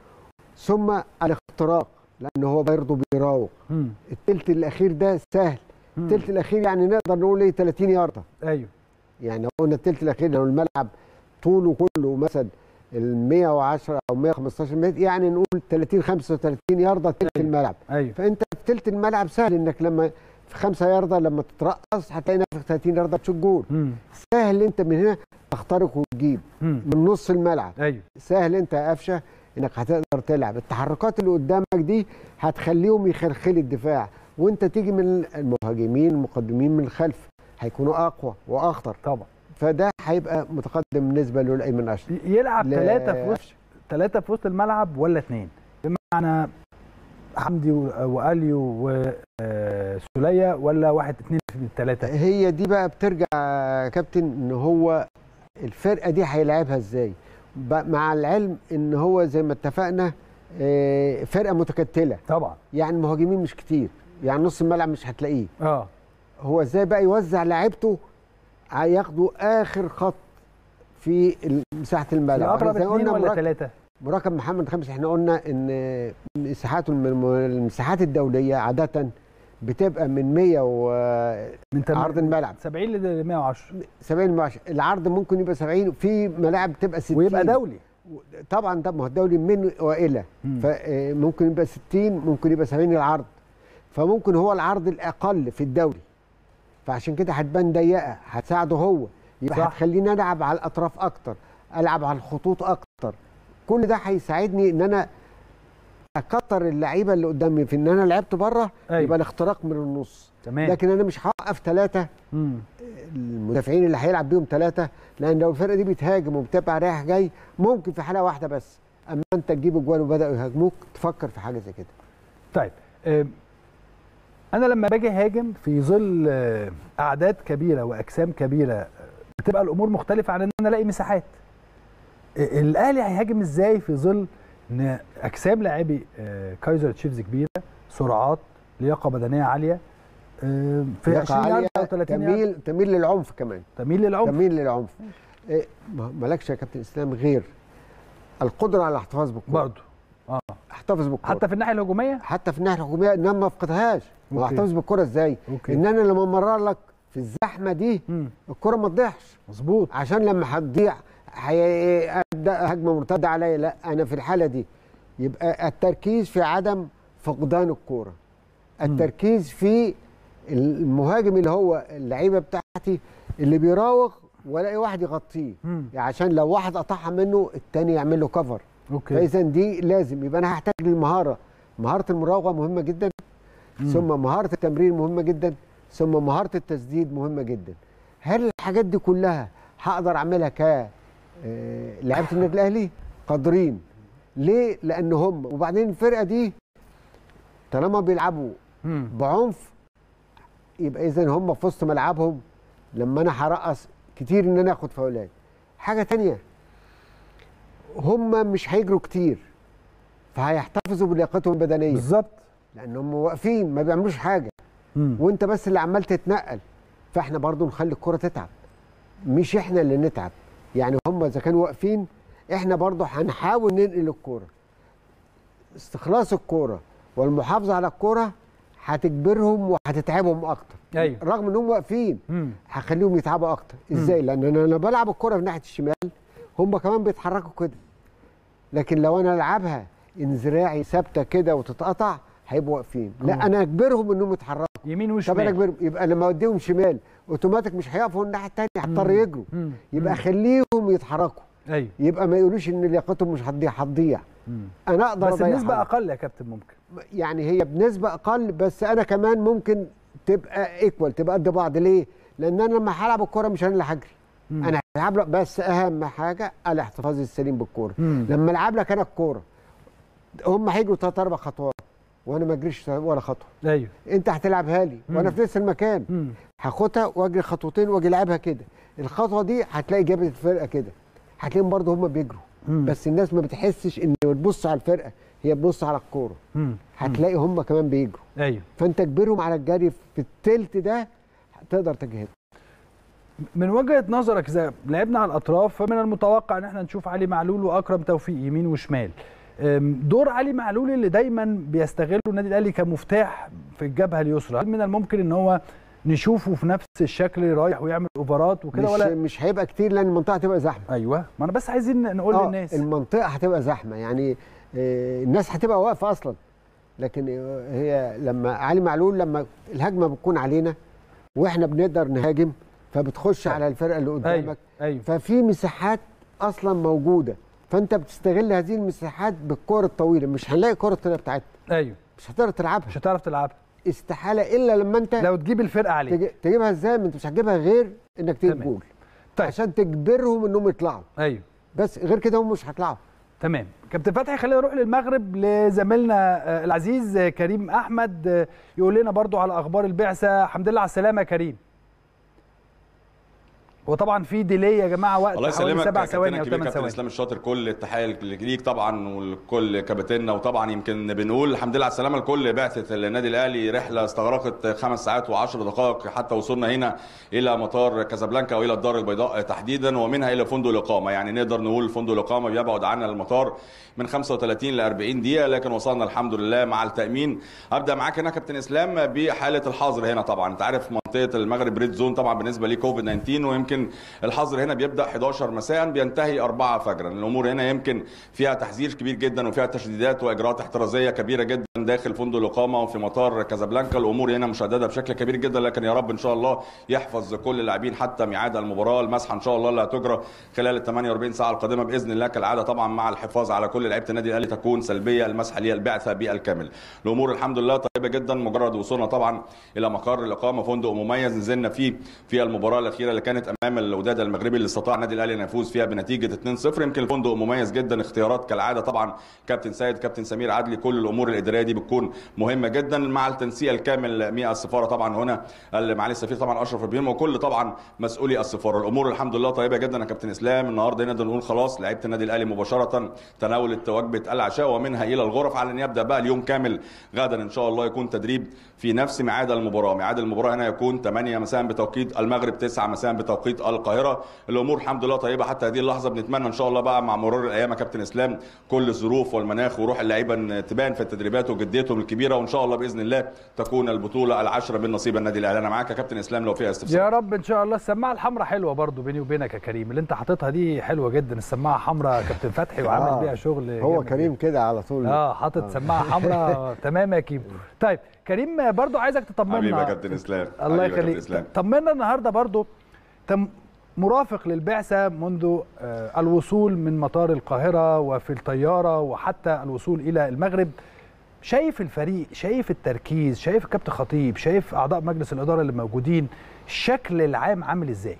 ثم الاختراق لان هو برضه بيراوغ مم. الثلث الاخير ده سهل مم. الثلث الاخير يعني نقدر نقول ايه 30 يارده ايوه يعني لو قلنا الثلث الاخير لو الملعب طوله كله مثلا ال 110 او 115 متر يعني نقول 30 35 يارده ثلث أيوة. الملعب ايوه فانت في ثلث الملعب سهل انك لما في 5 يارده لما تترقص هتلاقي نفسك 30 يارده تشوت جول مم. سهل انت من هنا تخترق وتجيب مم. من نص الملعب ايوه سهل انت يا قفشه انك هتقدر تلعب التحركات اللي قدامك دي هتخليهم يخلخلوا الدفاع وانت تيجي من المهاجمين المقدمين من الخلف هيكونوا اقوى واخطر طبعا فده هيبقى متقدم بالنسبه له لايمن اشرف ي- يلعب لا- ثلاثه في وسط ثلاثه في وسط الملعب ولا اثنين بمعنى حمدي و- واليو وسوليه ولا واحد اتنين في الثلاثه هي دي بقى بترجع يا كابتن ان هو الفرقه دي هيلعبها ازاي ب- مع العلم ان هو زي ما اتفقنا آه، فرقه متكتله طبعا يعني المهاجمين مش كتير يعني نص الملعب مش هتلاقيه اه هو ازاي بقى يوزع لعيبته هياخدوا اخر خط في مساحه الملعب الاقرب زي اتنين قلنا ولا مراك- ثلاثه مراكب محمد خامس احنا قلنا ان مساحاته الم- المساحات الدوليه عاده بتبقى من 100 و من تم- عرض الملعب 70 ل 110 70 ماشي العرض ممكن يبقى 70 في ملاعب بتبقى 60 ويبقى دولي طبعا ده ما هو الدولي من والى مم. فممكن يبقى 60 ممكن يبقى 70 العرض فممكن هو العرض الاقل في الدوري فعشان كده هتبان ضيقه هتساعده هو يبقى صح. هتخليني العب على الاطراف اكتر العب على الخطوط اكتر كل ده هيساعدني ان انا اكتر اللعيبه اللي قدامي في ان انا لعبت بره أيوة. يبقى الاختراق من النص تمام لكن انا مش هوقف ثلاثه مم. المدافعين اللي هيلعب بيهم ثلاثه لان لو الفرقه دي بتهاجم وبتبقى رايح جاي ممكن في حاله واحده بس اما انت تجيب اجوان وبداوا يهاجموك تفكر في حاجه زي كده طيب آم، انا لما باجي هاجم في ظل آه، اعداد كبيره واجسام كبيره آه، بتبقى الامور مختلفه عن ان انا الاقي مساحات آه، الاهلي هيهاجم ازاي في ظل ان اجسام لاعبي آه، كايزر تشيفز كبيره سرعات لياقه بدنيه عاليه آه، في لياقة 20 عالية، يارد او 30 يارد تميل تميل للعنف كمان تميل للعنف تميل للعنف إيه ما- مالكش يا كابتن اسلام غير القدره على الاحتفاظ بالكره برضه اه احتفظ بالكره حتى في الناحيه الهجوميه حتى في الناحيه الهجوميه ان انا ما افقدهاش أوكي. واحتفظ بالكره ازاي أوكي. ان انا لما امرر لك في الزحمه دي مم. الكره ما تضيعش مظبوط عشان لما هتضيع هي- ابدا هجمه مرتده عليا لا انا في الحاله دي يبقى التركيز في عدم فقدان الكوره التركيز في المهاجم اللي هو اللعيبه بتاعتي اللي بيراوغ والاقي واحد يغطيه مم. يعني عشان لو واحد قطعها منه التاني يعمل له كفر اوكي فاذا دي لازم يبقى انا هحتاج للمهاره مهاره المراوغه مهمه جدا ثم مهاره التمرير مهمه جدا ثم مهاره التسديد مهمه جدا هل الحاجات دي كلها هقدر اعملها ك آه، لعيبه النادي الاهلي قادرين ليه لان هم وبعدين الفرقه دي طالما بيلعبوا مم. بعنف يبقى اذا هم في وسط ملعبهم لما انا هرقص كتير ان انا اخد فاولات حاجه تانية هم مش هيجروا كتير فهيحتفظوا بلياقتهم البدنيه بالظبط لان هم واقفين ما بيعملوش حاجه مم. وانت بس اللي عمال تتنقل فاحنا برضو نخلي الكره تتعب مش احنا اللي نتعب يعني هم اذا كانوا واقفين احنا برضو هنحاول ننقل الكوره استخلاص الكوره والمحافظه على الكوره هتجبرهم وهتتعبهم اكتر ايوه رغم انهم واقفين مم. هخليهم يتعبوا اكتر ازاي لان انا لما بلعب الكره في ناحيه الشمال هم كمان بيتحركوا كده لكن لو انا العبها انزراعي ثابته كده وتتقطع هيبقوا واقفين لا انا اجبرهم انهم يتحركوا يمين طب انا وشمال اجبرهم يبقى لما اوديهم شمال اوتوماتيك مش هيقفوا الناحيه الثانيه هيضطروا يجروا مم. يبقى خليهم يتحركوا ايوه يبقى ما يقولوش ان لياقتهم مش هتضيع هتضيع مم. انا اقدر بس أضيعها. النسبه اقل يا كابتن ممكن يعني هي بنسبه اقل بس انا كمان ممكن تبقى ايكوال تبقى قد بعض ليه؟ لان انا لما هلعب الكوره مش انا اللي هجري مم. انا هلعب لك بس اهم حاجه الاحتفاظ السليم بالكوره مم. لما العب لك انا الكوره هم هيجروا ثلاث اربع خطوات وانا ما اجريش ولا خطوه ايوه انت هتلعبها لي وانا في نفس المكان مم. هاخدها واجري خطوتين واجي لعبها كده الخطوه دي هتلاقي جابت الفرقه كده هتلاقيهم برضه هم بيجروا مم. بس الناس ما بتحسش ان بتبص على الفرقه هي بتبص على الكوره مم. هتلاقي هم كمان بيجروا ايوه فانت اجبرهم على الجري في التلت ده تقدر تجهد من وجهه نظرك اذا لعبنا على الاطراف فمن المتوقع ان احنا نشوف علي معلول واكرم توفيق يمين وشمال أم، دور علي معلول اللي دايما بيستغله النادي الاهلي كمفتاح في الجبهه اليسرى هل من الممكن ان هو نشوفه في نفس الشكل رايح ويعمل اوفرات وكده مش, ولا مش هيبقى كتير لان المنطقه هتبقى زحمه ايوه ما انا بس عايزين نقول آه، للناس المنطقه هتبقى زحمه يعني آه، الناس هتبقى واقفه اصلا لكن آه، هي لما علي معلول لما الهجمه بتكون علينا واحنا بنقدر نهاجم فبتخش على الفرقه اللي ايوه قدامك ايوه ففي مساحات اصلا موجوده فانت بتستغل هذه المساحات بالكره الطويله مش هنلاقي الكره الطويله بتاعتنا ايوه مش هتقدر تلعبها مش هتعرف تلعبها استحاله الا لما انت لو تجيب الفرقه عليه تج- تجيبها ازاي ما انت مش هتجيبها غير انك تجيب تمام. جول طيب. عشان تجبرهم انهم يطلعوا ايوه بس غير كده هم مش هيطلعوا تمام كابتن فتحي خلينا نروح للمغرب لزميلنا آه، العزيز آه، كريم احمد آه، يقول لنا برضو على اخبار البعثه الحمد لله على السلامه يا كريم وطبعا في ديلي يا جماعه وقت الله حوالي يسلمك سبع كابتن ثواني او الكبير ثمان كابتن ثواني اسلام الشاطر كل التحيه ليك طبعا ولكل كباتننا وطبعا يمكن بنقول الحمد لله على السلامه لكل بعثه النادي الاهلي رحله استغرقت خمس ساعات وعشر دقائق حتى وصلنا هنا الى مطار كازابلانكا او الى الدار البيضاء تحديدا ومنها الى فندق الاقامه يعني نقدر نقول فندق الاقامه بيبعد عن المطار من 35 ل 40 دقيقه لكن وصلنا الحمد لله مع التامين ابدا معاك هنا كابتن اسلام بحاله الحظر هنا طبعا انت عارف منطقه المغرب ريد زون طبعا بالنسبه لكوفيد 19 ويمكن الحظر هنا بيبدا 11 مساء بينتهي 4 فجرا الامور هنا يمكن فيها تحذير كبير جدا وفيها تشديدات واجراءات احترازيه كبيره جدا داخل فندق الاقامه وفي مطار كازابلانكا الامور هنا مشدده بشكل كبير جدا لكن يا رب ان شاء الله يحفظ كل اللاعبين حتى ميعاد المباراه المسحه ان شاء الله اللي هتجرى خلال ال 48 ساعه القادمه باذن الله كالعاده طبعا مع الحفاظ على كل لعيبه النادي الاهلي تكون سلبيه المسحه للبعثه بالكامل الامور الحمد لله طيبه جدا مجرد وصولنا طبعا الى مقر الاقامه فندق مميز نزلنا فيه في المباراه الاخيره اللي كانت امام الوداد المغربي اللي استطاع النادي الاهلي ان يفوز فيها بنتيجه 2-0 يمكن الفندق مميز جدا اختيارات كالعاده طبعا كابتن سيد كابتن سمير عدلي كل الامور الاداريه دي بتكون مهمه جدا مع التنسيق الكامل مع السفاره طبعا هنا معالي السفير طبعا اشرف ابراهيم وكل طبعا مسؤولي السفاره الامور الحمد لله طيبه جدا يا كابتن اسلام النهارده نقدر نقول خلاص لعيبه النادي الاهلي مباشره تناولت وجبه العشاء ومنها الى الغرف على ان يبدا بقى اليوم كامل غدا ان شاء الله يكون تدريب في نفس ميعاد المباراه ميعاد المباراه هنا يكون 8 مساء بتوقيت المغرب 9 مساء بتوقيت القاهره الامور الحمد لله طيبه حتى هذه اللحظه بنتمنى ان شاء الله بقى مع مرور الايام يا كابتن اسلام كل الظروف والمناخ وروح اللعيبه تبان في التدريبات وجديتهم الكبيره وان شاء الله باذن الله تكون البطوله العاشره من نصيب النادي الاهلي انا معاك يا كابتن اسلام لو فيها استفسار يا رب ان شاء الله السماعه الحمراء حلوه برضو بيني وبينك يا كريم اللي انت حاططها دي حلوه جدا السماعه حمراء كابتن فتحي وعامل آه، بيها شغل هو جامد كريم كده على طول اه حاطط سماعه حمراء تمام يا كيمو طيب كريم برضو عايزك تطمنا حبيبي يا كابتن اسلام الله حبيبي يا كابتن يخليك اسلام طمنا النهارده برضو تم مرافق للبعثه منذ آه، الوصول من مطار القاهره وفي الطياره وحتى الوصول الى المغرب شايف الفريق شايف التركيز شايف الكابتن خطيب شايف اعضاء مجلس الاداره اللي موجودين الشكل العام عامل ازاي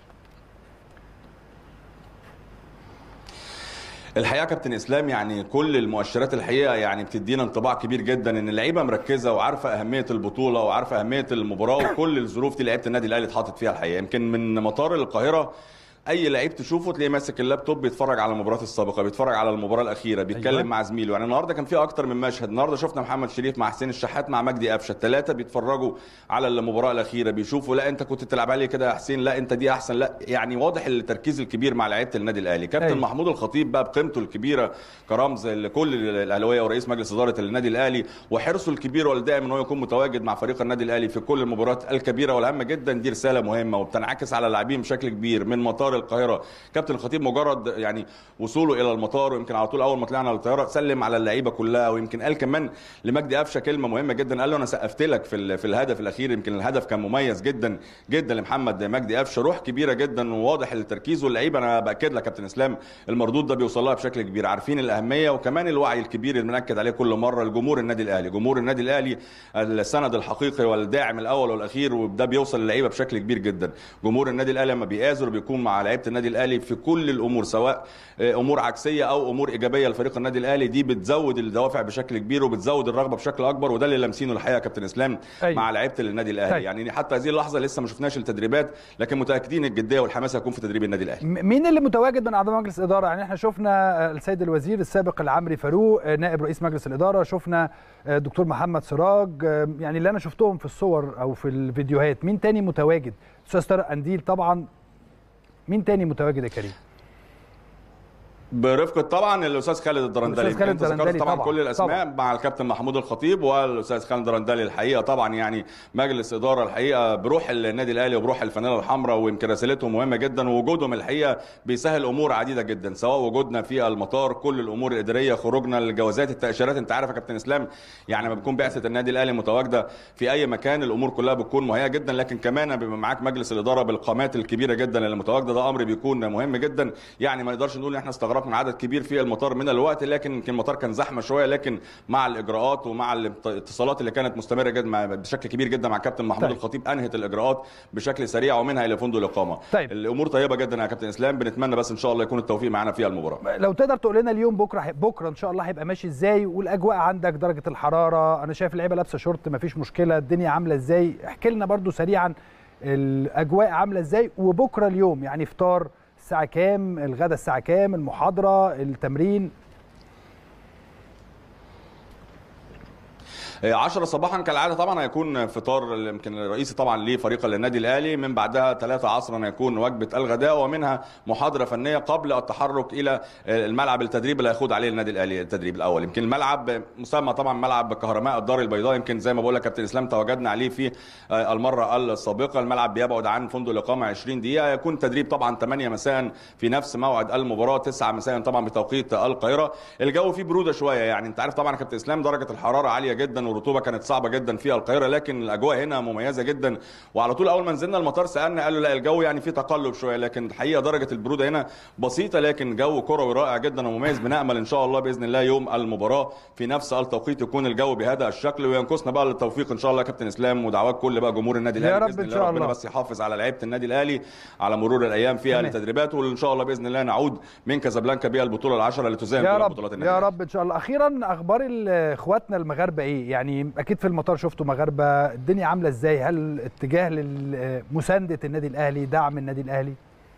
الحقيقه كابتن اسلام يعني كل المؤشرات الحقيقه يعني بتدينا انطباع كبير جدا ان اللعيبه مركزه وعارفه اهميه البطوله وعارفه اهميه المباراه وكل الظروف دي لعيبه النادي الاهلي اتحطت فيها الحقيقه يمكن من مطار القاهره اي لعيب تشوفه تلاقيه ماسك اللابتوب بيتفرج على المباراه السابقه بيتفرج على المباراه الاخيره بيتكلم أيوة. أيوة. مع زميله يعني النهارده كان في اكتر من مشهد النهارده شفنا محمد شريف مع حسين الشحات مع مجدي قفشه الثلاثه بيتفرجوا على المباراه الاخيره بيشوفوا لا انت كنت تلعب عليه كده يا حسين لا انت دي احسن لا يعني واضح التركيز الكبير مع لعيبه النادي الاهلي كابتن أيوة. أيوة. محمود الخطيب بقى بقيمته الكبيره كرمز لكل الاهلاويه ورئيس مجلس اداره النادي الاهلي وحرصه الكبير والدائم ان هو يكون متواجد مع فريق النادي الاهلي في كل المباريات الكبيره والهامه جدا دي رساله مهمه وبتنعكس على اللاعبين بشكل كبير من مطار القاهره كابتن الخطيب مجرد يعني وصوله الى المطار ويمكن على طول اول ما طلعنا على الطياره سلم على اللعيبه كلها ويمكن قال كمان لمجدي قفشه كلمه مهمه جدا قال له انا سقفت لك في ال- في الهدف الاخير يمكن الهدف كان مميز جدا جدا لمحمد مجدي قفشه روح كبيره جدا وواضح التركيز واللعيبه انا باكد لك كابتن اسلام المردود ده بيوصل لها بشكل كبير عارفين الاهميه وكمان الوعي الكبير اللي بناكد عليه كل مره لجمهور النادي الاهلي جمهور النادي الاهلي السند الحقيقي والداعم الاول والاخير وده بيوصل للعيبه بشكل كبير جدا جمهور النادي الاهلي لما بيآزر بيكون مع لعيبه النادي الاهلي في كل الامور سواء آه، امور عكسيه او امور ايجابيه لفريق النادي الاهلي دي بتزود الدوافع بشكل كبير وبتزود الرغبه بشكل اكبر وده اللي لامسينه الحقيقه يا كابتن اسلام أيوة. مع لعيبه النادي الاهلي طيب. يعني حتى هذه اللحظه لسه ما شفناش التدريبات لكن متاكدين الجديه والحماس هيكون في تدريب النادي الاهلي م- مين اللي متواجد من اعضاء مجلس الاداره يعني احنا شفنا آه، السيد الوزير السابق العمري فاروق آه، نائب رئيس مجلس الاداره شفنا آه، دكتور محمد سراج آه، يعني اللي انا شفتهم في الصور او في الفيديوهات مين تاني متواجد استاذ طارق قنديل طبعا مين تاني متواجد يا كريم برفقه طبعا الاستاذ خالد الدرندلي الأستاذ خالد يمكن أنت ذكرت الدرندلي طبعا, طبعاً، كل الاسماء طبعاً. مع الكابتن محمود الخطيب والاستاذ خالد الدرندلي الحقيقه طبعا يعني مجلس اداره الحقيقه بروح النادي الاهلي وبروح الفانيلا الحمراء ويمكن رسالتهم مهمه جدا ووجودهم الحقيقه بيسهل امور عديده جدا سواء وجودنا في المطار كل الامور الاداريه خروجنا الجوازات التاشيرات انت عارف يا كابتن اسلام يعني لما بتكون بعثه النادي الاهلي متواجده في اي مكان الامور كلها بتكون مهيئه جدا لكن كمان بيبقى معاك مجلس الاداره بالقامات الكبيره جدا اللي متواجده ده امر بيكون مهم جدا يعني ما نقدرش نقول ان احنا استغربنا استغرقنا عدد كبير في المطار من الوقت لكن يمكن المطار كان زحمه شويه لكن مع الاجراءات ومع الاتصالات اللي كانت مستمره جدا مع- بشكل كبير جدا مع كابتن محمود طيب. الخطيب انهت الاجراءات بشكل سريع ومنها الى فندق الاقامه طيب. الامور طيبه جدا يا كابتن اسلام بنتمنى بس ان شاء الله يكون التوفيق معانا في المباراه لو تقدر تقول لنا اليوم بكره بكره ان شاء الله هيبقى ماشي ازاي والاجواء عندك درجه الحراره انا شايف اللعيبه لابسه شورت مفيش مشكله الدنيا عامله ازاي احكي لنا برضو سريعا الاجواء عامله ازاي وبكره اليوم يعني فطار الساعه كام الغدا الساعه كام المحاضره التمرين 10 صباحا كالعاده طبعا هيكون فطار يمكن الرئيسي طبعا لفريق النادي الاهلي من بعدها 3 عصرا هيكون وجبه الغداء ومنها محاضره فنيه قبل التحرك الى الملعب التدريب اللي هيخوض عليه النادي الاهلي التدريب الاول يمكن الملعب مسمى طبعا ملعب كهرماء الدار البيضاء يمكن زي ما بقول لك كابتن اسلام تواجدنا عليه في المره السابقه الملعب بيبعد عن فندق الاقامه 20 دقيقه يكون تدريب طبعا 8 مساء في نفس موعد المباراه 9 مساء طبعا بتوقيت القاهره الجو فيه بروده شويه يعني انت عارف طبعا يا كابتن اسلام درجه الحراره عاليه جدا والرطوبه كانت صعبه جدا في القاهره لكن الاجواء هنا مميزه جدا وعلى طول اول ما نزلنا المطار سالنا قالوا لا الجو يعني فيه تقلب شويه لكن الحقيقه درجه البروده هنا بسيطه لكن جو كروي رائع جدا ومميز بنامل ان شاء الله باذن الله يوم المباراه في نفس التوقيت يكون الجو بهذا الشكل وينقصنا بقى للتوفيق ان شاء الله يا كابتن اسلام ودعوات كل بقى جمهور النادي يا الاهلي رب بإذن إن شاء ربنا الله. بس يحافظ على لعيبه النادي الاهلي على مرور الايام فيها تمام. لتدريبات وان شاء الله باذن الله نعود من كازابلانكا بها البطوله العشره اللي تزاحم يا كل رب بطولات النادي يا الأهلي. رب ان شاء الله اخيرا اخبار ال- اخواتنا المغاربه ايه يعني اكيد في المطار شفتوا مغاربه الدنيا عامله ازاي هل اتجاه لمسانده النادي الاهلي دعم النادي الاهلي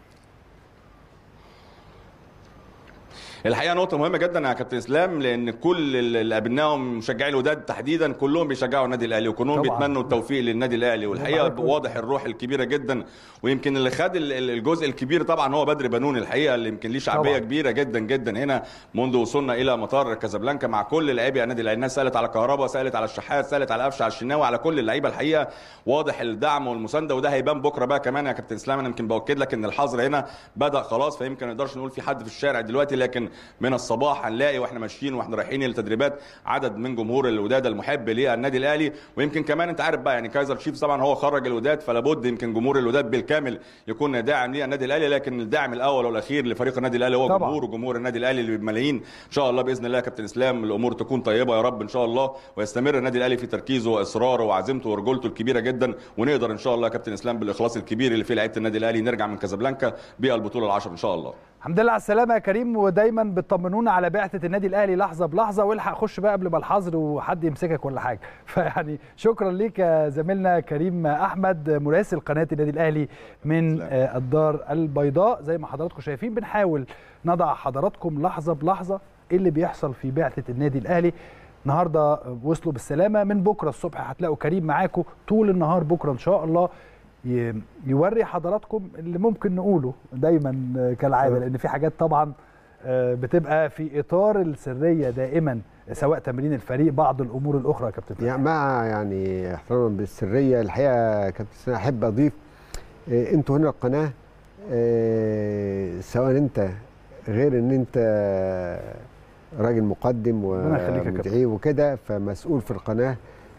الحقيقه نقطه مهمه جدا يا كابتن اسلام لان كل اللي قابلناهم مشجعي الوداد تحديدا كلهم بيشجعوا النادي الاهلي وكلهم طبعاً. بيتمنوا التوفيق للنادي الاهلي والحقيقه عليكم. واضح الروح الكبيره جدا ويمكن اللي خد ال- ال- الجزء الكبير طبعا هو بدر بنون الحقيقه اللي يمكن ليه شعبيه طبعاً. كبيره جدا جدا هنا منذ وصولنا الى مطار كازابلانكا مع كل لاعبي النادي الاهلي الناس سالت على كهربا سالت على الشحات سالت على قفشه على الشناوي على كل اللعيبه الحقيقه واضح الدعم والمسانده وده هيبان بكره بقى كمان يا كابتن اسلام انا يمكن باكد لك ان الحظر هنا بدا خلاص فيمكن ما نقدرش نقول في حد في الشارع دلوقتي لكن من الصباح هنلاقي واحنا ماشيين واحنا رايحين التدريبات عدد من جمهور الوداد المحب للنادي الاهلي ويمكن كمان انت عارف بقى يعني كايزر تشيفز طبعا هو خرج الوداد فلا بد يمكن جمهور الوداد بالكامل يكون داعم للنادي الاهلي لكن الداعم الاول والاخير لفريق النادي الاهلي هو طبعاً. جمهور وجمهور النادي الاهلي اللي بملايين ان شاء الله باذن الله يا كابتن اسلام الامور تكون طيبه يا رب ان شاء الله ويستمر النادي الاهلي في تركيزه واصراره وعزيمته ورجولته الكبيره جدا ونقدر ان شاء الله يا كابتن اسلام بالاخلاص الكبير اللي فيه لعيبه النادي الاهلي نرجع من كازابلانكا بالبطوله العشر ان شاء الله الحمد لله على السلامه يا كريم ودايما بتطمنونا على بعثه النادي الاهلي لحظه بلحظه والحق خش بقى قبل ما الحظر وحد يمسكك ولا حاجه فيعني شكرا ليك يا زميلنا كريم احمد مراسل قناه النادي الاهلي من تسلم. آه، الدار البيضاء زي ما حضراتكم شايفين بنحاول نضع حضراتكم لحظه بلحظه ايه اللي بيحصل في بعثه النادي الاهلي النهارده وصلوا بالسلامه من بكره الصبح هتلاقوا كريم معاكم طول النهار بكره ان شاء الله ي- يوري حضراتكم اللي ممكن نقوله دايما آه، كالعاده لان في حاجات طبعا آه، بتبقى في اطار السريه دائما سواء تمرين الفريق بعض الامور الاخرى يا كابتن فتحي. يعني مع يعني احتراما بالسريه الحقيقه يا كابتن سنة احب اضيف آه، انتوا هنا القناه آه، سواء انت غير ان انت راجل مقدم ربنا يخليك يا كابتن. ومدعي وكده فمسؤول في القناه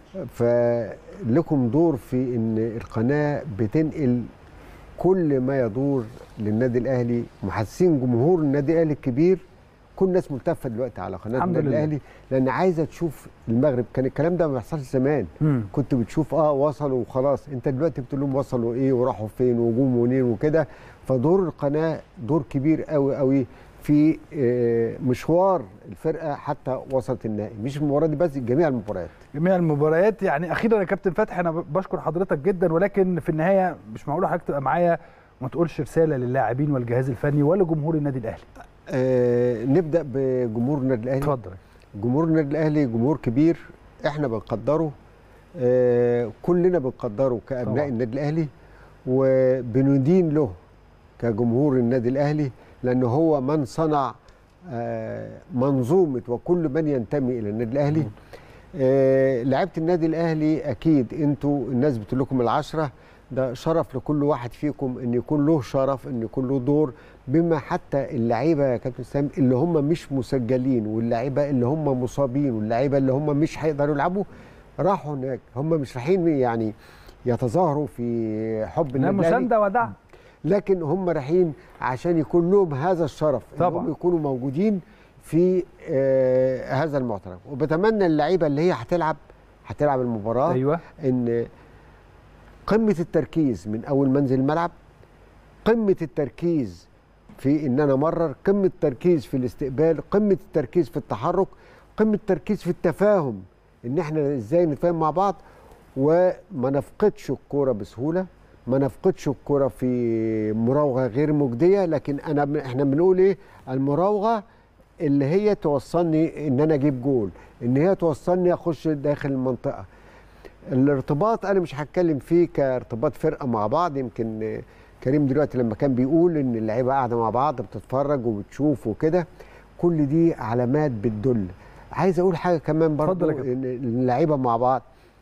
فلكم دور في ان القناه بتنقل كل ما يدور للنادي الاهلي محسين جمهور النادي الاهلي الكبير كل الناس ملتفه دلوقتي على قناه الحمد النادي لله. الاهلي لان عايزه تشوف المغرب كان الكلام ده ما بيحصلش زمان مم. كنت بتشوف اه وصلوا وخلاص انت دلوقتي بتقول لهم وصلوا ايه وراحوا فين وجم منين وكده فدور القناه دور كبير قوي قوي في آه، مشوار الفرقه حتى وصلت النهائي مش المباراه دي بس جميع المباريات جميع المباريات يعني اخيرا يا كابتن فتحي انا بشكر حضرتك جدا ولكن في النهايه مش معقول حضرتك تبقى معايا وما تقولش رساله للاعبين والجهاز الفني ولا جمهور النادي الاهلي آه نبدا بجمهور النادي الاهلي اتفضل جمهور النادي الاهلي جمهور كبير احنا بنقدره آه كلنا بنقدره كابناء طبعاً. النادي الاهلي وبندين له كجمهور النادي الاهلي لانه هو من صنع آه منظومه وكل من ينتمي الى النادي الاهلي آه لعيبه النادي الاهلي اكيد انتوا الناس بتقول لكم العشره ده شرف لكل واحد فيكم ان يكون له شرف ان يكون له دور بما حتى اللعيبه يا كابتن سام اللي هم مش مسجلين واللعيبه اللي هم مصابين واللعيبه اللي هم مش هيقدروا يلعبوا راحوا هناك هم مش رايحين يعني يتظاهروا في حب لا النادي الأهلي. مسانده ودعم لكن هم رايحين عشان يكون لهم هذا الشرف طبعاً. انهم يكونوا موجودين في آه هذا المعترف وبتمنى اللعيبه اللي هي هتلعب هتلعب المباراه ايوه ان قمه التركيز من اول منزل الملعب قمه التركيز في ان انا امرر قمه التركيز في الاستقبال قمه التركيز في التحرك قمه التركيز في التفاهم ان احنا ازاي نتفاهم مع بعض وما نفقدش الكوره بسهوله ما نفقدش الكوره في مراوغه غير مجديه لكن انا احنا بنقول ايه المراوغه اللي هي توصلني ان انا اجيب جول ان هي توصلني اخش داخل المنطقه الارتباط انا مش هتكلم فيه كارتباط فرقه مع بعض يمكن كريم دلوقتي لما كان بيقول ان اللعيبه قاعده مع بعض بتتفرج وبتشوف وكده كل دي علامات بتدل عايز اقول حاجه كمان برضو اتفضل يا كابتن. ان اللعيبه مع بعض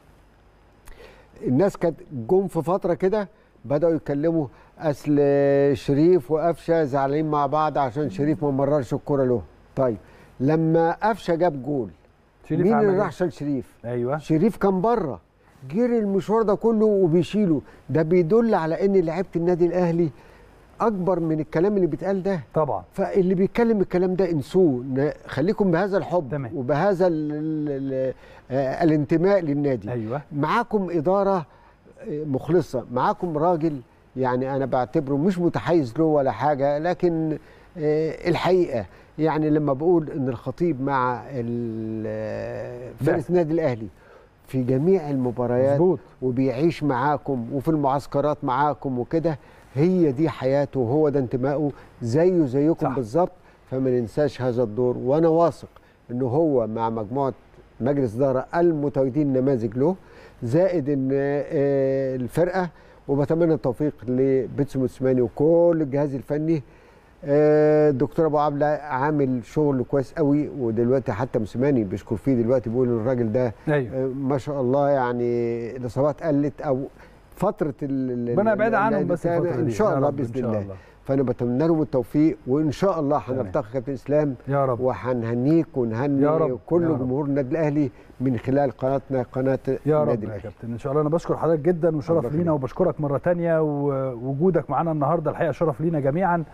الناس كانت جم في فتره كده بداوا يتكلموا اصل شريف وقفشه زعلانين مع بعض عشان شريف ما مررش الكوره له طيب لما قفشه جاب جول شريف مين عمل اللي إيه؟ راح شال شريف ايوه شريف كان بره جري المشوار ده كله وبيشيله ده بيدل على ان لعيبه النادي الاهلي اكبر من الكلام اللي بيتقال ده طبعا فاللي بيتكلم الكلام ده انسوه ن- خليكم بهذا الحب تمام. وبهذا ال ال ال آه، الانتماء للنادي ايوه معاكم اداره آه، مخلصه معاكم راجل يعني انا بعتبره مش متحيز له ولا حاجه لكن آه، الحقيقه يعني لما بقول ان الخطيب مع ال- آه، فرقه النادي الاهلي في جميع المباريات مظبوط وبيعيش معاكم وفي المعسكرات معاكم وكده هي دي حياته وهو ده انتمائه زيه زيكم صح. بالظبط فما ننساش هذا الدور وانا واثق انه هو مع مجموعه مجلس اداره المتواجدين نماذج له زائد ان آه، الفرقه وبتمنى التوفيق لبيتسو موسيماني وكل الجهاز الفني آه، الدكتور ابو عبله عامل شغل كويس قوي ودلوقتي حتى موسيماني بيشكر فيه دلوقتي بيقول الراجل ده ايوه آه، ما شاء الله يعني الاصابات قلت او فتره ال- ال- ربنا يبعد ال- عنهم ال- بس الفتره ان دي شاء يا الله رب، إن باذن شاء الله فانا بتمنى لهم التوفيق وان شاء الله تمام. هنلتقي كابتن اسلام يا رب وهنهنيك ونهني يا رب، كل يا رب. جمهور النادي الاهلي من خلال قناتنا قناه يا رب النادي يا الاهلي كابتن ان شاء الله انا بشكر حضرتك جدا الله وشرف يخليك. لينا وبشكرك مره تانية ووجودك معانا النهارده الحقيقه شرف لينا جميعا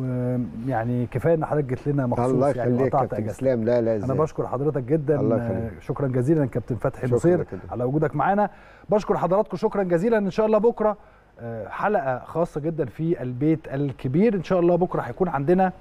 ويعني كفايه ان حضرتك جيت لنا مخصوص الله يعني يخليك وقطعت كابتن اجازتك اسلام لا لا انا ازاي بشكر حضرتك جدا الله يخليك. آه، شكرا جزيلا كابتن فتحي شكرا نصير لك جدا. على وجودك معانا بشكر حضراتكم شكرا جزيلا ان شاء الله بكره آه، حلقه خاصه جدا في البيت الكبير ان شاء الله بكره هيكون عندنا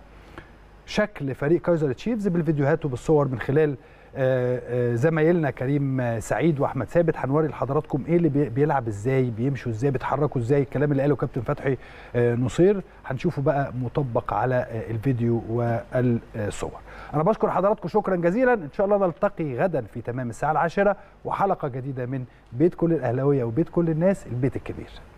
شكل فريق كايزر تشيفز بالفيديوهات وبالصور من خلال آه، آه، زمايلنا كريم آه، سعيد واحمد ثابت هنوري لحضراتكم ايه اللي بي- بيلعب ازاي بيمشوا ازاي بيتحركوا ازاي الكلام اللي قاله كابتن فتحي آه، نصير هنشوفه بقى مطبق على آه، الفيديو والصور انا بشكر حضراتكم شكرا جزيلا ان شاء الله نلتقي غدا في تمام الساعه العاشره وحلقه جديده من بيت كل الاهلاويه وبيت كل الناس البيت الكبير